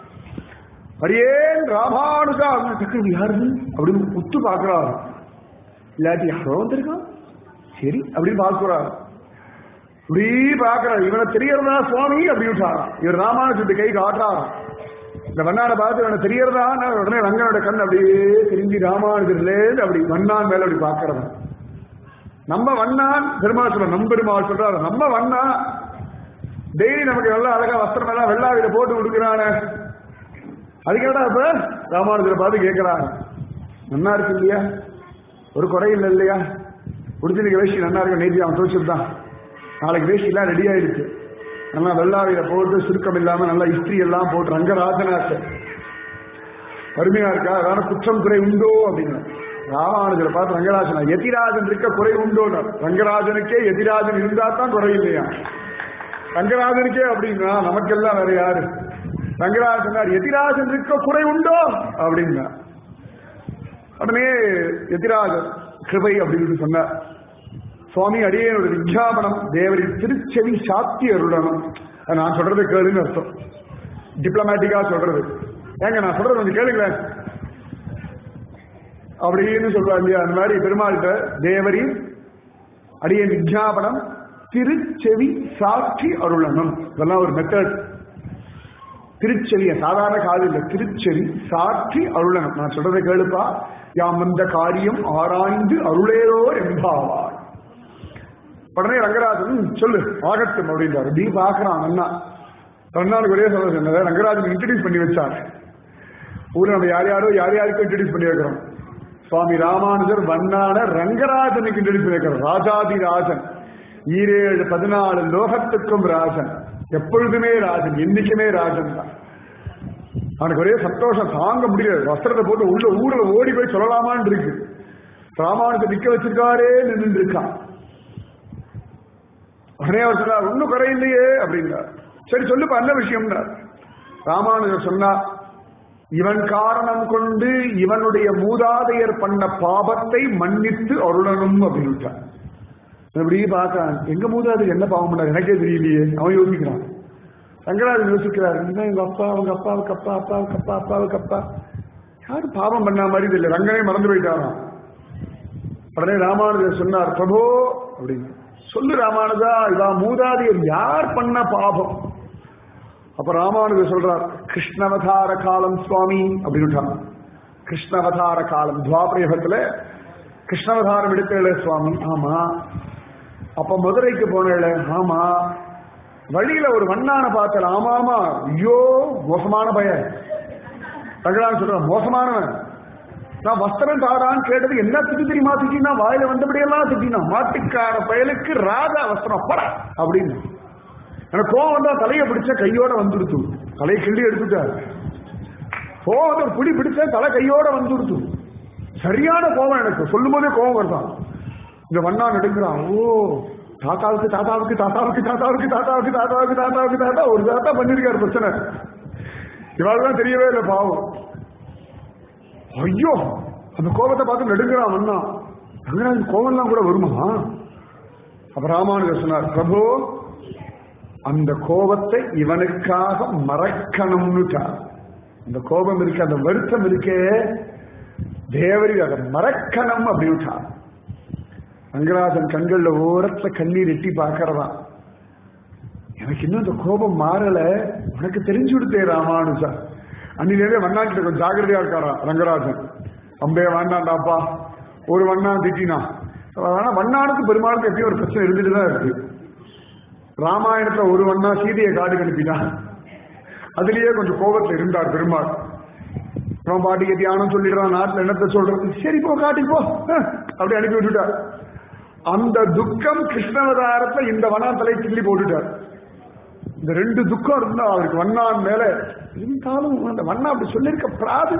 அடியேன் ராமானுஜா டக்குனு யாருன்னு அப்படின்னு உத்து பாக்குறாரு இல்லாட்டி யாரோ வந்திருக்கான் சரி அப்படின்னு பார்க்கிறார் இப்படி பார்க்கிறார் இவனை தெரியறதா சுவாமி அப்படின்னு விட்டாராம் இவர் ராமானுஜத்து கை காட்டுறாராம் இந்த வண்ணானை பார்த்து இவனை தெரியறதா உடனே ரங்கனோட கண் அப்படியே திரும்பி ராமானுஜர்லேருந்து அப்படி வண்ணான் மேல அப்படி பார்க்கறதா நம்ம வண்ணான் பெருமாள் சொல்ற நம்ம பெருமாள் சொல்றாரு நம்ம வண்ணா டெய்லி நமக்கு நல்லா அழகா வஸ்திரம் எல்லாம் வெள்ளாவில போட்டு கொடுக்குறானே அதுக்கேடா இப்ப ராமானுஜரை பார்த்து கேட்கிறாங்க நல்லா இருக்கு இல்லையா ஒரு குறை இல்லை இல்லையா உடுத்திருக்க வேஷ்டி நல்லா இருக்கும் நேற்று அவன் துவச்சிருந்தான் நாளைக்கு வேஷ்டி எல்லாம் ரெடி ஆயிடுச்சு நல்லா வெள்ளாவில போட்டு சுருக்கம் இல்லாம நல்லா இஸ்திரி எல்லாம் போட்டு ரங்கராஜனாச்சு அருமையா இருக்கா அதான குற்றம் குறை உண்டோ அப்படின்னு ராமானுஜரை பார்த்து ரங்கராஜனா எதிராஜன் இருக்க குறை உண்டோ ரங்கராஜனுக்கே எதிராஜன் இருந்தா தான் குறை இல்லையா ரங்கராஜனுக்கே அப்படின்னா நமக்கெல்லாம் வேற யாரு ரங்கராஜன் எதிராஜன் இருக்க குறை உண்டோ அப்படின்னா உடனே எதிராஜர் கிருபை அப்படின்னு சொன்னார் சுவாமி அடியேனோட விஞ்ஞாபனம் தேவரின் திருச்செவி சாத்தி அருளணும் அது நான் சொல்றது கேளுன்னு அர்த்தம் டிப்ளமேட்டிக்கா சொல்றது ஏங்க நான் சொல்றது கொஞ்சம் கேளுங்களேன் அப்படின்னு சொல்றா இல்லையா அந்த மாதிரி பெருமாள்கிட்ட தேவரின் அடியேன் விஞ்ஞாபனம் திருச்செவி சாட்சி அருளணும் இதெல்லாம் ஒரு மெத்தட் திருச்செவிய சாதாரண காது இல்ல திருச்செவி சாட்சி அருளனம் நான் சொல்றதை கேளுப்பா யாம் வந்த காரியம் ஆராய்ந்து அருளேரோ என்பாவார் உடனே ரங்கராஜன் சொல்லு ஆகட்டும் அப்படின்றாரு டி பாக்குறான் அண்ணா அண்ணாவுக்கு ஒரே சொல்ல சொன்னதை ரங்கராஜன் இன்ட்ரடியூஸ் பண்ணி வச்சார் ஊர்ல நம்ம யார் யாரோ யார் யாருக்கும் இன்ட்ரடியூஸ் பண்ணி வைக்கிறோம் சுவாமி ராமானுஜர் வண்ணான ரங்கராஜனுக்கு இன்ட்ரடியூஸ் பண்ணி வைக்கிறோம் ராஜாதி ராஜன் ஈரேழு பதினாலு லோகத்துக்கும் ராஜன் எப்பொழுதுமே ராஜன் என்னைக்குமே ராஜன் தான் அவனுக்கு ஒரே சந்தோஷம் தாங்க முடியாது வஸ்திரத்தை போட்டு உள்ள ஊர்ல ஓடி போய் சொல்லலாமான்னு இருக்கு ராமானுஜத்தை நிக்க வச்சிருக்காரே நின்று இருக்கான் உடனே அவர் சொன்னார் ஒன்னும் குறையில்லையே அப்படின்னார் சரி சொல்லுப்பா என்ன விஷயம்னார் ராமானுஜர் சொன்னார் இவன் காரணம் கொண்டு இவனுடைய மூதாதையர் பண்ண பாபத்தை மன்னித்து அருளணும் அப்படின்ட்டான் இப்படி பார்க்கறான் எங்க மூதாதையர் என்ன பாவம் பண்ணார் எனக்கே தெரியலையே அவன் யோசிக்கிறான் ரங்கராஜன் யோசிக்கிறார் என்ன எங்க அப்பா அவங்க அப்பாவுக்கு அப்பா அப்பாவுக்கு அப்பா அப்பாவுக்கு அப்பா யாரும் பாவம் பண்ண மாதிரி இல்லை ரங்கனே மறந்து போயிட்டாராம் உடனே ராமானுஜர் சொன்னார் பிரபோ அப்படின்னு சொல்லு ராமானுஜா இதா மூதாதையர் யார் பண்ண பாபம் அப்ப ராமானுஜர் சொல்றார் கிருஷ்ணவதார காலம் சுவாமி அப்படின்னு கிருஷ்ணவதார காலம் துவாபரயுகத்துல கிருஷ்ணவதாரம் எடுத்தேளே சுவாமி ஆமா அப்ப மதுரைக்கு போனேள ஆமா வழியில ஒரு வண்ணான பார்த்தல ஆமா ஆமா ஐயோ மோசமான பையன் ரங்கநாதன் சொல்றான் மோசமானவன் நான் வஸ்திரம் தாரான்னு கேட்டது என்ன திட்டி தெரியுமா திட்டினா வாயில வந்தபடியெல்லாம் திட்டினா மாட்டுக்கார பயலுக்கு ராஜா வஸ்திரம் பட அப்படின்னு எனக்கு கோவம் வந்தா தலையை பிடிச்ச கையோட வந்துடுத்து தலையை கிள்ளி எடுத்துட்டாரு கோவம் வந்து ஒரு புடி பிடிச்ச தலை கையோட வந்துடுத்து சரியான கோவம் எனக்கு சொல்லும் போதே கோவம் வருதான் இந்த வண்ணா நடுங்கிறான் ஓ தாத்தாவுக்கு தாத்தாவுக்கு தாத்தாவுக்கு தாத்தாவுக்கு தாத்தாவுக்கு தாத்தாவுக்கு தாத்தாவுக்கு தாத்தா ஒரு தாத்தா பண்ணிருக்காரு பிரச்சனை இவாள் தெரியவே இல்லை பாவம் ஐயோ அந்த கோபத்தை பார்த்து நடுங்கிறான் வண்ணா ரங்கராஜ் கோபம்லாம் கூட வருமா அப்ப ராமானுஜர் சொன்னார் பிரபு அந்த கோபத்தை இவனுக்காக மறக்கணும்னுட்டார் அந்த கோபம் இருக்கு அந்த வருத்தம் இருக்கே தேவரி அதை மறக்கணும் அப்படின்னுட்டார் ரங்கராஜன் கண்கள்ல ஓரத்துல கண்ணீர் எட்டி பார்க்கறதா எனக்கு இன்னும் இந்த கோபம் மாறல உனக்கு தெரிஞ்சு கொடுத்தே ராமானுஜா அன்னிலே வண்ணாக்கிட்ட கொஞ்சம் ஜாகிரதையா இருக்காராம் ரங்கராஜன் அம்பே வேண்டாண்டாப்பா ஒரு வண்ணா திட்டினா ஆனா வண்ணானுக்கு பெருமாளுக்கு எப்பயும் ஒரு பிரச்சனை இருந்துட்டு தான் இருக்கு ராமாயணத்துல ஒரு வண்ணா சீதையை காடு அனுப்பினான் அதுலயே கொஞ்சம் கோபத்துல இருந்தார் பெருமாள் அவன் பாட்டிக்கு தியானம் சொல்லிடுறான் நாட்டுல என்னத்த சொல்றது சரி போ காட்டுக்கு போ அஹ், அப்படி அனுப்பி விட்டுட்டார் அந்த துக்கம் கிருஷ்ணவதாரத்துல இந்த வனா தலை கிள்ளி போட்டுட்டார் இந்த ரெண்டு துக்கம் இருந்தா அவருக்கு வண்ணான் மேல இருந்தாலும் அந்த வண்ணா அப்படி சொல்லியிருக்க பிராது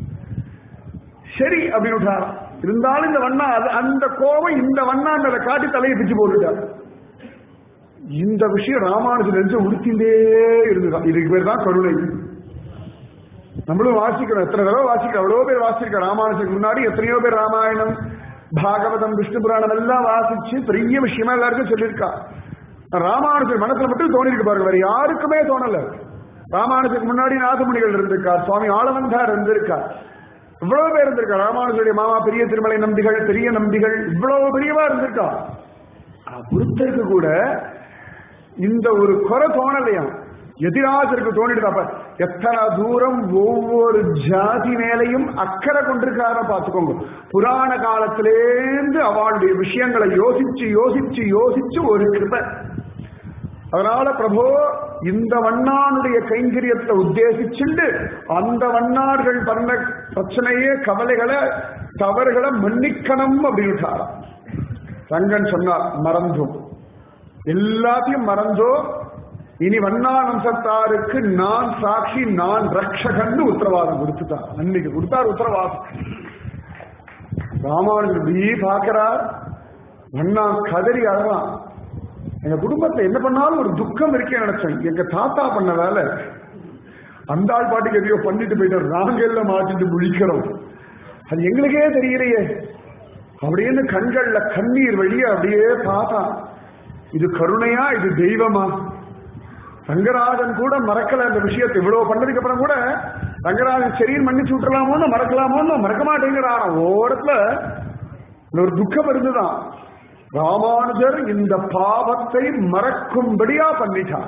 சரி அப்படின்னு விட்டார் இருந்தாலும் இந்த வண்ணா அது- அந்த கோபம் இந்த வண்ணா மேல காட்டி தலையை பிச்சு போட்டுட்டார் இந்த விஷயம் ராமானுஜன் நெஞ்ச உடுத்திண்டே இருந்துதான் இதுக்கு பேர் தான் கருணை நம்மளும் வாசிக்கிறோம் எத்தனை தடவை வாசிக்கிறோம் எவ்வளவு பேர் வாசிக்கிறோம் ராமானுஜனுக்கு முன்னாடி எத்தனையோ பேர் ராமாயணம் பாகவதம் விஷ்ணு புராணம் எல்லாம் வாசிச்சு பெரிய விஷயமா எல்லாருக்கும் சொல்லியிருக்கா ராமானுஜர் மனசுல மட்டும் தோணி இருக்கு பாருங்க வேற யாருக்குமே தோணல ராமானுஜருக்கு முன்னாடி நாதமுனிகள் இருந்திருக்கார் சுவாமி ஆளவந்தார் இருந்திருக்கார் இவ்வளவு பேர் இருந்திருக்கா ராமானுஜருடைய மாமா பெரிய திருமலை நம்பிகள் பெரிய நம்பிகள் இவ்வளவு பெரியவா இருந்திருக்கா ஒருத்தருக்கு கூட இந்த ஒரு குறை தோணலையா எதிராஜருக்கு தோணிடுது அப்ப எத்தனை தூரம் ஒவ்வொரு ஜாதி மேலையும் அக்கறை கொண்டிருக்கார பார்த்துக்கோங்க புராண காலத்திலேந்து அவளுடைய விஷயங்களை யோசிச்சு யோசிச்சு யோசிச்சு ஒரு கிருபை அதனால பிரபு இந்த வண்ணானுடைய கைங்கரியத்தை உத்தேசிச்சுண்டு அந்த வண்ணார்கள் பண்ண பிரச்சனையே கவலைகளை தவறுகளை மன்னிக்கணும் அப்படின்ட்டாராம் ரங்கன் சொன்னார் மறந்தோம் எல்லாத்தையும் மறந்தோ இனி வண்ணானம்சத்தாருக்கு நான் சாட்சி நான் ரக்ஷகன்னு உத்தரவாதம் கொடுத்துட்டார் அன்னைக்கு கொடுத்தார் உத்தரவாதம் ராமானுஜர் இப்படி பார்க்கிறார் வண்ணா கதறி அழறான் எங்க குடும்பத்துல என்ன பண்ணாலும் ஒரு துக்கம் இருக்கே நினைச்சேன் எங்க தாத்தா பண்ண வேலை அந்த ஆள் பாட்டுக்கு எதையோ பண்ணிட்டு போயிட்டார் நாங்க எல்லாம் மாட்டிட்டு முழிக்கிறோம் அது எங்களுக்கே தெரியலையே அப்படின்னு கண்கள்ல கண்ணீர் வழிய அப்படியே பார்த்தா இது கருணையா இது தெய்வமா ரங்கராஜன் கூட மறக்கல அந்த விஷயத்தை இவ்வளவு பண்ணதுக்கு அப்புறம் கூட ரங்கராஜன் சரின்னு மன்னிச்சு விட்டுலாமோன்னு மறக்கலாமோன்னு மறக்க மாட்டேங்கிறான் ஓரத்துல இந்த ஒரு துக்கம் இருந்துதான் ராமானுஜர் இந்த பாவத்தை மறக்கும்படியா பண்ணிட்டார்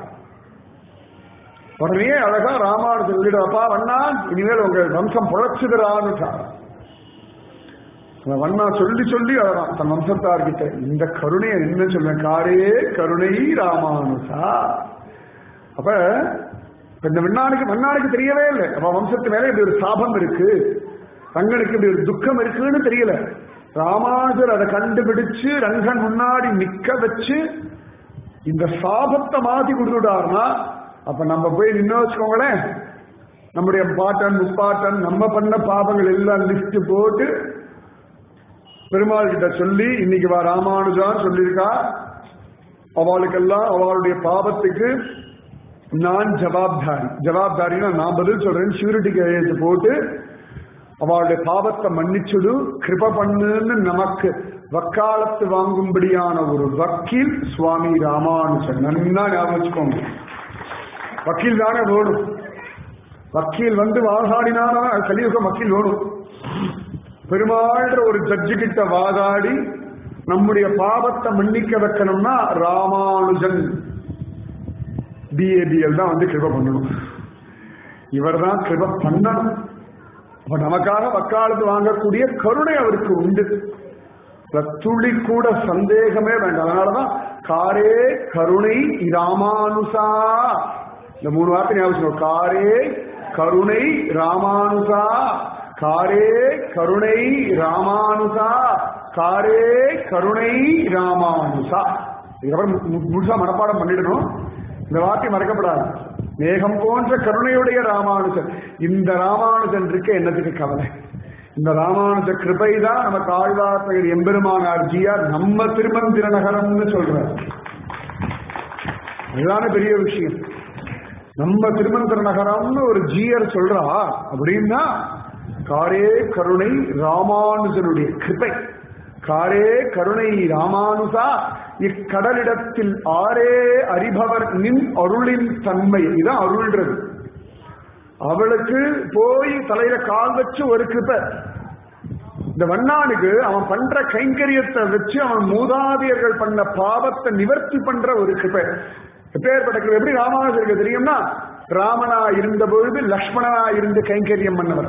உடனே அழகா ராமானுஜர் சொல்லிடுவாப்பா வண்ணா இனிமேல் உங்க வம்சம் புழைச்சுகிறான்னுட்டார் அந்த வண்ணா சொல்லி சொல்லி அழகான் தன் வம்சத்தார்கிட்ட இந்த கருணையை என்ன சொல்றேன் காரே கருணை ராமானுஜா அப்ப இப்ப இந்த விண்ணானுக்கு மண்ணானுக்கு தெரியவே இல்லை அப்ப வம்சத்து மேல இப்படி ஒரு சாபம் இருக்கு ரங்கனுக்கு இப்படி ஒரு துக்கம் இருக்குன்னு தெரியல ராமானுஜர் அதை கண்டுபிடிச்சு ரங்கன் முன்னாடி நிக்க வச்சு இந்த சாபத்தை மாத்தி கொடுத்துட்டாருன்னா அப்ப நம்ம போய் நின்று வச்சுக்கோங்களேன் நம்முடைய பாட்டன் முப்பாட்டன் நம்ம பண்ண பாபங்கள் எல்லாம் லிஸ்ட் போட்டு பெருமாள் கிட்ட சொல்லி இன்னைக்கு வா ராமானுஜான்னு சொல்லியிருக்கா அவளுக்கெல்லாம் அவளுடைய பாவத்துக்கு நான் ஜவாப்தாரி ஜவாப்தாரினா நான் பதில் சொல்றேன் ஷூரிட்டி கையெழுத்து போட்டு அவளுடைய பாவத்தை மன்னிச்சுடு கிருப பண்ணுன்னு நமக்கு வக்காலத்து வாங்கும்படியான ஒரு வக்கீல் சுவாமி ராமானுஜன் நன்னா ஞாபகம் வச்சுக்கோங்க வக்கீல் தானே வேணும் வக்கீல் வந்து வாதாடினாலும் அது கலியுக வக்கீல் வேணும் பெருமாள்ன்ற ஒரு ஜட்ஜு கிட்ட வாதாடி நம்முடைய பாவத்தை மன்னிக்க வைக்கணும்னா ராமானுஜன் பிஏபிஎல் தான் வந்து கிருப பண்ணணும் இவர் தான் கிருப பண்ணணும் அப்ப நமக்காக வக்காலத்து வாங்கக்கூடிய கருணை அவருக்கு உண்டு அதுல துளி கூட சந்தேகமே வேண்டாம் அதனாலதான் காரே கருணை ராமானுசா இந்த மூணு வார்த்தை ஞாபகம் வச்சுக்கோ. காரே கருணை ராமானுசா காரே கருணை ராமானுசா காரே கருணை ராமானுசா இதுக்கப்புறம் மு- மு- முழுசா மனப்பாடம் பண்ணிடணும் இந்த வார்த்தை மறக்கப்படாது மேகம் போன்ற கருணையுடைய ராமானுஜன் இந்த ராமானுஜன் இருக்க என்னத்துக்கு கவலை இந்த ராமானுஜ கிருபை தான் நமக்கு ஆழ்வார்த்தகர் எம்பெருமானார் ஜியார் நம்ம திருமந்திர நகரம்னு சொல்றார் அதுதானே பெரிய விஷயம் நம்ம திருமந்திர நகரம்னு ஒரு ஜீயர் சொல்றா அப்படின்னா காரே கருணை ராமானுஜனுடைய கிருபை காரே கருணை ராமானுசா இக்கடலிடத்தில் ஆரே அறிபவர் நின் அருளின் தன்மை இதான் அருள்ன்றது அவளுக்கு போய் தலையில கால் வச்சு ஒரு கிருபை இந்த வண்ணானுக்கு அவன் பண்ற கைங்கரியத்தை வச்சு அவன் மூதாதையர்கள் பண்ண பாவத்தை நிவர்த்தி பண்ற ஒரு கிருபை எப்பேற்பட்ட கிருபை எப்படி ராமானுஜருக்கு தெரியும்னா ராமனா இருந்த பொழுது லக்ஷ்மணனா இருந்து கைங்கரியம் பண்ணவர்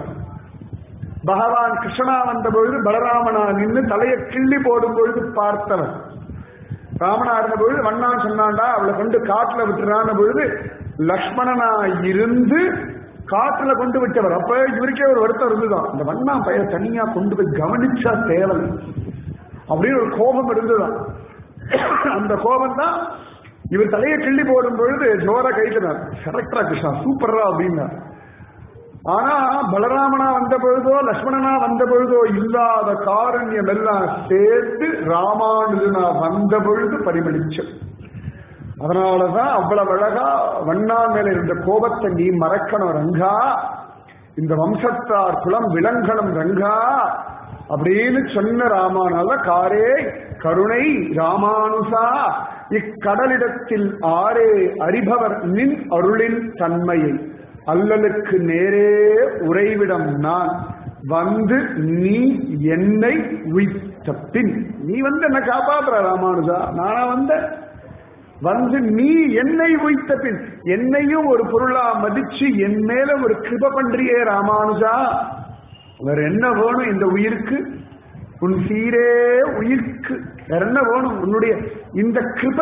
பகவான் கிருஷ்ணனா வந்த பொழுது பலராமனா நின்று தலையை கிள்ளி போடும் பொழுது பார்த்தவர் ராமனா இருந்த பொழுது வண்ணான் சொன்னான்டா அவளை கொண்டு காட்டுல விட்டுறான பொழுது லக்ஷ்மணனா இருந்து காட்டுல கொண்டு விட்டவர் அப்ப இவருக்கே ஒரு வருத்தம் இருந்துதான் இந்த வண்ணா பையன் தனியா கொண்டு போய் கவனிச்சா தேவை அப்படின்னு ஒரு கோபம் இருந்துதான் அந்த கோபம் தான் இவர் தலையை கிள்ளி போடும் பொழுது ஜோரா கைத்தினார் கரெக்டா கிருஷ்ணா சூப்பரா அப்படின்னா ஆனா பலராமனா வந்த பொழுதோ லக்ஷ்மணனா வந்த பொழுதோ இல்லாத காரண்யம் எல்லாம் சேர்த்து ராமானுஜனா வந்த பொழுது பரிமளிச்சு அதனாலதான் அவ்வளவு அழகா வண்ணா மேல இருந்த கோபத்தை நீ மறக்கணும் ரங்கா இந்த வம்சத்தார் குலம் விலங்கணும் ரங்கா அப்படின்னு சொன்ன ராமானால காரே கருணை ராமானுசா இக்கடலிடத்தில் ஆரே அறிபவர் நின் அருளின் தன்மையை அல்லலுக்கு நேரே உறைவிடம் நான் வந்து நீ என்னை உய்த்த பின் நீ வந்து என்ன காப்பாத்துற ராமானுஜா நானா வந்த வந்து நீ என்னை உய்த்த பின் என்னையும் ஒரு பொருளா மதிச்சு என் மேல ஒரு கிருப பண்றியே ராமானுஜா வேற என்ன வேணும் இந்த உயிருக்கு உன் சீரே உயிர்க்கு வேற என்ன வேணும் உன்னுடைய இந்த கிருப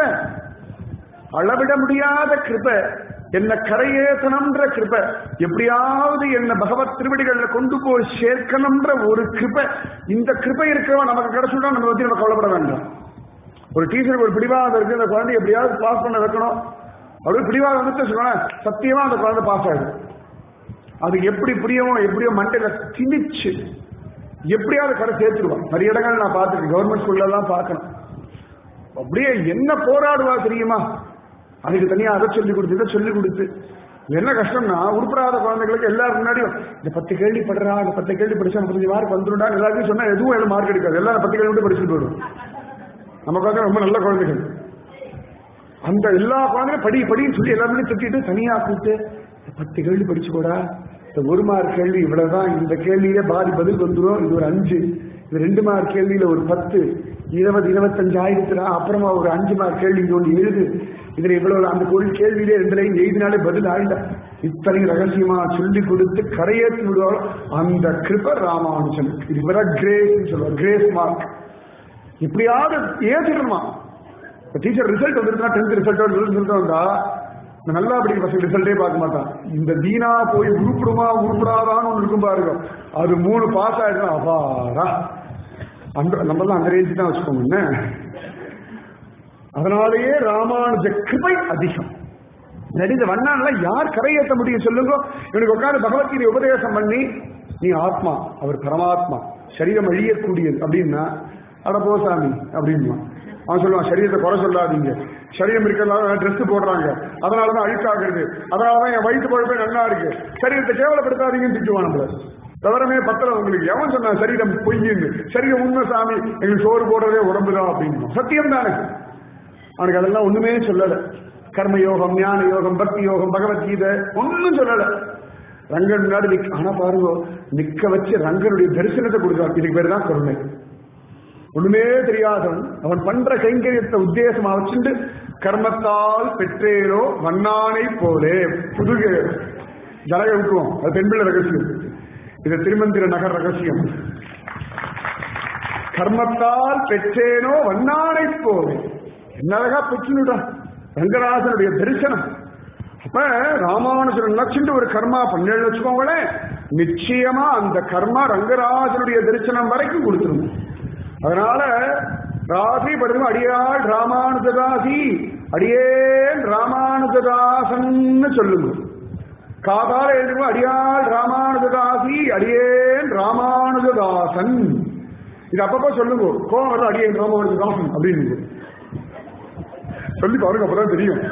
அளவிட முடியாத கிருப என்ன கரையேற்றணும்ன்ற கிருப எப்படியாவது என்ன பகவத் திருவடிகள்ல கொண்டு போய் சேர்க்கணும்ன்ற ஒரு கிருப இந்த கிருபை இருக்கிறவன் நமக்கு கிடைச்சுட்டா நம்ம பத்தி நம்ம கவலைப்பட வேண்டாம் ஒரு டீச்சருக்கு ஒரு பிடிவாதம் இருக்கு அந்த குழந்தை எப்படியாவது பாஸ் பண்ண வைக்கணும் அப்படியே பிடிவாதம் வந்துட்டு சொல்லுவேன் சத்தியமா அந்த குழந்தை பாஸ் ஆயிடும் அது எப்படி புரியமோ எப்படியோ மண்டையில திணிச்சு எப்படியாவது கடை சேர்த்துருவான் நிறைய இடங்கள் நான் பார்த்துருக்கேன் கவர்மெண்ட் ஸ்கூல்ல எல்லாம் பார்க்கணும் அப்படியே என்ன போராடுவா தெரியுமா அதுக்கு தனியா அதை சொல்லி கொடுத்து இதை சொல்லி கொடுத்து இது என்ன கஷ்டம்னா உருப்படாத குழந்தைகளுக்கு எல்லாரும் முன்னாடியும் இந்த பத்து கேள்வி படுறா இந்த பத்து கேள்வி படிச்சா முப்பத்தஞ்சு மார்க் வந்துருடா எல்லாருக்கும் சொன்னா எதுவும் எல்லாம் மார்க் எடுக்காது எல்லாரும் பத்து கேள்வி மட்டும் படிச்சுட்டு போயிடும் நமக்கு வந்து ரொம்ப நல்ல குழந்தைகள் அந்த எல்லா குழந்தைகளும் படி படின்னு சொல்லி எல்லாருமே திட்டிட்டு தனியா கூப்பிட்டு இந்த பத்து கேள்வி படிச்சுக்கூடா இந்த ஒரு மார்க் கேள்வி இவ்வளவுதான் இந்த கேள்வியில பாதி பதில் வந்துடும் இது ஒரு அஞ்சு இது ரெண்டு மார்க் கேள்வியில ஒரு பத்து இருபது இருபத்தஞ்சு ஆயிரத்துனா அப்புறமா ஒரு அஞ்சு மார்க் கேள்வி இங்க ஒன்று எழுது இதுல இவ்வளவு அந்த ஒரு கேள்வியிலே ரெண்டு லைன் எழுதினாலே பதில் ஆயிட இத்தனை ரகசியமா சொல்லி கொடுத்து கரையேற்றி விடுவாள் அந்த கிருப ராமானுஜன் இது வர கிரேஸ் சொல்லுவார் கிரேஸ் மார்க் இப்படியாவது ஏற்றிடணுமா இப்போ டீச்சர் ரிசல்ட் வந்துருந்தா டென்த் ரிசல்ட் ரிசல்ட் வந்தா இந்த நல்லா படிக்கிற பசங்க ரிசல்ட்டே பார்க்க மாட்டான் இந்த தீனா போய் உருப்பிடுமா உருப்படாதான்னு ஒன்று இருக்கும் பாருங்க அது மூணு பாஸ் ஆயிடும் அப்பாரா அந்த நம்மளாம் அந்த ரேஞ்சு தான் வச்சுக்கோங்க என்ன அதனாலேயே ராமானுஜ கிருபை அதிகம் நடிந்த வண்ணான்ல யார் கரையேற்ற முடியும் சொல்லுங்க இவனுக்கு உட்காந்து பகவத்கீதை உபதேசம் பண்ணி நீ ஆத்மா அவர் பரமாத்மா சரீரம் அழியக்கூடியது அப்படின்னா அட போ சாமி அப்படின்மா அவன் சொல்லுவான் சரீரத்தை குறை சொல்லாதீங்க சரீரம் இருக்கிறதுனால ட்ரெஸ் போடுறாங்க அதனாலதான் அழுக்காகிறது அதனாலதான் என் வயிற்று பழப்பே நல்லா இருக்கு சரீரத்தை கேவலப்படுத்தாதீங்கன்னு திட்டுவான் நம்மள விவரமே பத்திரம் உங்களுக்கு எவன் சொன்னா சரீரம் பொய்யுன்னு சரீரம் உண்மை சாமி எங்களுக்கு சோறு போடுறதே உடம்பு தான் அப்படின்னு சத்தியம் தானே அவனுக்கு அதெல்லாம் ஒண்ணுமே சொல்லல கர்ம யோகம் ஞான யோகம் பக்தி யோகம் பகவத்கீதை ஒன்னும் சொல்லல ரங்கன் முன்னாடி நிக்க ஆனா பாருங்க நிக்க வச்சு ரங்கனுடைய தரிசனத்தை கொடுக்குறான் இதுக்கு பேர் தான் கருணை ஒண்ணுமே தெரியாதவன் அவன் பண்ற கைங்கரியத்தை உத்தேசமா வச்சுட்டு கர்மத்தால் பெற்றேரோ வண்ணானை போலே புதுக ஜலக விட்டுருவோம் அது பெண்பிள்ளை ரகசியம் இது திருமந்திர நகர் ரகசியம் கர்மத்தால் பெற்றேனோ வண்ணானை போவே என்ன அழகா பெற்றுடா ரங்கராஜனுடைய தரிசனம் அப்ப ராமானுஜர் நினைச்சுட்டு ஒரு கர்மா பண்ணேன்னு வச்சுக்கோங்களேன் நிச்சயமா அந்த கர்மா ரங்கராஜனுடைய தரிசனம் வரைக்கும் கொடுத்துரும் அதனால ராசி படுதும் அடியாள் ராமானுஜதாசி அடியேன் ராமானுஜதாசன்னு சொல்லுங்க காதால எழுதுவோம் அடியாள் ராமானுஜதாசி அடியேன் ராமானுஜதாசன் இது அப்பப்போ சொல்லுங்க கோவம் வருது அடியேன் ராமானுஜதாசன் அப்படின்னு சொல்லி பாருங்க அப்பதான் தெரியும்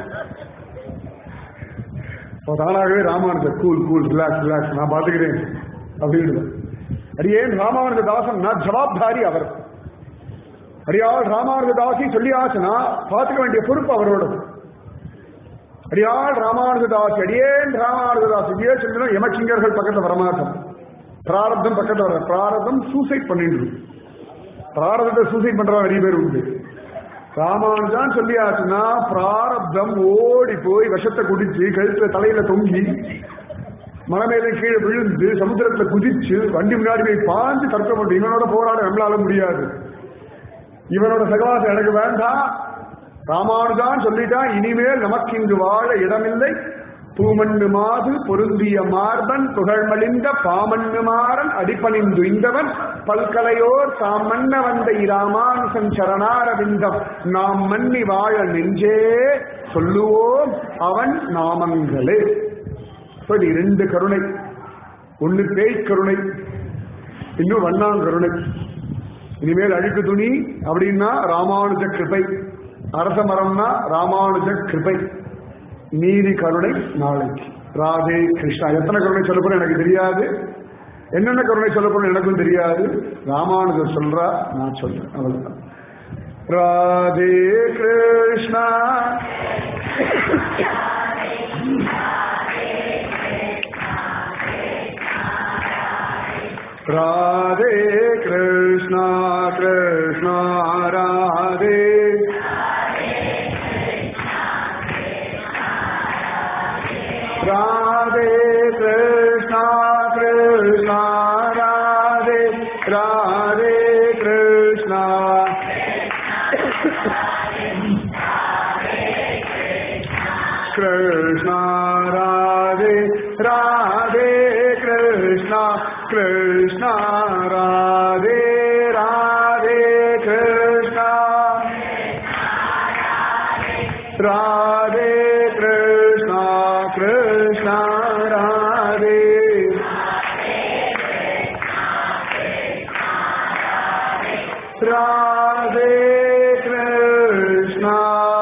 அப்ப தானாகவே Ramanujar cool cool relax relax நான் பாத்துக்கிறேன் அப்படின்னு அடியேன் ராமானுஜ தாசன் நான் ஜவாப்தாரி அவர் அடியாள் ராமானுஜ தாசி சொல்லி ஆச்சுன்னா பார்த்துக்க வேண்டிய பொறுப்பு அவரோட அடியாள் ராமானுஜதாசி அடியேன் ராமானுஜதாசி இதே சொல்லினா யமக்கிங்கர்கள் பக்கத்துல வரமாட்டோம் பிராரப்தம் பக்கத்துல வர பிராரப்தம் சூசைட் பண்ணிட்டு பிராரதத்தை சூசைட் பண்றவங்க நிறைய பேர் உண்டு ராமானுஜான் சொல்லியாச்சுன்னா பிராரப்தம் ஓடி போய் விஷத்தை குடிச்சு கழுத்துல தலையில தொங்கி மனமேல கீழே விழுந்து சமுத்திரத்துல குதிச்சு வண்டி முன்னாடி போய் பாஞ்சு தற்கொலை பண்ணு இவனோட போராட நம்மளால முடியாது இவனோட சகவாசம் எனக்கு வேண்டாம் ராமானுஜான் சொல்லிட்டான் இனிமேல் நமக்கு இங்கு வாழ இடமில்லை பூமண்ணு மாது பொருந்திய மார்பன் புகழ்மலிந்த பாமண்ணு மாறன் அடிப்பணிந்து இந்தவன் பல்கலையோர் தாம் மன்ன வந்த இராமானுசன் சரணாரவிந்தம் நாம் மன்னி வாழ நெஞ்சே சொல்லுவோம் அவன் நாமங்களே இப்படி ரெண்டு கருணை ஒன்னு பேய் கருணை இன்னும் வண்ணாங்கருணை இனிமேல் அழுக்கு துணி அப்படின்னா ராமானுஜ கிருபை அரச மரம்னா ராமானுஜ கிருபை நீதி கருணை நாளைக்கு ராதே கிருஷ்ணா எத்தனை கருணை சொல்லப்படும் எனக்கு தெரியாது என்னென்ன கருணை சொல்லப்படும் எனக்கும் தெரியாது ராமானுஜர் சொல்றா நான் சொல்றேன் அவ்வளவுதான் ராதே கிருஷ்ணா ராதே கிருஷ்ணா கிருஷ்ணா ராதே ராதே கிருஷ்ணா கிருஷ்ணா ராதே ராதே கிருஷ்ணா கிருஷ்ணா ராதே ராதே கிருஷ்ணா கிருஷ்ணா ராதே ராதே கிருஷ்ணா ராதே கிருஷ்ணா கிருஷ்ணா ராதே ராதே கிருஷ்ணா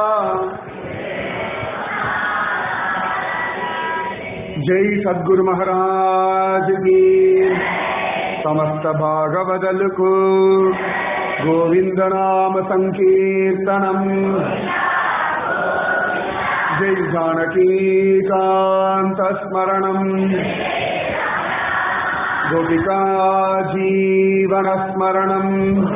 జై సద్గురు మహారాజ్ కి సమస్త భాగవదలకు గోవింద నామ సంకీర్తనం జై జానకీకాంత స్మరణం గోపికా జీవన స్మరణం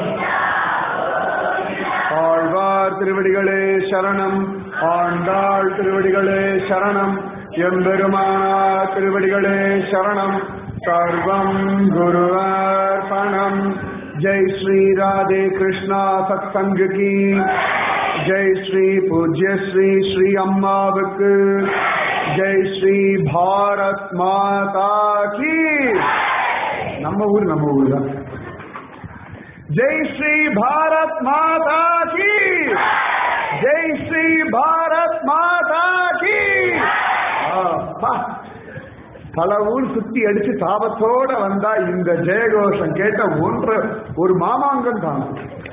ஆழ்வார் திருவடிகளே சரணம் ஆண்டாள் திருவடிகளே சரணம் எம்பெருமானார் திருவடிகளே சரணம் சர்வம் குருவர்பணம் ஜெய் ஸ்ரீ ராதே கிருஷ்ணா சத்சங்க கி ஜெய் ஸ்ரீ பூஜ்ய ஸ்ரீ ஸ்ரீ அம்மாவுக்கு ஜெய் ஸ்ரீ பாரத் மாதா கி நம்ம ஊர் நம்ம ஊர் தான் ஜெய் ஸ்ரீ பாரத் மாதா கி ஜெய் ஸ்ரீ பாரத் மாதா கி அப்பா. பல ஊர் சுத்தி அடிச்சு தாபத்தோட வந்தா இந்த ஜெயகோஷம் கேட்ட ஒன்று ஒரு மாமாங்கம் தான்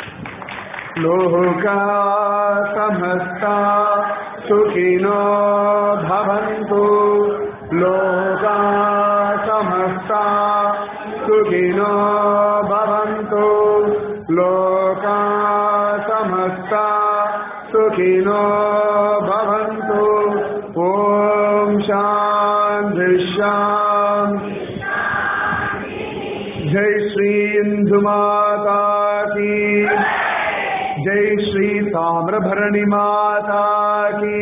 லோகா சமஸ்தா சுகினோ பவந்து லோகா சமஸ்தா சுகினோ பவந்து லோகா சமஸ்தா சுகினோ பவந்து ஓம் சாந்தி சாந்தி जय श्री इंदु माता की जय श्री ताम्रभरणी माता की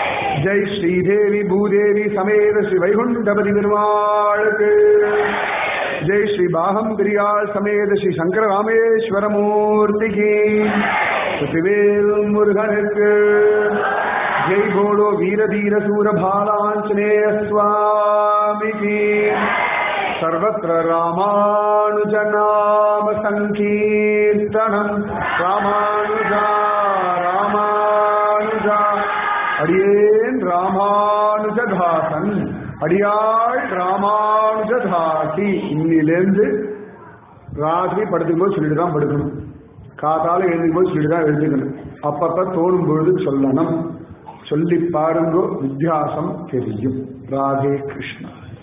जय श्री देवी भूदेवी समेत श्री वैकुंठपति निर्माण के ஜெய் ஸ்ரீ பாகம் பிரியாள் சமேத ஸ்ரீ சங்கர ராமேஸ்வர மூர்த்திக்கு சுத்திவேல் முருகனுக்கு ஜெய் போலோ வீர தீர சூர பாலாஞ்சனேய சுவாமிக்கு सर्वत्र रामानुजनाम सङ्कीर्तनम् रामानुजा रामानुजा அடியேன் ராமானுஜதாசன் அடியாள் ராமானுஜதாசி இன்னிலேருந்து ராத்திரி படுத்துக்கும் போது சொல்லிட்டு தான் படுக்கணும் காத்தால எழுந்துக்கும் போது சொல்லிட்டு தான் எழுந்துக்கணும் அப்பப்ப தோணும் பொழுது சொல்லணும் சொல்லி பாருங்கோ வித்தியாசம் தெரியும் ராதே கிருஷ்ணா